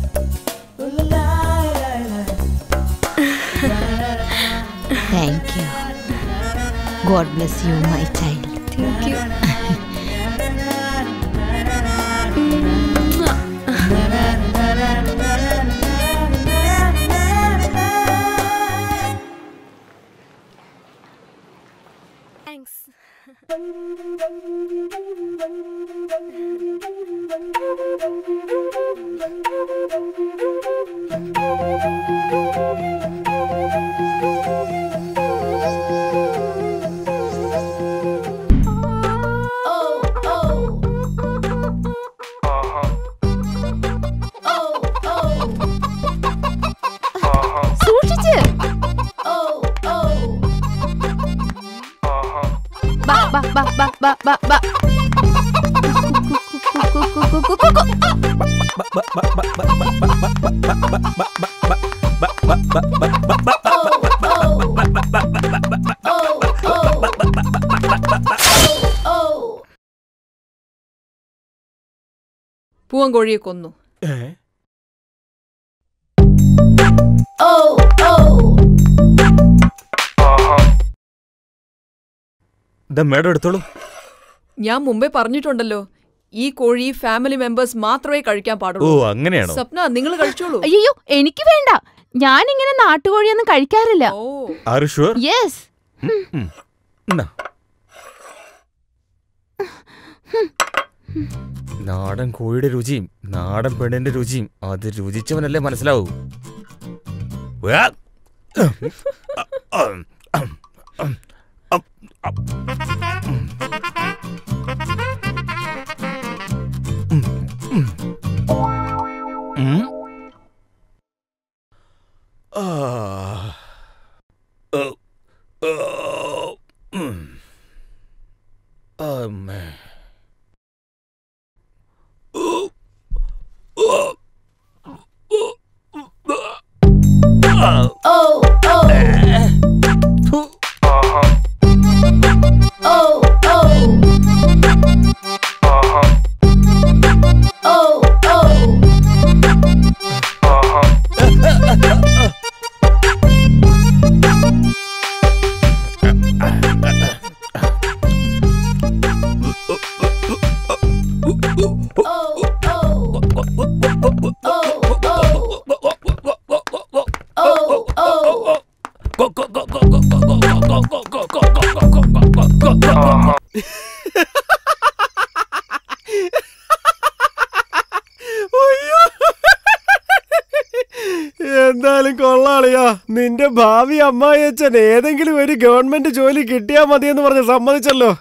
thank you God bless you my child thank you thanks സൂക്ഷിച്ച് ബാ ബാ ബാ ബാ ബാ ബാ ബാ കു, കു, കു, കു, കു, കു, കു. പൂവൻകോഴിയെ കൊന്നു ഇതാ മേഡം എടുത്തോളൂ ഞാൻ മുമ്പേ പറഞ്ഞിട്ടുണ്ടല്ലോ ഈ കോഴി ഫാമിലി മെമ്പേഴ്സ് മാത്രമേ കഴിക്കാൻ ഓ പാടുള്ളൂ അങ്ങനെയാണോ സ്വപ്ന നിങ്ങൾ കഴിച്ചോളൂ അയ്യോ എനിക്ക് വേണ്ട ഞാൻ ഇങ്ങനെ നാട്ടുകോഴിയൊന്നും കഴിക്കാറില്ല ആർ ഷുവർ യെസ് നാടൻ കോഴിയുടെ രുചിയും നാടൻ പെണ്ണിന്റെ രുചിയും അത് രുചിച്ചവനല്ലേ മനസ്സിലാവൂ വ്യാ. ഉം. ആ. ഓ. ഓ. ഉം. അമ്മേ. എന്തായാലും കൊള്ളാളിയാ നിന്റെ ഭാവി അമ്മായി അച്ഛൻ ഏതെങ്കിലും ഒരു ഗവൺമെന്റ് ജോലി കിട്ടിയാ മതിയെന്ന് പറഞ്ഞ് സമ്മതിച്ചല്ലോ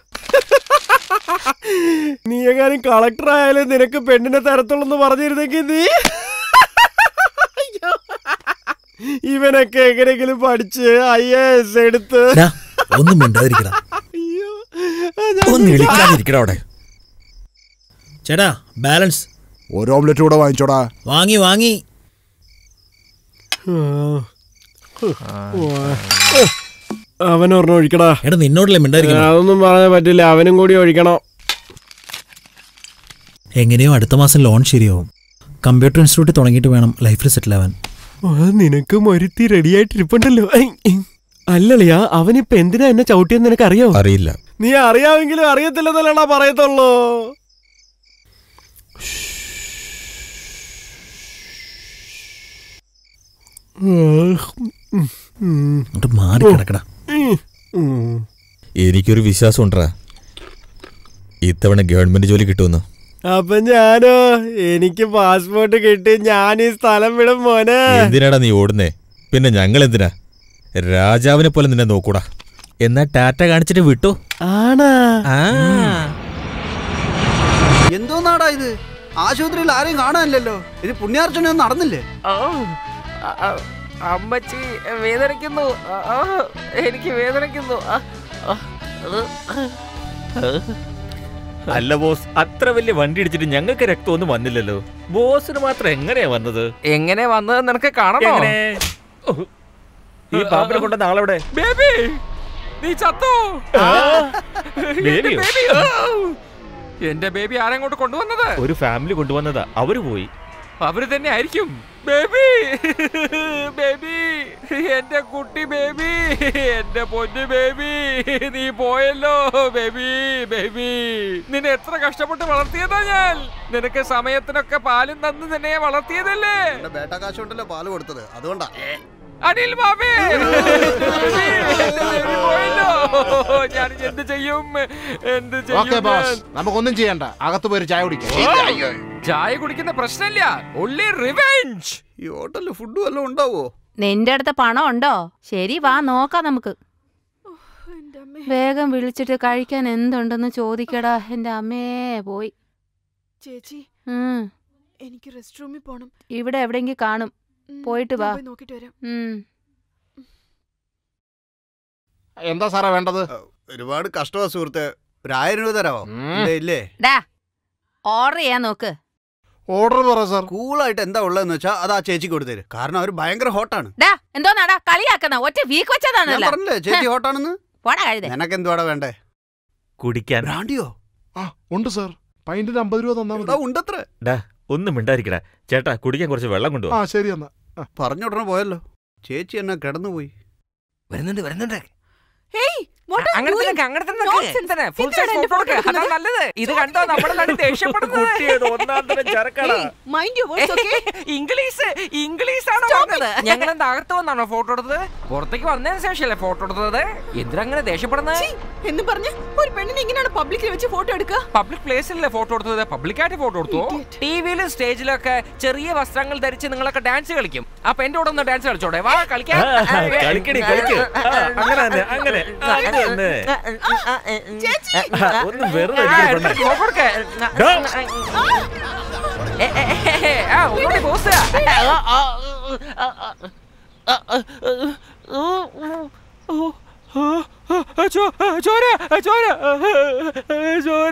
നീ എങ്ങാനും കളക്ടർ ആയാലും നിനക്ക് പെണ്ണിനെ തരത്തുള്ളൂ പറഞ്ഞിരുന്നെങ്കിൽ നീ അയ്യോ. ഇവനൊക്കെ എങ്ങനെയെങ്കിലും പഠിച്ച് ഐ എ എസ് എടുത്ത് ഡാ, ഒന്നും മിണ്ടാതിരിക്കടാ ഒന്ന് ഇളിക്കാതിരിക്കടാ അവിടെ ചേട്ടാ ബാലൻസ് ഒരു ഓംലെറ്റ് കൂടെ വാങ്ങിച്ചോടാ വാങ്ങി വാങ്ങി അവൻ ഒരെണ്ണം ഒഴിക്കടാ എടാ നിന്നോടല്ലേ മിണ്ടാതിരിക്കണം അതൊന്നും പറയാൻ പറ്റില്ല അവനും കൂടി ഒഴിക്കണം എങ്ങനെയോ അടുത്ത മാസം ലോൺ ശരിയാവും കമ്പ്യൂട്ടർ ഇൻസ്റ്റിറ്റ്യൂട്ട് തുടങ്ങിയിട്ട് വേണം ലൈഫിൽ സെറ്റിൽ ആവാൻ ആ, നിനക്ക് മരുത്തി റെഡിയായിട്ടിരിപ്പുണ്ടല്ലോ ഐ, ഇ. അല്ലളിയാ അവനിപ്പൊ എന്തിനാ എന്നെ ചവിട്ടിയെന്ന് നിനക്ക് അറിയോ അറിയില്ല നീ അറിയാമെങ്കിലും അറിയത്തില്ലെന്നല്ലടാ പറയത്തുള്ളൂ എന്നിട്ട് മാറി കിടക്കടാ എനിക്കൊരു വിശ്വാസം ഉണ്ടാ ഇത്തവണ ഗവൺമെന്റ് ജോലി കിട്ടുമെന്ന് അപ്പൊ ഞാനോ എനിക്ക് പാസ്പോർട്ട് കിട്ടി ഞാൻ ഈ സ്ഥലം വിടും മോനെ എന്തിനാടാ നീ ഓടുന്നേ പിന്നെ ഞങ്ങൾ എന്തിനാ രാജാവിനെ പോലെ നിന്നെ നോക്കൂടാ എന്നാ ടാറ്റ കാണിച്ചിട്ട് വിട്ടു ആണാ എന്തോന്നാടാ ഇത് ആശുപത്രിയിൽ ആരെയും കാണാനില്ലല്ലോ ഇത് പുണ്യാർച്ചനയൊന്നും നടന്നില്ലേ അമ്മച്ചി വേദനിക്കുന്നു ആ, ആ, എനിക്ക് വേദനിക്കുന്നു ആ, ആ, അല്ല ബോസ് അത്ര വലിയ വണ്ടി ഇടിച്ചിട്ട് ഞങ്ങൾക്ക് രക്തമൊന്നും വന്നില്ലല്ലോ ബോസിന് മാത്രം എങ്ങനെയാ വന്നത് എങ്ങനെ വന്നത് നിനക്ക് കാണണോ എങ്ങനെ? ഓ, ഈ പാമ്പിനെ കൊണ്ടുവന്ന ആളെവിടെ ബേബി നീ ചത്തോ എന്റെ ബേബിയോ? ബേബി ഓ! എന്റെ ബേബി ആരെങ്ങോട്ട് കൊണ്ടുവന്നത് ഒരു ഫാമിലി കൊണ്ടുവന്നതാ അവര് പോയി അവര് തന്നെ ആയിരിക്കും ബേബി ബേബി എന്റെ കുട്ടി ബേബി എന്റെ പൊന്നു ബേബി നീ പോയല്ലോ ബേബി ബേബി നിന്നെ എത്ര കഷ്ടപ്പെട്ട് വളർത്തിയതാ ഞാൻ നിനക്ക് സമയത്തിനൊക്കെ പാലും തന്ന് തന്നെ വളർത്തിയതല്ലേ ബേട്ട കാശുണ്ടല്ലോ പാല് കൊടുത്തത് അതുകൊണ്ടാ അനിൽ ബാബേ പോയല്ലോ ഞാൻ എന്ത് ചെയ്യും എന്ത് ഓക്കെ ചെയ്യും ബോസ് ഞാൻ? നമുക്കൊന്നും ചെയ്യണ്ട അകത്ത് പോയി ഒരു ചായ കുടിക്കാം ചായ കുടിക്കുന്ന പ്രശ്നമില്ല ഒള്ളി റിവെഞ്ച് ഈ ഹോട്ടലിൽ ഫുഡ് വല്ലതും ഉണ്ടാവോ നിന്റെ അടുത്ത് പണം ഉണ്ടോ ശരി വാ നോക്കാം നമുക്ക് വേഗം വിളിച്ചിട്ട് കഴിക്കാൻ എന്തുണ്ടെന്ന് ചോദിക്കടാ എന്റെ അമ്മേ പോയി ചേച്ചി ഉം. എനിക്ക് റെസ്റ്റ് റൂമിൽ പോണം ഇവിടെ എവിടെയെങ്കിലും കാണും പോയിട്ട് വാ ഞാൻ പോയി നോക്കിട്ട് വരാം ഉം. എന്താ സാറേ വേണ്ടത് ഒരുപാട് കഷ്ടമാ സുഹൃത്തെ ഒരു ആയിരം രൂപ തരാമോ ഇല്ലേ, ഇല്ലേ ഡാ ഓർഡർ ചെയ്യാൻ നോക്ക് ഓർഡർ പറ സാർ കൂളായിട്ട് എന്താ ഉള്ളതെന്ന് വെച്ചാൽ അത് ആ ചേച്ചിക്ക് കൊടുത്തേര് കാരണം അവർ ഭയങ്കര ഹോട്ടാണ് ഡാ എന്തോന്നാടാ കളിയാക്കുന്ന ഒറ്റ വീക്ക് ഞാൻ വെച്ചതാണല്ലോ പറഞ്ഞില്ലേ ചേച്ചി ഹോട്ടാണെന്ന് പോടാ കഴുതേ നിനക്ക് എന്തുവാടാ വേണ്ടേ കുടിക്കാൻ ബ്രാൻഡിയോ ആ ഉണ്ട് സാർ പൈന്റിന് അമ്പത് രൂപ തന്നാ മതി ഉണ്ടത്ര ഡാ ഒന്നും മിണ്ടായിരിക്കടാ ചേട്ടാ കുടിക്കാൻ കുറച്ച് വെള്ളം ആ കൊണ്ടുപോവാ ശരി എന്നാ പറഞ്ഞ ഉടനെ പോയല്ലോ ചേച്ചി എന്നെ കിടന്നുപോയി വരുന്നുണ്ട് വരുന്നുണ്ട് ഹേയ് what are you അങ്ങനെ doing? തന്നെ അങ്ങനെ തന്നെ Nonsense. എന്തിനാ? Full എന്തിനാണ് size എന്റെ photo photo എടുക്കുക? അതാ എടുക്കുന്നത്? നല്ലത് ഇത് കണ്ടോ നമ്മുടെ നാട്ടിൽ ദേഷ്യപ്പെടുന്നത് കുട്ടിയുടെ ഒന്നാം തരം ചരക്കാടാ Hey, mind your words, okay? English English ആണ് Stop പറഞ്ഞത് ഞങ്ങൾ എന്താ അകത്ത് വന്നാണോ ഫോട്ടോ എടുത്തത് പുറത്തേക്ക് വന്നതിന് ശേഷമല്ലേ ഫോട്ടോ എടുത്തത് എന്തിനങ്ങനെ ദേഷ്യപ്പെടുന്നത് ഛീ, എന്ന് പറഞ്ഞ് ഒരു പെണ്ണിനെ ഇങ്ങനെയാണ് പബ്ലിക്കിൽ വെച്ച് ഫോട്ടോ എടുക്കുക പബ്ലിക് പ്ലേസിലല്ലേ ഫോട്ടോ എടുത്തത് പബ്ലിക്കായിട്ട് ഫോട്ടോ എടുത്തു ടിവിയിലും സ്റ്റേജിലൊക്കെ ചെറിയ വസ്ത്രങ്ങൾ ധരിച്ച് നിങ്ങളൊക്കെ ഡാൻസ് കളിക്കും അപ്പൊ എന്റെ കൂടെ ഒന്ന് ഡാൻസ് കളിച്ചോടെ വാ കളിക്കാം ആ, കളിക്കടി കളിക്ക് ആ, അങ്ങനെ തന്നെ അങ്ങനെ അത് തന്നെ ആ, ഒന്ന് വെറുതെ ആ, ഇരിക്ക് എടുത്ത് പെണ്ണെ. ഫോട്ടോ എടുക്ക്. ഡാ. ഏ, ഏ, ഏ, ഏ, ആ, ഒന്നുകൂടി പോസ്. ചോ- ചോര ചോര ചോര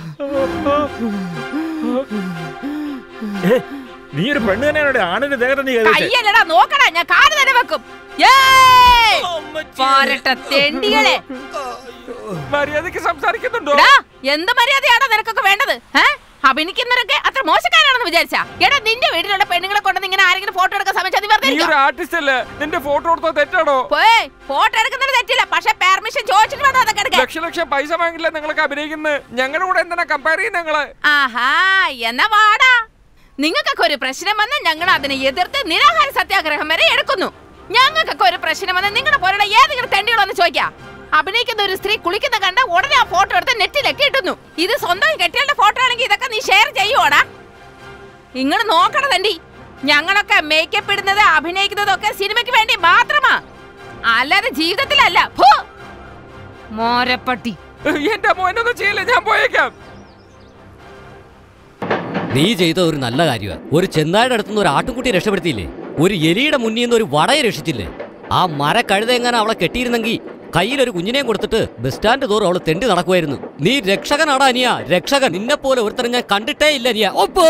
ഏ, നീ ഒരു പെണ്ണ് തന്നെയാണ് ആണിന്റെ ദേഹത്തെ നീ കൈവച്ചേ. കയ്യല്ലടാ നോക്കടാ ഞാൻ കാല് തന്നെ വെക്കും ഏയ്! പോരട്ടെ തെണ്ടികളെ മര്യാദക്ക് സംസാരിക്കുന്നുണ്ടോ ഡാ, എന്ത് മര്യാദയാണോ നിനക്കൊക്കെ വേണ്ടത് ഏ? അഭിനയിക്കുന്നവരൊക്കെ അത്ര മോശക്കാരാണെന്ന് വിചാരിച്ചാ എടാ നിന്റെ വീട്ടിലുള്ള പെണ്ണുങ്ങളെ കൊണ്ട് ഇങ്ങനെ ആരെങ്കിലും ഫോട്ടോ എടുക്കാൻ സമയത്ത് അത് വെറുതെ നീ ഇരിക്കോ? ഒരു ആർട്ടിസ്റ്റ് അല്ലേ നിന്റെ ഫോട്ടോ എടുത്തത് തെറ്റാണോ പോയ് ഫോട്ടോ എടുക്കുന്നത് തെറ്റില്ല പക്ഷെ പെർമിഷൻ ചോദിച്ചിട്ട് വേണം അതൊക്കെ എടുക്കാൻ ലക്ഷ ലക്ഷം പൈസ വാങ്ങില്ല നിങ്ങളൊക്കെ അഭിനയിക്കുന്നത് ഞങ്ങളുടെ കൂടെ എന്തിനാ കമ്പയർ ചെയ്യുന്നത് നിങ്ങള് ആഹാ എന്നാ വാടാ നിങ്ങൾക്കൊക്കെ ഒരു പ്രശ്നം വന്ന് ഞങ്ങൾ അതിനെ എതിർത്ത് നിരാഹാര സത്യാഗ്രഹം വരെ എടുക്കുന്നു ഞങ്ങൾക്കൊക്കെ ഒരു പ്രശ്നം വന്ന് നിങ്ങളുടെ പോലുള്ള ഏതെങ്കിലും തെണ്ടികളൊന്ന് ചോദിക്കാം അഭിനയിക്കുന്ന ഒരു സ്ത്രീ കുളിക്കുന്ന കണ്ട ഉടനെ ആ ഫോട്ടോ എടുത്ത് നെറ്റിലൊക്കെ ഇട്ടുന്നു ഇത് സ്വന്തം കെട്ടികളുടെ ഫോട്ടോ ആണെങ്കിൽ ഇതൊക്കെ നീ ഷെയർ ചെയ്യുവോടാ ഇങ്ങോട്ട് നോക്കണം തണ്ടി ഞങ്ങളൊക്കെ മേക്കപ്പ് ഇടുന്നത് അഭിനയിക്കുന്നതും ഒക്കെ സിനിമയ്ക്ക് വേണ്ടി മാത്രമാ അല്ലാതെ ജീവിതത്തിലല്ല ഫു! മോരപ്പട്ടി എന്റെ മോനൊന്നും ചെയ്യില്ല ഞാൻ പോയേക്കാം നീ ചെയ്ത ഒരു നല്ല കാര്യമാണ് ഒരു ചെന്നായുടെ അടുത്തുനിന്ന് ഒരു ആട്ടുംകുട്ടിയെ രക്ഷപ്പെടുത്തിയില്ലേ ഒരു എലിയുടെ മുന്നിൽ നിന്ന് ഒരു വടയെ രക്ഷിച്ചില്ലേ ആ മര കഴുത എങ്ങനെ അവളെ കെട്ടിയിരുന്നെങ്കിൽ കയ്യിലൊരു കുഞ്ഞിനെയും കൊടുത്തിട്ട് ബസ് സ്റ്റാൻഡ് തോറും അവള് തെണ്ടി നടക്കുമായിരുന്നു നീ രക്ഷകനാടാ അനിയ രക്ഷകൻ നിന്നെ പോലെ ഒരുത്തരം ഞാൻ കണ്ടിട്ടേ ഇല്ല അനിയ ഒപ്പോ!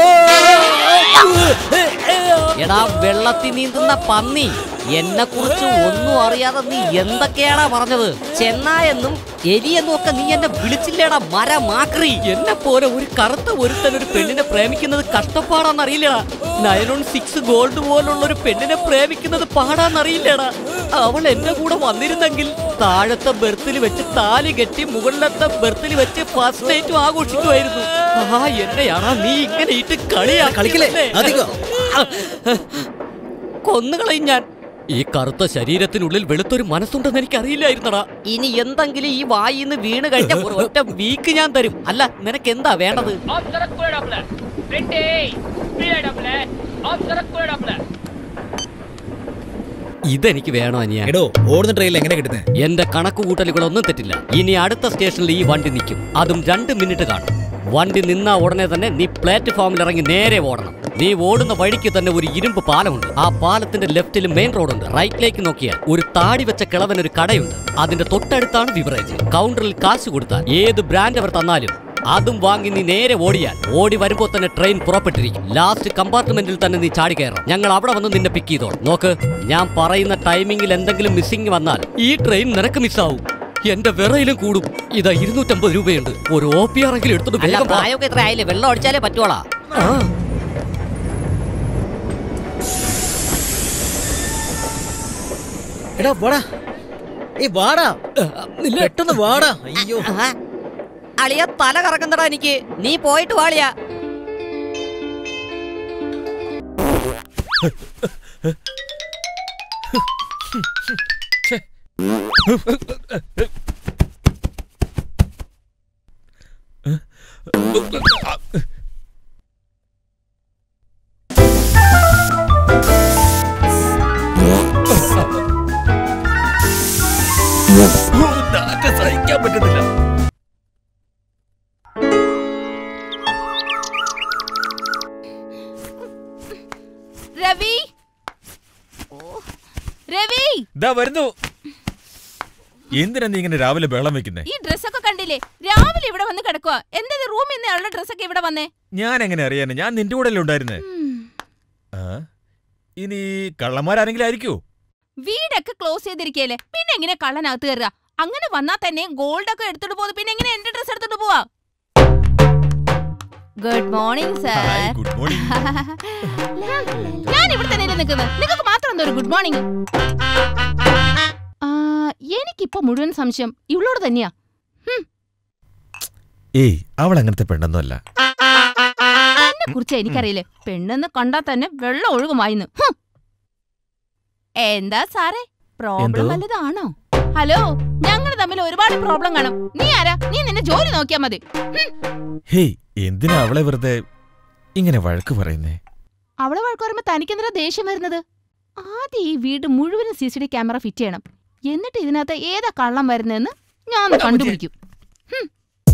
എടാ വെള്ളത്തിൽ നീന്തുന്ന പന്നി എന്നെ കുറിച്ച് ഒന്നും അറിയാതെ നീ എന്തൊക്കെയാടാ പറഞ്ഞത് ചെന്നായെന്നും എലിയെന്നും ഒക്കെ നീ എന്നെ വിളിച്ചില്ലേടാ മര മാക്രി എന്നെ പോലെ ഒരു കറുത്ത ഒരുത്തൻ ഒരു പെണ്ണിനെ പ്രേമിക്കുന്നത് കഷ്ടപ്പാടാന്നറിയില്ലടാ നയൻ ഓൺ സിക്സ് ഗോൾഡ് പോലുള്ള ഒരു പെണ്ണിനെ പ്രേമിക്കുന്നത് പാടാന്നറിയില്ലടാ അവൾ എന്റെ കൂടെ വന്നിരുന്നെങ്കിൽ താഴത്തെ ബെർത്തിൽ വെച്ച് താലി കെട്ടി മുകളിലത്തെ ബെർത്തിൽ വെച്ച് ഫസ്റ്റ് നൈറ്റും ആഘോഷിക്കുമായിരുന്നു ആ എന്നെയാണാ നീ ഇങ്ങനെ ഇട്ട് കളിയാ കളിക്കലേ, അധികം. കൊന്നുകളയും ഞാൻ ഈ കറുത്ത ശരീരത്തിനുള്ളിൽ വെളുത്തൊരു മനസ്സുണ്ടെന്ന് എനിക്ക് അറിയില്ലായിരുന്നടാ ഇനി എന്തെങ്കിലും ഈ വായിന്ന് വീണ് കഴിഞ്ഞ ഒരു ഒറ്റ വീക്ക് ഞാൻ തരും അല്ല നിനക്ക് എന്താ വേണ്ടത് ഇതെനിക്ക് വേണോ അനിയ എടോ ഓടുന്ന ട്രെയിനിൽ എങ്ങനെ കിട്ടുന്നത് എന്റെ കണക്ക് കൂട്ടലുകളൊന്നും തെറ്റില്ല ഇനി അടുത്ത സ്റ്റേഷനിൽ ഈ വണ്ടി നിൽക്കും അതും രണ്ട് മിനിറ്റ് കാണും വണ്ടി നിന്നാ ഉടനെ തന്നെ നീ പ്ലാറ്റ്ഫോമിൽ ഇറങ്ങി നേരെ ഓടണം നീ ഓടുന്ന വഴിക്ക് തന്നെ ഒരു ഇരുമ്പ് പാലമുണ്ട് ആ പാലത്തിന്റെ ലെഫ്റ്റിൽ മെയിൻ റോഡുണ്ട് റൈറ്റിലേക്ക് നോക്കിയാൽ ഒരു താടി വെച്ച കിളവൻ ഒരു കടയുണ്ട് അതിന്റെ തൊട്ടടുത്താണ് ബിവറേജ് കൗണ്ടറിൽ കാശ് കൊടുത്താൽ ഏത് ബ്രാൻഡ് അവർ തന്നാലും അതും വാങ്ങി നീ നേരെ ഓടിയാൽ ഓടി വരുമ്പോ തന്നെ ട്രെയിൻ പുറപ്പെട്ടിരിക്കും ലാസ്റ്റ് കമ്പാർട്ട്മെന്റിൽ തന്നെ നീ ചാടി കയറാം ഞങ്ങൾ അവിടെ വന്ന് നിന്നെ പിക്ക് ചെയ്തോളാം നോക്ക് ഞാൻ പറയുന്ന ടൈമിംഗിൽ എന്തെങ്കിലും മിസ്സിംഗ് വന്നാൽ ഈ ട്രെയിൻ നിനക്ക് മിസ്സാവും എന്റെ വിറയിലും കൂടും ഇതാ ഇരുന്നൂറ്റമ്പത് രൂപയുണ്ട് ഒരു ഒ പി ആറെങ്കിലും എടുത്തിട്ട് അല്ല വേഗം വാ. പ്രായമൊക്കെ എത്ര ആയില്ലേ വെള്ളം അടിച്ചാലേ പറ്റുവോളാ എടാ വാടാ ഏയ് വാടാ പെട്ടെന്ന് വാടാ അയ്യോ അളിയ തല കറക്കുന്നടാ എനിക്ക് നീ പോയിട്ട് വാളിയാ സഹിക്കാൻ പറ്റുന്നില്ല രവി ഓ, രവി ദാ വരുന്നു എന്തിനാ നീ ഇങ്ങനെ രാവിലെ ബഹളം വെക്കുന്നേ ഈ ഡ്രസ്സൊക്കെ കണ്ടില്ലേ രാവിലെ ഇവിടെ വന്ന് കിടക്കുക എന്താ റൂമിൽ നിന്ന് അവളുടെ ഡ്രസ്സൊക്കെ ഇവിടെ വന്നേ ഞാൻ എങ്ങനെ അറിയാന് ഞാൻ നിന്റെ കൂടെ അല്ലേ ഉണ്ടായിരുന്നേ ആ ഇനി കള്ളന്മാരാരെങ്കിലും ആയിരിക്കോ വീടൊക്കെ ക്ലോസ് ചെയ്തിരിക്കല്ലേ പിന്നെ എങ്ങനെ കള്ളനകത്ത് കയറുക അങ്ങനെ വന്നാ തന്നെ ഗോൾഡ് ഒക്കെ എടുത്തിട്ട് പോകുന്നത് പിന്നെ എങ്ങനെ എന്റെ ഡ്രസ് എടുത്തിട്ട് പോവാ good morning sir good morning ഞാൻ ഇവിടെ തന്നെ നിൽക്കുന്നത് നിങ്ങൾക്ക് മാത്രം എന്താ ഒരു ഗുഡ് മോർണിംഗ് എനിക്കിപ്പോ മുഴുവൻ സംശയം ഇവളോട് തന്നെയാ ഏയ് അവൾ അങ്ങനത്തെ പെണ്ണൊന്നുമല്ല എന്നെ കുറിച്ച് എനിക്കറിയില്ലേ പെണ്ണെന്ന് കണ്ടാ തന്നെ വെള്ളം ഒഴുകുമായിന്ന് ഹും. എന്താ സാറേ പ്രോബ്ലം എന്തോ? വല്ലതാണോ ഹലോ ഞങ്ങൾ തമ്മിൽ ഒരുപാട് പ്രോബ്ലം കാണും നീ ആരാ നീ നിന്റെ ജോലി നോക്കിയാ മതി ഹും. ഹേയ് എന്തിനാ അവളെ വെറുതെ ഇങ്ങനെ വഴക്ക് പറയുന്നേ അവളെ വഴക്ക് പറയുമ്പോ തനിക്കെന്തിനാ ദേഷ്യം വരുന്നത് ആദ്യം ഈ വീട് മുഴുവനും C C T camera fit ചെയ്യണം എന്നിട്ട് ഇതിനകത്ത് ഏതാ കള്ളം വരുന്നതെന്ന് ഞാൻ ഒന്ന് കണ്ടുപിടിക്കും ഹും.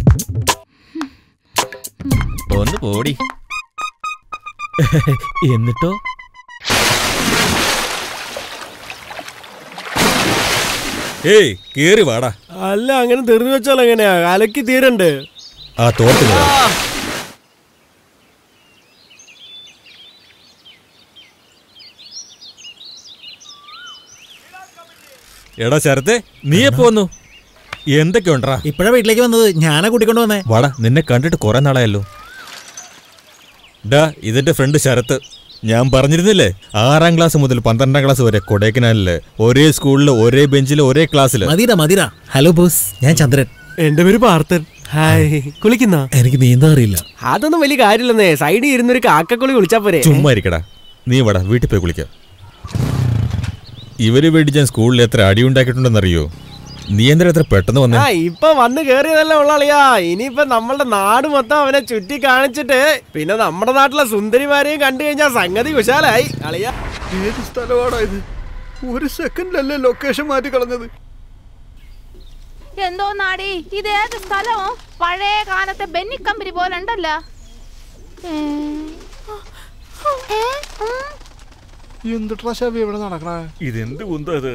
ഒന്ന് പോടി എന്നിട്ടോ ഏയ് കേറി വാടാ അല്ല അങ്ങനെ തീർന്നു വെച്ചാൽ എങ്ങനെയാ അലക്കി തീരണ്ട് ആ തോർത്ത് കേറാം. എടാ ശരത്തെ നീ എപ്പോ വന്നു എന്തൊക്കെ ഉണ്ടാ ഇപ്പഴാ വീട്ടിലേക്ക് വന്നത് ഞാനാ കൂട്ടിക്കൊണ്ട് വന്നേ വാടാ നിന്നെ കണ്ടിട്ട് കുറെ നാളായല്ലോ ഡാ ഇതെന്റെ ഫ്രണ്ട് ശരത്ത് ഞാൻ പറഞ്ഞിരുന്നില്ലേ ആറാം ക്ലാസ് മുതൽ പന്ത്രണ്ടാം ക്ലാസ് വരെ കൊടൈക്കനാലില് ഒരേ സ്കൂളിൽ ഒരേ ബെഞ്ചിൽ ഒരേ ക്ലാസ്സിൽ മതിരാ മതിരാ ഹലോ ബോസ് ഞാൻ ചന്ദ്രൻ എന്റെ പേര് പാർത്ഥൻ ഹായ് കുളിക്കുന്ന എനിക്ക് നീന്താൻ അറിയില്ല അതൊന്നും വലിയ കാര്യമില്ലെന്നേ സൈഡിൽ ഇരുന്നൊരു കാക്കക്കുളി കുളിച്ചാ പോരെ ചുമ്മാ ഇരിക്കടാ നീ വാടാ വീട്ടിൽ പോയി കുളിക്കാം ഇവര് വേണ്ടി ഞാൻ സ്കൂളിൽ എത്ര അടി ഉണ്ടാക്കിയിട്ടുണ്ടെന്നറിയോ നീ എന്തിനാ എത്ര പെട്ടെന്ന് വന്നേ ആ ഇപ്പൊ വന്ന് കേറിയതല്ലേ ഉള്ളളിയാ ഇനിയിപ്പൊ നമ്മളുടെ നാട് മൊത്തം അവനെ ചുറ്റി കാണിച്ചിട്ട് പിന്നെ നമ്മുടെ നാട്ടിലെ സുന്ദരിമാരെയും കണ്ടു കഴിഞ്ഞാൽ സംഗതി കുശാലായി അളിയാ ഏത് സ്ഥലമാണോ ഇത് ഒരു സെക്കൻഡിലല്ലേ ലൊക്കേഷൻ മാറ്റി കളഞ്ഞത് എന്തോ നാടി ഇതേത് സ്ഥലമോ പഴയ കാലത്തെ ബെന്നി കമ്പനി പോലെ ഉണ്ടല്ലോ ഏ? ഏ? ഉം. എന്തിട്ടാ ശവി ഇവിടെ നടക്കണേ ഇതെന്ത് കുന്തോ ഇത്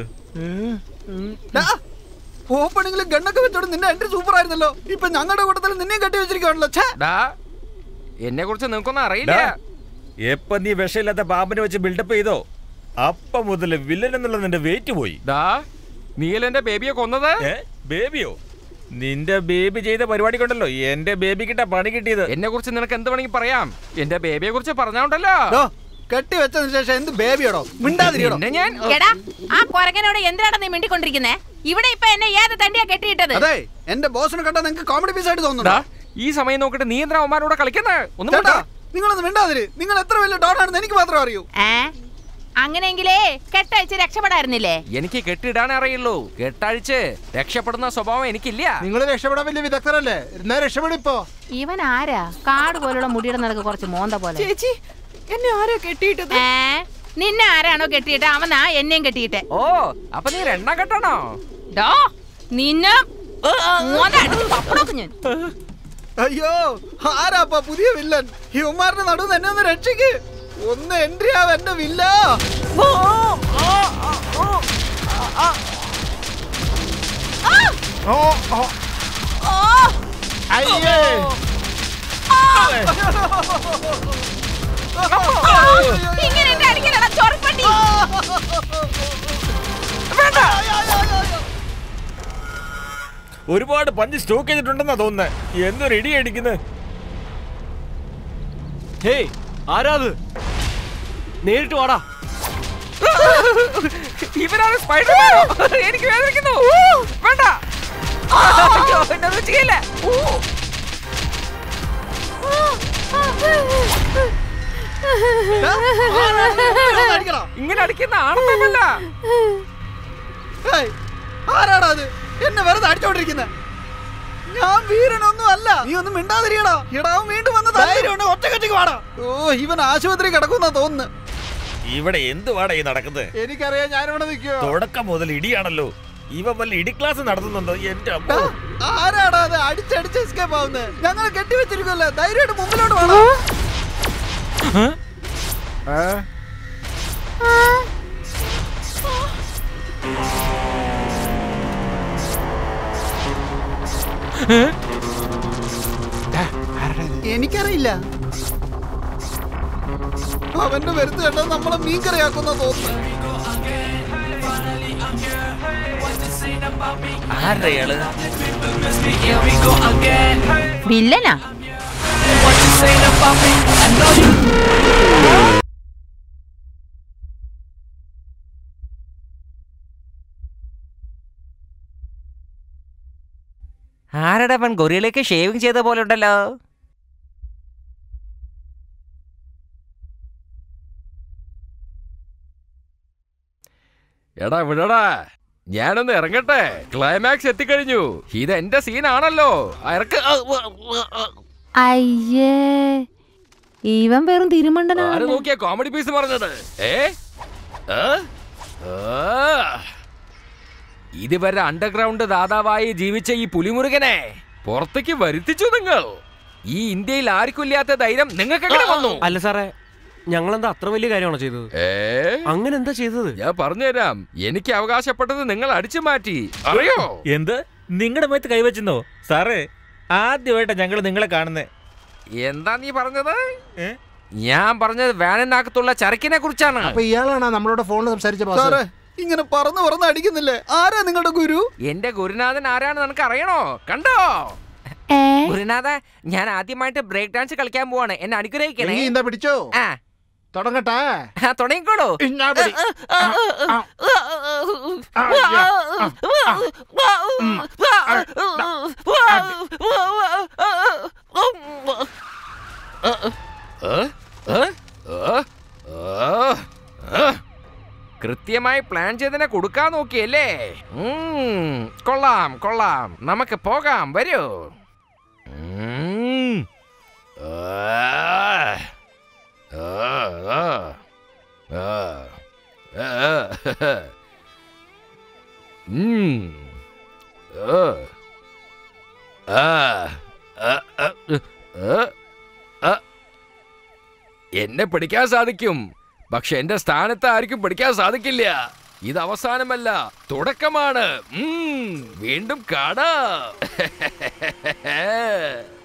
ഓപ്പണിംഗിൽ ഗണ്ണൊക്കെ വെച്ചോണ്ട് നിന്റെ എൻട്രി സൂപ്പർ ആയിരുന്നല്ലോ ഇപ്പൊ ഞങ്ങളുടെ കൂട്ടത്തിൽ നിന്നെയും കെട്ടി വെച്ചിരിക്കുകയാണല്ലോ ഛേ എന്നെ കുറിച്ച് നിങ്ങൾക്കൊന്നും അറിയില്ല എപ്പ നീ വിഷമില്ലാത്ത പാമ്പിനെ വെച്ച് ബിൽഡപ്പ് ചെയ്തോ അപ്പ മുതൽ വില്ലൻ എന്നുള്ള നിന്റെ വെയിറ്റ് പോയി ഡാ നീലെന്റെ ബേബിയെ കൊന്നത് ബേബിയോ നിന്റെ ബേബി ചെയ്ത പരിപാടി കൊണ്ടല്ലോ എന്റെ ബേബിക്കിട്ട പണി കിട്ടിയത് എന്നെ കുറിച്ച് നിനക്ക് എന്ത് വേണമെങ്കിൽ പറയാം എന്റെ ബേബിയെ കുറിച്ച് പറഞ്ഞോണ്ടല്ലോ കെട്ടി വെച്ചതിന് ശേഷം എന്ത് ബേബിയോടോ മിണ്ടാതിരിക്കണോ നിന്നെ ഞാൻ എടാ ആ കൊരങ്ങനോട് എന്തിനാണ് നീ മിണ്ടിക്കൊണ്ടിരിക്കുന്നേ ഇവിടെ ഇപ്പൊ എന്നെ ഏത് തണ്ടിയാ കെട്ടിയിട്ടത് അതെ എന്റെ ബോസിനെ കണ്ടാ നിങ്ങൾക്ക് കോമഡി പീസ് ആയിട്ട് തോന്നുന്നുണ്ടോ ഈ സമയം നോക്കിട്ട് നീ എന്തിനാ അവന്മാരോട് കളിക്കുന്നത് ഒന്ന് ചേട്ടാ മിണ്ടാ. നിങ്ങളൊന്ന് മിണ്ടാതിരി നിങ്ങൾ എത്ര വലിയ ഡോണാണെന്ന് എനിക്ക് മാത്രം അറിയൂ ഏ അങ്ങനെയെങ്കിലേ കെട്ടഴിച്ച് രക്ഷപ്പെടായിരുന്നില്ലേ എനിക്ക് കെട്ടിടാനേ അറിയുള്ളൂ കെട്ടഴിച്ച് രക്ഷപ്പെടുന്ന സ്വഭാവം എനിക്കില്ല നിങ്ങൾ രക്ഷപ്പെടാൻ വലിയ വിദഗ്ധരല്ലേ എന്നാ രക്ഷപ്പെടിപ്പോ ഇവൻ ആരാ കാട് പോലുള്ള മുടിയുടെ നടക്ക് കുറച്ച് മോന്ത പോലെ ചേച്ചി എന്നെ ആരാ കെട്ടിയിട്ടത് ഏ നിന്നെ ആരാണോ കെട്ടിയിട്ട് അവനാ എന്നെയും കെട്ടിയിട്ടെ ഓ അപ്പൊ നീ രണ്ടാം കെട്ടണോ ഡോ നിന്നെ മോന്ത അടിച്ച് പപ്പടമൊക്കെ ഞാൻ അയ്യോ ആരാപ്പാ പുതിയ വില്ലൻ ഹ്യൂമാറിന്റെ നടുവ് എന്നെ ഒന്ന് രക്ഷിക്ക് ഒന്ന് എൻട്രി ആവ് എന്റെ വില്ല ഓ ഓ അയ്യേ ഇങ്ങനെ എന്നെ അടിക്കലടാ ചൊറപ്പണ്ടി ഒരുപാട് പഞ്ച് സ്റ്റോക്ക് ചെയ്തിട്ടുണ്ടെന്നാ തോന്നുന്നത് എന്തൊരു ഇടി അടിക്കുന്നത് ഹേയ് ആരാത് നേരിട്ട് വാടാ ഇവരാണ് സ്പൈഡർമാനോ എനിക്ക് വേദനിക്കുന്നു വേണ്ട അയ്യോ, എന്നൊന്നും ചെയ്യില്ല ഊ. ഇങ്ങനെ അടിക്കുന്ന ആണെന്നല്ല ഏയ്, ആരാടാ അത് എന്നെ വെറുതെ അടിച്ചോണ്ടിരിക്കുന്നത് ഞാൻ വീരനൊന്നും അല്ല നീ ഒന്നും മിണ്ടാതിരിക്കടാ ഇടാവും വീണ്ടും വന്ന് ധൈര്യം ഒറ്റക്കെട്ടിക്ക് വാടാ ഓ ഇവൻ ആശുപത്രി കിടക്കുന്ന തോന്നുന്നു ഇവിടെ എന്തുവാടാ ഈ നടക്കുന്നത് എനിക്കറിയാം ഞാനിവിടെ നിൽക്കുവോ തുടക്കം മുതൽ ഇടിയാണല്ലോ ഇവ വല്ല ഇടി ക്ലാസ് നടത്തുന്നുണ്ടോ എന്റെ അമ്മോ. ആരാടാ അത് അടിച്ചടിച്ച് എസ്കേപ്പ് ആവുന്നത് ഞങ്ങൾ കെട്ടിവെച്ചിരിക്കുമല്ലേ ധൈര്യമായിട്ട് മുമ്പിലോട്ട് വേണം എനിക്കറിയില്ല അവന്റെ വരുത്ത് കണ്ടത് നമ്മളെ മീൻകറിയാക്കുന്ന തോന്നുന്നു ആരയാള് വില്ലനാ ആരുടെ പൺ ഗൊറിയിലേക്ക് ഷേവിങ് ചെയ്ത പോലെ ഉണ്ടല്ലോ എടാ വിടടാ ഞാനൊന്ന് ഇറങ്ങട്ടെ ക്ലൈമാക്സ് എത്തിക്കഴിഞ്ഞു ഇത് എന്റെ സീനാണല്ലോ ഇറക്ക് അയ്യേ ഇവൻ വെറും ആര് തിരുമണ്ടനാണ് നോക്കിയാ കോമഡി പീസ് പറഞ്ഞത് ഏ ആ? ആ. ഇതുവരെ അണ്ടർഗ്രൗണ്ട് ദാതാവായി ജീവിച്ച ഈ പുലിമുരുകനെ പുറത്തേക്ക് വരുത്തിച്ചു നിങ്ങൾ ഈ ഇന്ത്യയിൽ ആർക്കും ഇല്ലാത്ത ധൈര്യം നിങ്ങൾക്ക് എങ്ങനെ വന്നു അല്ല സാറേ ഞങ്ങളെന്താ അത്ര വലിയ കാര്യമാണോ ചെയ്തത് ഏ അങ്ങനെ എന്താ ചെയ്തത് ഞാൻ പറഞ്ഞുതരാം എനിക്ക് അവകാശപ്പെട്ടത് നിങ്ങൾ അടിച്ചു മാറ്റി അറിയോ എന്ത് നിങ്ങളുടെ മേത്ത് കൈവച്ചെന്നോ സാറേ ആദ്യമായിട്ടാ ഞങ്ങൾ നിങ്ങളെ കാണുന്നേ എന്താ നീ പറഞ്ഞത് ഞാൻ പറഞ്ഞത് വാനിനകത്തുള്ള ചരക്കിനെ കുറിച്ചാണ് അപ്പൊ ഇയാളാണ് നമ്മളോട് ഫോണിൽ സംസാരിച്ച സാറേ ഇങ്ങനെ പറന്ന് പറന്ന് അടിക്കുന്നില്ലേ ആരാ നിങ്ങളുടെ ഗുരു എന്റെ ഗുരുനാഥൻ ആരാണ് നിനക്ക് അറിയണോ കണ്ടോ ഗുരുനാഥ ഞാൻ ആദ്യമായിട്ട് ബ്രേക്ക് ഡാൻസ് കളിക്കാൻ പോവാണ് എന്നെ അനുഗ്രഹിക്കണേ എങ്കി ഇന്നാ പിടിച്ചോ ആ തുടങ്ങട്ടെ ആ, തുടങ്ങിക്കോളൂ ഇന്നാ പിടി. കൃത്യമായി പ്ലാൻ ചെയ്തതിനെ കൊടുക്കാൻ നോക്കിയല്ലേ ഉം, കൊള്ളാം കൊള്ളാം നമുക്ക് പോകാം വരൂ ഉം. ആ. ആ, ആ. ആ. ആ. ഉം. ആ. ആ. ആ. ആ. ആ. ആ. എന്നെ പിടിക്കാൻ സാധിക്കും പക്ഷെ എന്റെ സ്ഥാനത്ത് ആർക്കും പിടിക്കാൻ സാധിക്കില്ല ഇത് അവസാനമല്ല തുടക്കമാണ് ഉം, വീണ്ടും കാണാം